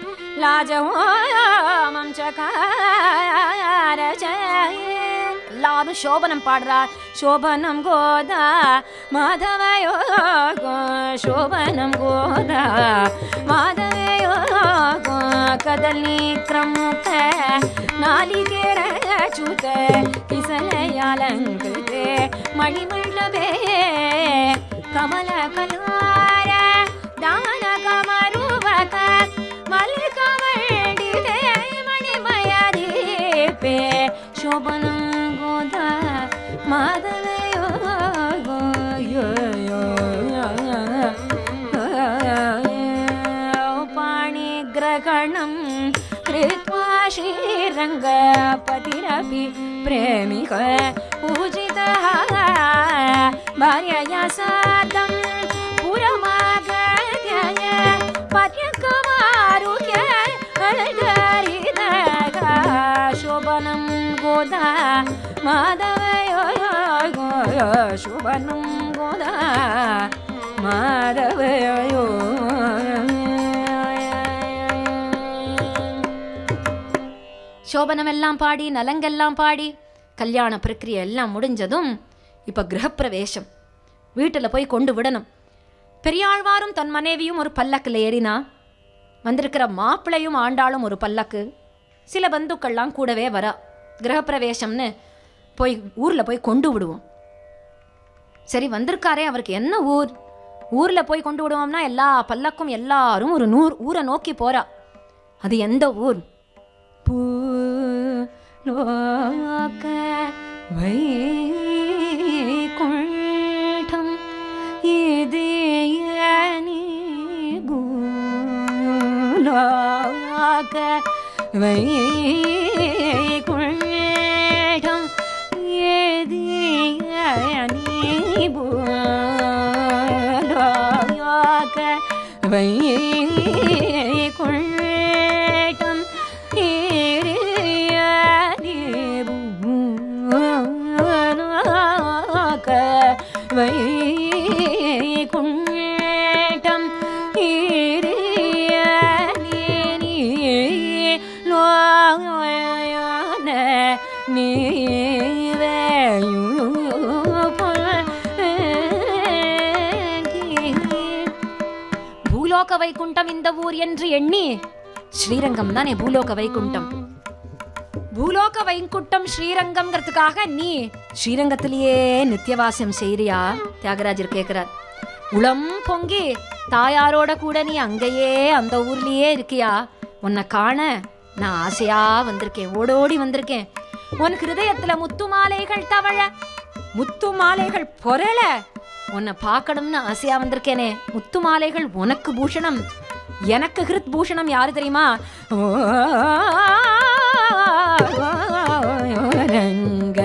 लाजहोमं चकार च எல்லாரும் சோபனம் பாடுறார் சோபனம் கோதா மாதவயோ கோ சோபனம் கோதா மாதவயோ கோ கதலி கிரமுக நாளிகேர சூத கிசலையாலங்கிருதே மணிமண்டபே கமல கலார தான கமருவக மல்கமண்டிதே மணிமயதீபே ಶೋಭನಂ ಗೋದ ಮಾಧವಯೋ ಪಾಣಿಗ್ರಹಣಂ कृत्वा श्रीरङ्गपतिरपि प्रेमिक पूजितः भार्यया सार्धं पुरमागत्य पर्यकमारुह्य अलगरिदग शोभनं गोदा माधवयो शोभनं गोदा மாதவயோ சோபனமெல்லாம் பாடி நலங்கெல்லாம் பாடி கல்யாண பிரக்கிரியை எல்லாம் முடிஞ்சதும் இப்போ கிரகப்பிரவேசம் வீட்டில் போய் கொண்டு விடணும் பெரியாழ்வாரும் தன் மனைவியும் ஒரு பல்லக்கில் ஏறினா வந்திருக்கிற மாப்பிள்ளையும் ஆண்டாளும் ஒரு பல்லக்கு சில பந்துக்கள்லாம் கூடவே வரா கிரகப்பிரவேசம்னு போய் ஊரில் போய் கொண்டு விடுவோம் சரி வந்திருக்காரே அவருக்கு என்ன ஊர் ஊரில் போய் கொண்டு விடுவோம்னா எல்லா பல்லக்கும் எல்லாரும் ஒரு நூறு ஊரை நோக்கி போறா அது எந்த ஊர் பூலோக வைகுண்டம் இது பூலோக வைகுண்டம் இது பூலோக வைகுண்டம் பூலோக வைகுண்டம் பூலோக வைகுண்டம் இந்த ஊர் என்று எண்ணி ஸ்ரீரங்கம் தானே பூலோக வைகுண்டம் பூலோக வைகுண்டம் ஸ்ரீரங்கம்ங்கிறதுக்காக நீ ஸ்ரீரங்கத்திலேயே நித்தியவாசம் செய்றியா தியாகராஜர் கேக்குறார் உளம் பொங்கி தாயாரோட கூட நீ அங்கேயே அந்த ஊர்லயே இருக்கியா உன்னை காண நான் ஆசையா வந்திருக்கேன் ஓடோடி வந்திருக்கேன் உன் ஹிருதயத்துல முத்து மாலைகள் தவழ முத்து மாலைகள் பொரள உன்னை பார்க்கணும்னு ஆசையா வந்திருக்கேனே முத்து மாலைகள் உனக்கு பூஷணம் எனக்கு ஹிருத் பூஷணம் யாரு தெரியுமா ரங்க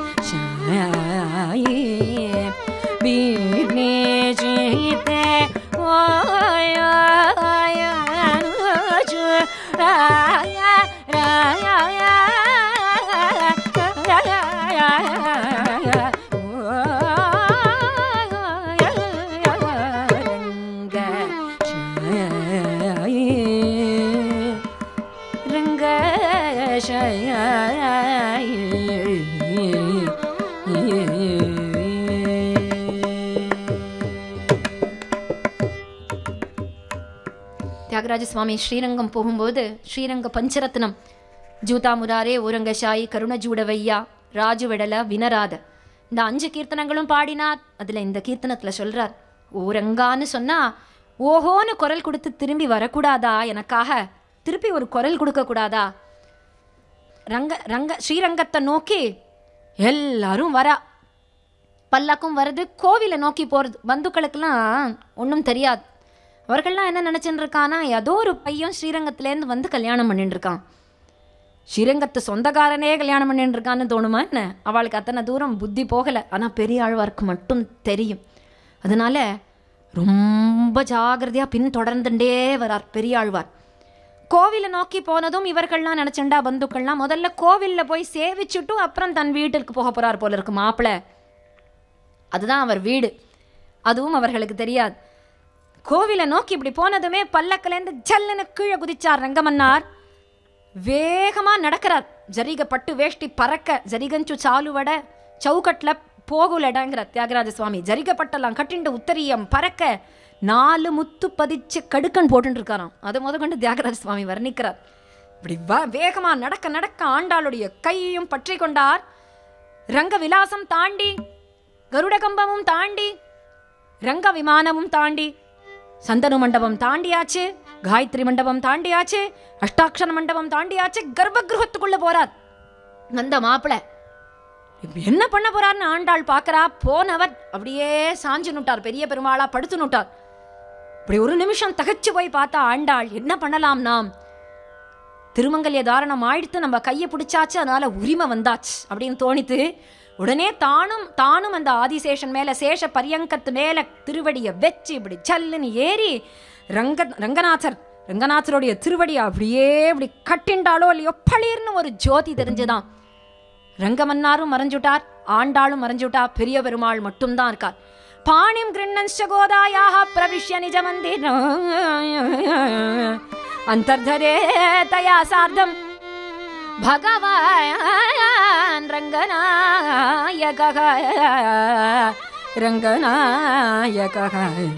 தியாகராஜ சுவாமி ஸ்ரீரங்கம் போகும்போது ஸ்ரீரங்க பஞ்சரத்னம் ஜூதா முராரே ஊரங்கஷாயி கருணஜூடவையா ராஜுவெடல வினராத இந்த அஞ்சு கீர்த்தனங்களும் பாடினார் அதுல இந்த கீர்த்தனத்துல சொல்றார் ஊரங்கான்னு சொன்னா ஓஹோன்னு குரல் கொடுத்து திரும்பி வரக்கூடாதா எனக்காக திருப்பி ஒரு குரல் கொடுக்க கூடாதா ரங்க ரங்க ஸ்ரீரங்கத்தை நோக்கி எல்லாரும் வரா பல்லாக்கும் வருது கோவிலை நோக்கி போகிறது பந்துக்களுக்கெல்லாம் ஒன்றும் தெரியாது அவர்கள்லாம் என்ன நினச்சின்னு இருக்கானா ஏதோ ஒரு பையன் ஸ்ரீரங்கத்துலேருந்து வந்து கல்யாணம் பண்ணிட்டு இருக்கான் ஸ்ரீரங்கத்து சொந்தக்காரனே கல்யாணம் பண்ணிட்டு இருக்கான்னு தோணுமா என்ன அவளுக்கு அத்தனை தூரம் புத்தி போகலை ஆனால் பெரிய ஆழ்வார்க்கு மட்டும் தெரியும் அதனால ரொம்ப ஜாகிரதையாக பின் தொடர்ந்துட்டே வரார் பெரிய ஆழ்வார் கோவிலை நோக்கி போனதும் இவர்கள்லாம் நினச்சண்டா பந்துக்கள்லாம் முதல்ல கோவிலில் போய் சேவிச்சுட்டும் அப்புறம் தன் வீட்டிற்கு போக போகிறார் போல இருக்கு மாப்பிள்ளை அதுதான் அவர் வீடு அதுவும் அவர்களுக்கு தெரியாது கோவிலை நோக்கி இப்படி போனதுமே பல்லக்கிலேருந்து ஜல்லுன்னு கீழே குதிச்சார் ரங்கமன்னார் வேகமா நடக்கிறார் ஜரிக பட்டு வேஷ்டி பறக்க ஜரிகஞ்சு சாலுவட சவுக்கட்ல போகுலடங்கிற தியாகராஜ சுவாமி ஜரிக பட்டெல்லாம் கட்டிண்டு உத்தரியம் பறக்க நாலு முத்து பதிச்சு கடுக்கன் போட்டுட்டு இருக்காராம் அதை முத கொண்டு தியாகராஜ சுவாமி வர்ணிக்கிறார் இப்படி வ வேகமா நடக்க நடக்க ஆண்டாளுடைய கையையும் பற்றி கொண்டார் ரங்க விலாசம் தாண்டி கருட கம்பமும் தாண்டி ரங்க விமானமும் தாண்டி சந்தனு மண்டபம் தாண்டியாச்சு காயத்ரி மண்டபம் தாண்டியாச்சு அஷ்டாட்சர மண்டபம் தாண்டியாச்சு கர்ப்பகிருஹத்துக்குள்ள போறார் வந்த மாப்பிள்ளை இப்ப என்ன பண்ண போறார்னு ஆண்டாள் பார்க்கறா போனவர் அப்படியே சாஞ்சு நுட்டார் பெரிய பெருமாளா படுத்து நுட்டார் இப்படி ஒரு நிமிஷம் தகச்சு போய் பார்த்தா ஆண்டாள் என்ன பண்ணலாம் நாம் திருமங்கல்ய தாரணம் ஆயிடுத்து நம்ம கையை பிடிச்சாச்சு அதனால உரிமை வந்தாச்சு அப்படின்னு தோணித்து உடனே தானும் தானும் அந்த ஆதிசேஷன் மேல சேஷ பரியங்கத்து மேல திருவடியை வச்சு இப்படி ஜல்லுன்னு ஏறி ரங்க ரங்கநாதர் ரங்கநாதருடைய திருவடியை அப்படியே இப்படி கட்டிண்டாலோ இல்லையோ பளிர்னு ஒரு ஜோதி தெரிஞ்சுதான் ரங்கமன்னாரும் மறைஞ்சுட்டார் ஆண்டாளும் மறைஞ்சுட்டா பெரிய பெருமாள் மட்டும்தான் இருக்கார் பாணிம் கிருண்ணன்ஷ கோதாயாக பிரவிஷ்ய நிஜ மந்திர அந்தர்தரே தயா சார்த்தம் பகவான் ரங்கநாயக ரங்கநாயக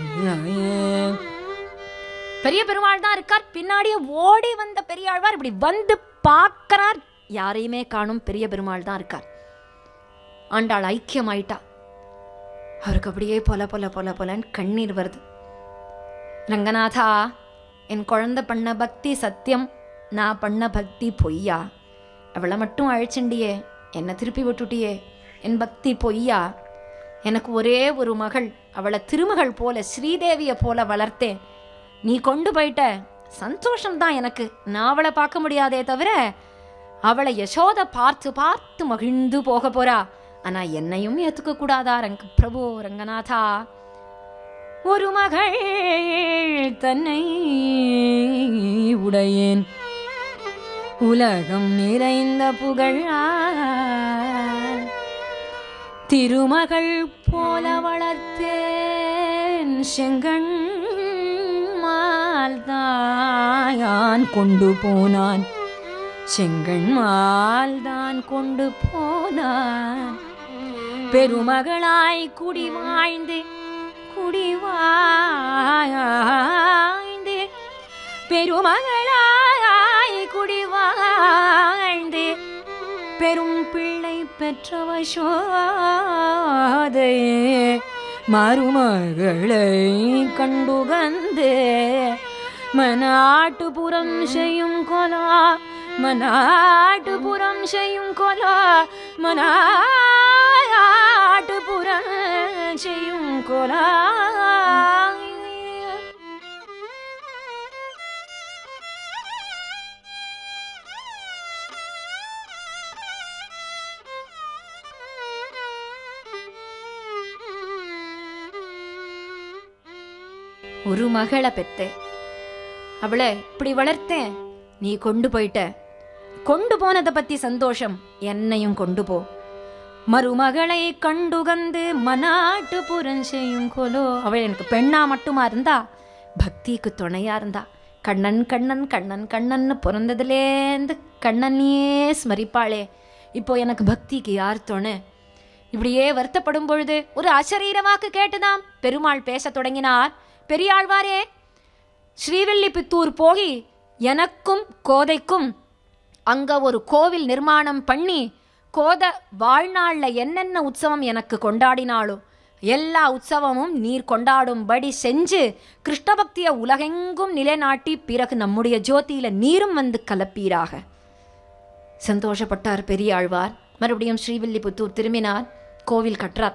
பெரிய பெருமாள் தான் இருக்கார் பின்னாடியே ஓடி வந்த பெரியாழ்வார் இப்படி வந்து பார்க்கறார் யாரையுமே காணும் பெரிய பெருமாள் தான் இருக்கார் ஆண்டாள் ஐக்கியமாயிட்டா அவருக்கு அப்படியே பொல பொல பொல பொலன்னு கண்ணீர் வருது ரங்கநாதா என் குழந்தை பண்ண பக்தி சத்தியம் நான் பண்ண பக்தி பொய்யா அவளை மட்டும் அழைச்சிண்டியே என்னை திருப்பி விட்டுட்டியே என் பக்தி பொய்யா எனக்கு ஒரே ஒரு மகள் அவளை திருமகள் போல ஸ்ரீதேவியை போல வளர்த்தேன் நீ கொண்டு போயிட்ட சந்தோஷம்தான் எனக்கு நான் அவளை பார்க்க முடியாதே தவிர அவளை யசோத பார்த்து பார்த்து மகிழ்ந்து போக போறா ஆனா என்னையும் ஏத்துக்க கூடாதா ரங்க பிரபு ரங்கநாதா ஒரு மகள் தன்னை உடையேன் உலகம் நிறைந்த புகழால் திருமகள் போல வளர்த்தேன் செங்கண் மால்தான் கொண்டு போனான் செங்கண் மால்தான் கொண்டு போனான் பெருமகளாய் குடி வாழ்ந்து குடி வாழ்ந்து பெருமகளாய் குடி வாழ்ந்து பெரும் பிள்ளை பெற்றவ சோதை மருமகளை கண்டுகந்து மனாட்டுப்புறம் செய்யும் கொலா மனாட்டுப்புறம் செய்யும் கொலா மனாட்டுப்புறம் செய்யும் கொலா ஒரு மகளை பெத்தேன் அவளை இப்படி வளர்த்தேன் நீ கொண்டு போயிட்ட கொண்டு போனதை பத்தி சந்தோஷம் என்னையும் கொண்டு போ மருமகளை கண்டுகந்து மனாட்டு புரஞ்செய்யும் கொலோ அவள் எனக்கு பெண்ணா மட்டுமா இருந்தா பக்திக்கு துணையா இருந்தா கண்ணன் கண்ணன் கண்ணன் கண்ணன்னு பிறந்ததுலேருந்து கண்ணனையே ஸ்மரிப்பாளே இப்போ எனக்கு பக்திக்கு யார் துணை இப்படியே வருத்தப்படும் பொழுது ஒரு அசரீர வாக்கு கேட்டுதாம் பெருமாள் பேசத் தொடங்கினார் பெரியாழ்வாரே ஸ்ரீவில்லிபுத்தூர் போகி எனக்கும் கோதைக்கும் அங்க ஒரு கோவில் நிர்மாணம் பண்ணி கோத வாழ்நாள்ல என்னென்ன உற்சவம் எனக்கு கொண்டாடினாளோ எல்லா உற்சவமும் நீர் கொண்டாடும்படி செஞ்சு கிருஷ்ண பக்திய உலகெங்கும் நிலைநாட்டி பிறகு நம்முடைய ஜோதியில நீரும் வந்து கலப்பீராக சந்தோஷப்பட்டார் பெரியாழ்வார் மறுபடியும் ஸ்ரீவில்லிபுத்தூர் திரும்பினார் கோவில் கட்டுறார்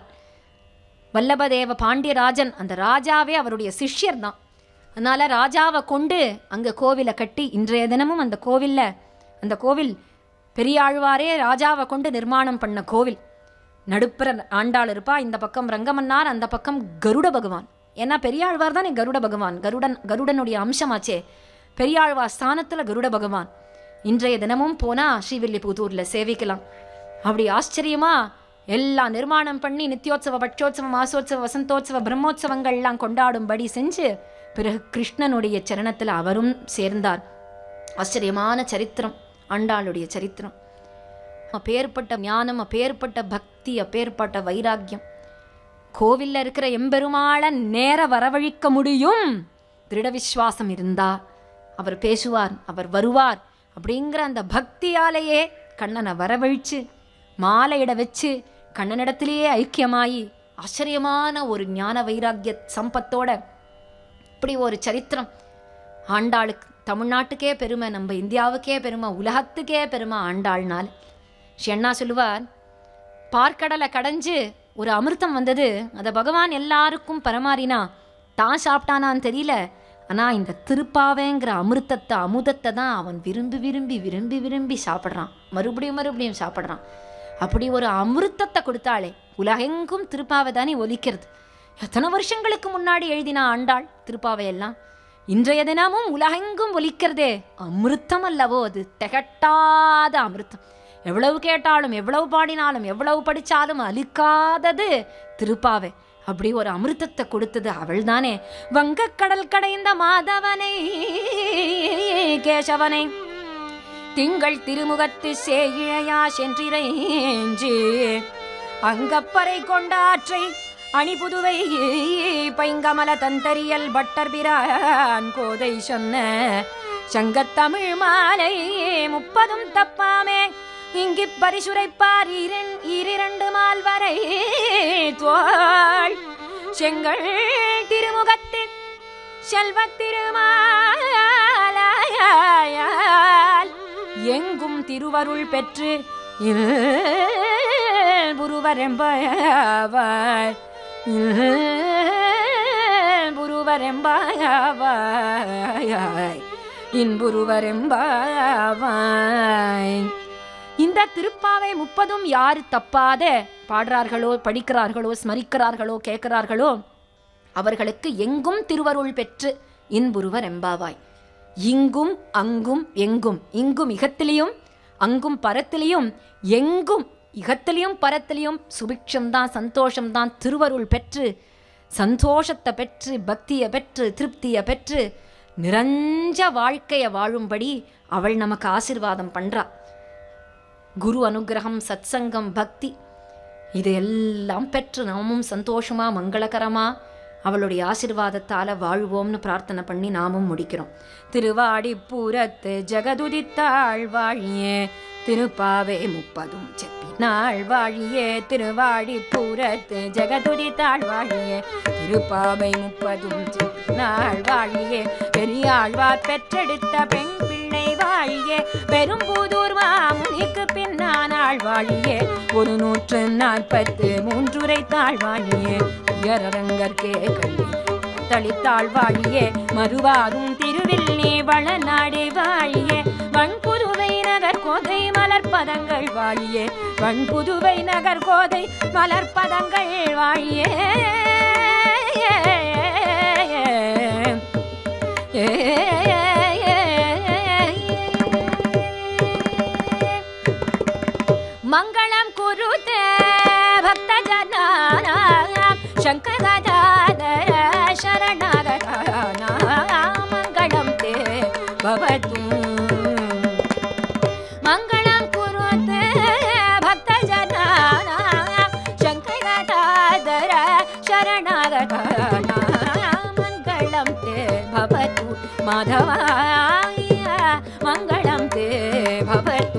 வல்லபதேவ பாண்டியராஜன் அந்த ராஜாவே அவருடைய சிஷ்யர் தான் அதனால ராஜாவை கொண்டு அங்க கோவிலை கட்டி இன்றைய தினமும் அந்த கோவில்ல அந்த கோவில் பெரியாழ்வாரே ராஜாவை கொண்டு நிர்மாணம் பண்ண கோவில் நடுப்புற ஆண்டாள் இருப்பா இந்த பக்கம் ரங்கமன்னார் அந்த பக்கம் கருட பகவான் ஏன்னா பெரியாழ்வார் தானே கருட பகவான் கருடன் கருடனுடைய அம்சமாச்சே பெரியாழ்வார் ஸ்தானத்துல கருட பகவான் இன்றைய தினமும் போனா ஸ்ரீவில்லிபுத்தூர்ல சேவிக்கலாம் அப்படி ஆச்சரியமா எல்லாம் நிர்மாணம் பண்ணி நித்தியோத்சவ பட்சோத்சவ மாசோத்சவ வசந்தோத்சவ பிரம்மோத்சவங்கள்லாம் கொண்டாடும்படி செஞ்சு பிறகு கிருஷ்ணனுடைய சரணத்துல அவரும் சேர்ந்தார் ஆச்சரியமான சரித்திரம் ஆண்டாளுடைய சரித்திரம் அப்பேற்பட்ட ஞானம் அப்பேற்பட்ட பக்தி அப்பேற்பட்ட வைராக்கியம் கோவில்ல இருக்கிற எம்பெருமாளை நேர வரவழிக்க முடியும் திருட விஸ்வாசம் இருந்தா அவர் பேசுவார் அவர் வருவார் அப்படிங்கிற அந்த பக்தியாலேயே கண்ணனை வரவழிச்சு மாலையிட வச்சு கண்ணனிடத்திலேயே ஐக்கியமாயி ஆச்சரியமான ஒரு ஞான வைராக்கிய சம்பத்தோட இப்படி ஒரு சரித்திரம் ஆண்டாளுக்கு தமிழ்நாட்டுக்கே பெருமை நம்ம இந்தியாவுக்கே பெருமை உலகத்துக்கே பெருமை ஆண்டாள்னால் ஸ்ரீ அண்ணா சொல்லுவார் பார்க்கடலை கடைஞ்சு ஒரு அமிர்தம் வந்தது அதை பகவான் எல்லாருக்கும் பரமாறினா தான் சாப்பிட்டானான்னு தெரியல ஆனால் இந்த திருப்பாவேங்கிற அமிர்தத்தை அமுதத்தை தான் அவன் விரும்பி விரும்பி விரும்பி விரும்பி சாப்பிட்றான் மறுபடியும் மறுபடியும் சாப்பிட்றான் அப்படி ஒரு அமிர்தத்தை கொடுத்தாளே உலகெங்கும் திருப்பாவை தானே ஒலிக்கிறது எத்தனை வருஷங்களுக்கு முன்னாடி எழுதினா ஆண்டாள் திருப்பாவை எல்லாம் இன்றைய தினமும் உலகெங்கும் ஒலிக்கிறதே அமிர்தம் அல்லவோ அது திகட்டாத அமிர்தம் எவ்வளவு கேட்டாலும் எவ்வளவு பாடினாலும் எவ்வளவு படிச்சாலும் அலிக்காதது திருப்பாவை அப்படி ஒரு அமிர்தத்தை கொடுத்தது அவள்தானே வங்கக்கடல் கடைந்த மாதவனை கேசவனை திங்கள் திருமுகத்து சேயிழையா சென்றிரைஞ்சி அங்கப்பறை கொண்டாற்றை அணிபுதுவை பைங்கமல தந்தரியல் பட்டர் பிரான் கோதை சொன்ன சங்கத்தமிழ் மாலை முப்பதும் தப்பாமே இங்கி பரிசுரைப்பார் இரண் இரிரண்டு மால் வரை தோள் செங்கல் திருமுகத்தில் செல்வத் திருமாலாயால் எங்கும் திருவருள் பெற்று புருவரெம்பாவாய் புருவரெம்பாவாய் இன்புருவரெம்பாவாய் இந்த திருப்பாவை முப்பதும் யார் தப்பாத பாடுறார்களோ படிக்கிறார்களோ ஸ்மரிக்கிறார்களோ கேட்கிறார்களோ அவர்களுக்கு எங்கும் திருவருள் பெற்று இன்புருவர் எம்பாவாய் இங்கும் அங்கும் எங்கும் இங்கும் இகத்திலையும் அங்கும் பரத்திலையும் எங்கும் இகத்திலையும் பரத்திலையும் சுபிக்ஷம்தான் சந்தோஷம்தான் திருவருள் பெற்று சந்தோஷத்தை பெற்று பக்தியை பெற்று திருப்தியை பெற்று நிறைஞ்ச வாழ்க்கையை வாழும்படி அவள் நமக்கு ஆசிர்வாதம் பண்றா குரு அனுகிரகம் சத்சங்கம் பக்தி இது எல்லாம் பெற்று நாமும் சந்தோஷமா மங்களகரமா அவளுடைய ஆசிர்வாதத்தால வாழ்வோம்னு பிரார்த்தனை பண்ணி நாமும் முடிக்கிறோம் திருவாடிப்பூரத்து ஜெகதுதித்தாள் வாழியே திருப்பாவே முப்பதும் செப்பினாள் வாழியே திருவாடிப்பூரத்து ஜெகதுதித்தாள் வாழியே திருப்பாவை முப்பதும் செப்பினாள் வாழியே பெரியாழ்வார் பெற்றெடுத்த பெண் பிள்ளை வாழியே பெரும்புதூர் மாமுனிக்கு பின்னானாள் வாழியே ஒரு நூற்று நாற்பத்து மூன்றுரை தாழ்வாழியே உயரங்கற்கே கல்வி தளித்தாள் வாழியே மறுவாரும் திருவில்லே வளநாடே வாழியே வண்புதுவை நகர் கோதை மலர்பதங்கள் வாழியே வண்புதுவை நகர் கோதை மலர்பதங்கள் வாழியே மங்களம் குருதே பக்த ஜனானாம் சங்கரதாதர சரணாகதானா மங்களம் தே பவது மங்களம் குருதே பக்த ஜனானாம் சங்கரதாதர சரணாகதானா மங்களம் தே பவது மாதவாய மங்களம் தே பவது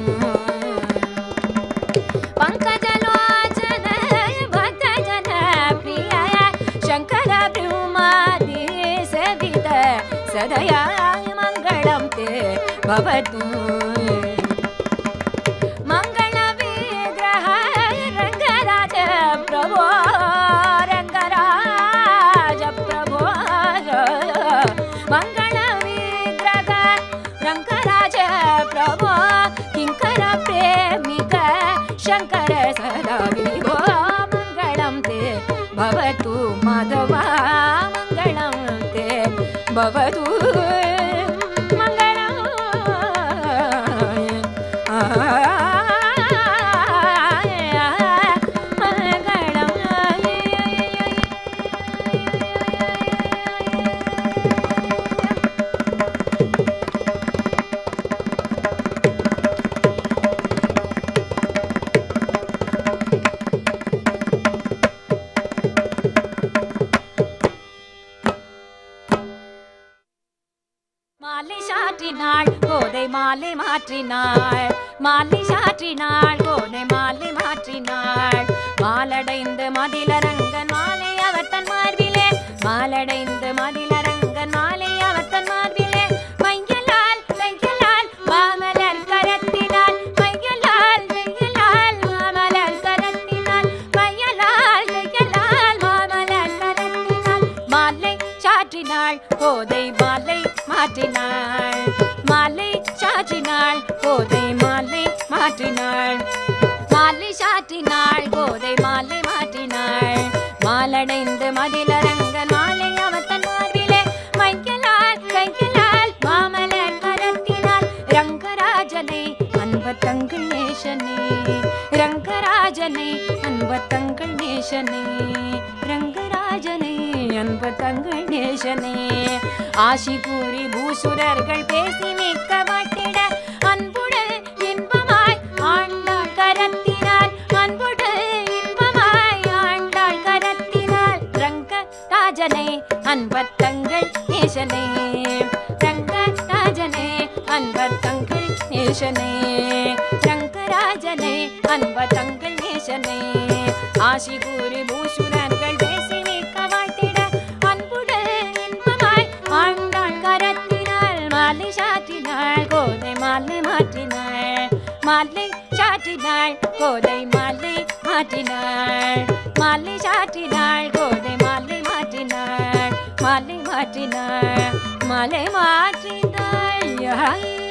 पङ्कजलोचन भक्तजन प्रिय शङ्कर ब्रह्मादि सवित सदया मङ्गलं ते भवतु मङ्गलविग्रह रङ्गराज प्रभो रङ्गराज प्रभो मङ्गलविग्रह रङ्गराज प्रभो किङ्कर प्रेमिक शङ्कर सदा विभो मङ्गलं ते भवतु माधवा मङ्गलं ते भवतु मङ्गलम् மாலை சாற்றினாள் கோதை மாலை மாற்றினாள் மாலை சாற்றினாள் கோதை மாலை மாற்றினாள் மாலடைந்து மதிலரங்கன் மாலை அவர் தன் மார்பிலே மாலடைந்து மதிலரங்கன் மாலை அவர் தன் மார்பிலே மையலால் மையலால் மாமலர் கரத்தினாள் மையலால் மையலால் மாமலர் கரத்தினாள் மையலால் மையலால் மாமலர் கரத்தினாள் மாலை சாற்றினாள் கோதை மாலை மாற்றினாள் மாலை சாற்றினாள் கோதை மாலை மாற்றினாள் மாலை சாற்றினாள் கோதை மாலை மாற்றினாள் மாலடைந்து மதிலரங்கன் மாலை அவத்தன் மார்பிலே மைக்கலால் கைக்கலால் மாமலர் கரத்தினாள் ரங்கராஜனை அன்பத்தங்கள் நேசனே ரங்கராஜனை அன்பத்தங்கள் நேசனே ரங்கராஜனை அன்பத்தங்கள் நேசனே ஆசி கூறி பூசுரர்கள் பேசி மிக்க மாட்டிட அன்புடன் இன்பமாய் ஆண்டாள் கரத்தினாள் அன்புடன் இன்பமாய் ஆண்டாள் கரத்தினாள் ரங்கராஜனை அன்பத்தங்கள் நேசனே ரங்கராஜனே அன்பத்தங்கள் நேசனே ரங்கராஜ ராஜனே அன்ப தங்கள் நேசனே ஆசி கூறி பூசுரர்கள் பேசி நீக்க வாழ்த்திட அன்புடன் இன்பமாய் ஆண்டாள் கரத்தினாள் மாலை சாற்றினாள் கோதை மாலை மாற்றினாள் மாலை சாற்றினாள் கோதை மாலை மாற்றினாள் மாலை சாற்றினாள் கோதை மாலை மாற்றினாள் மாலை மாற்றினாள் மாலை மாற்றினாள் யாய்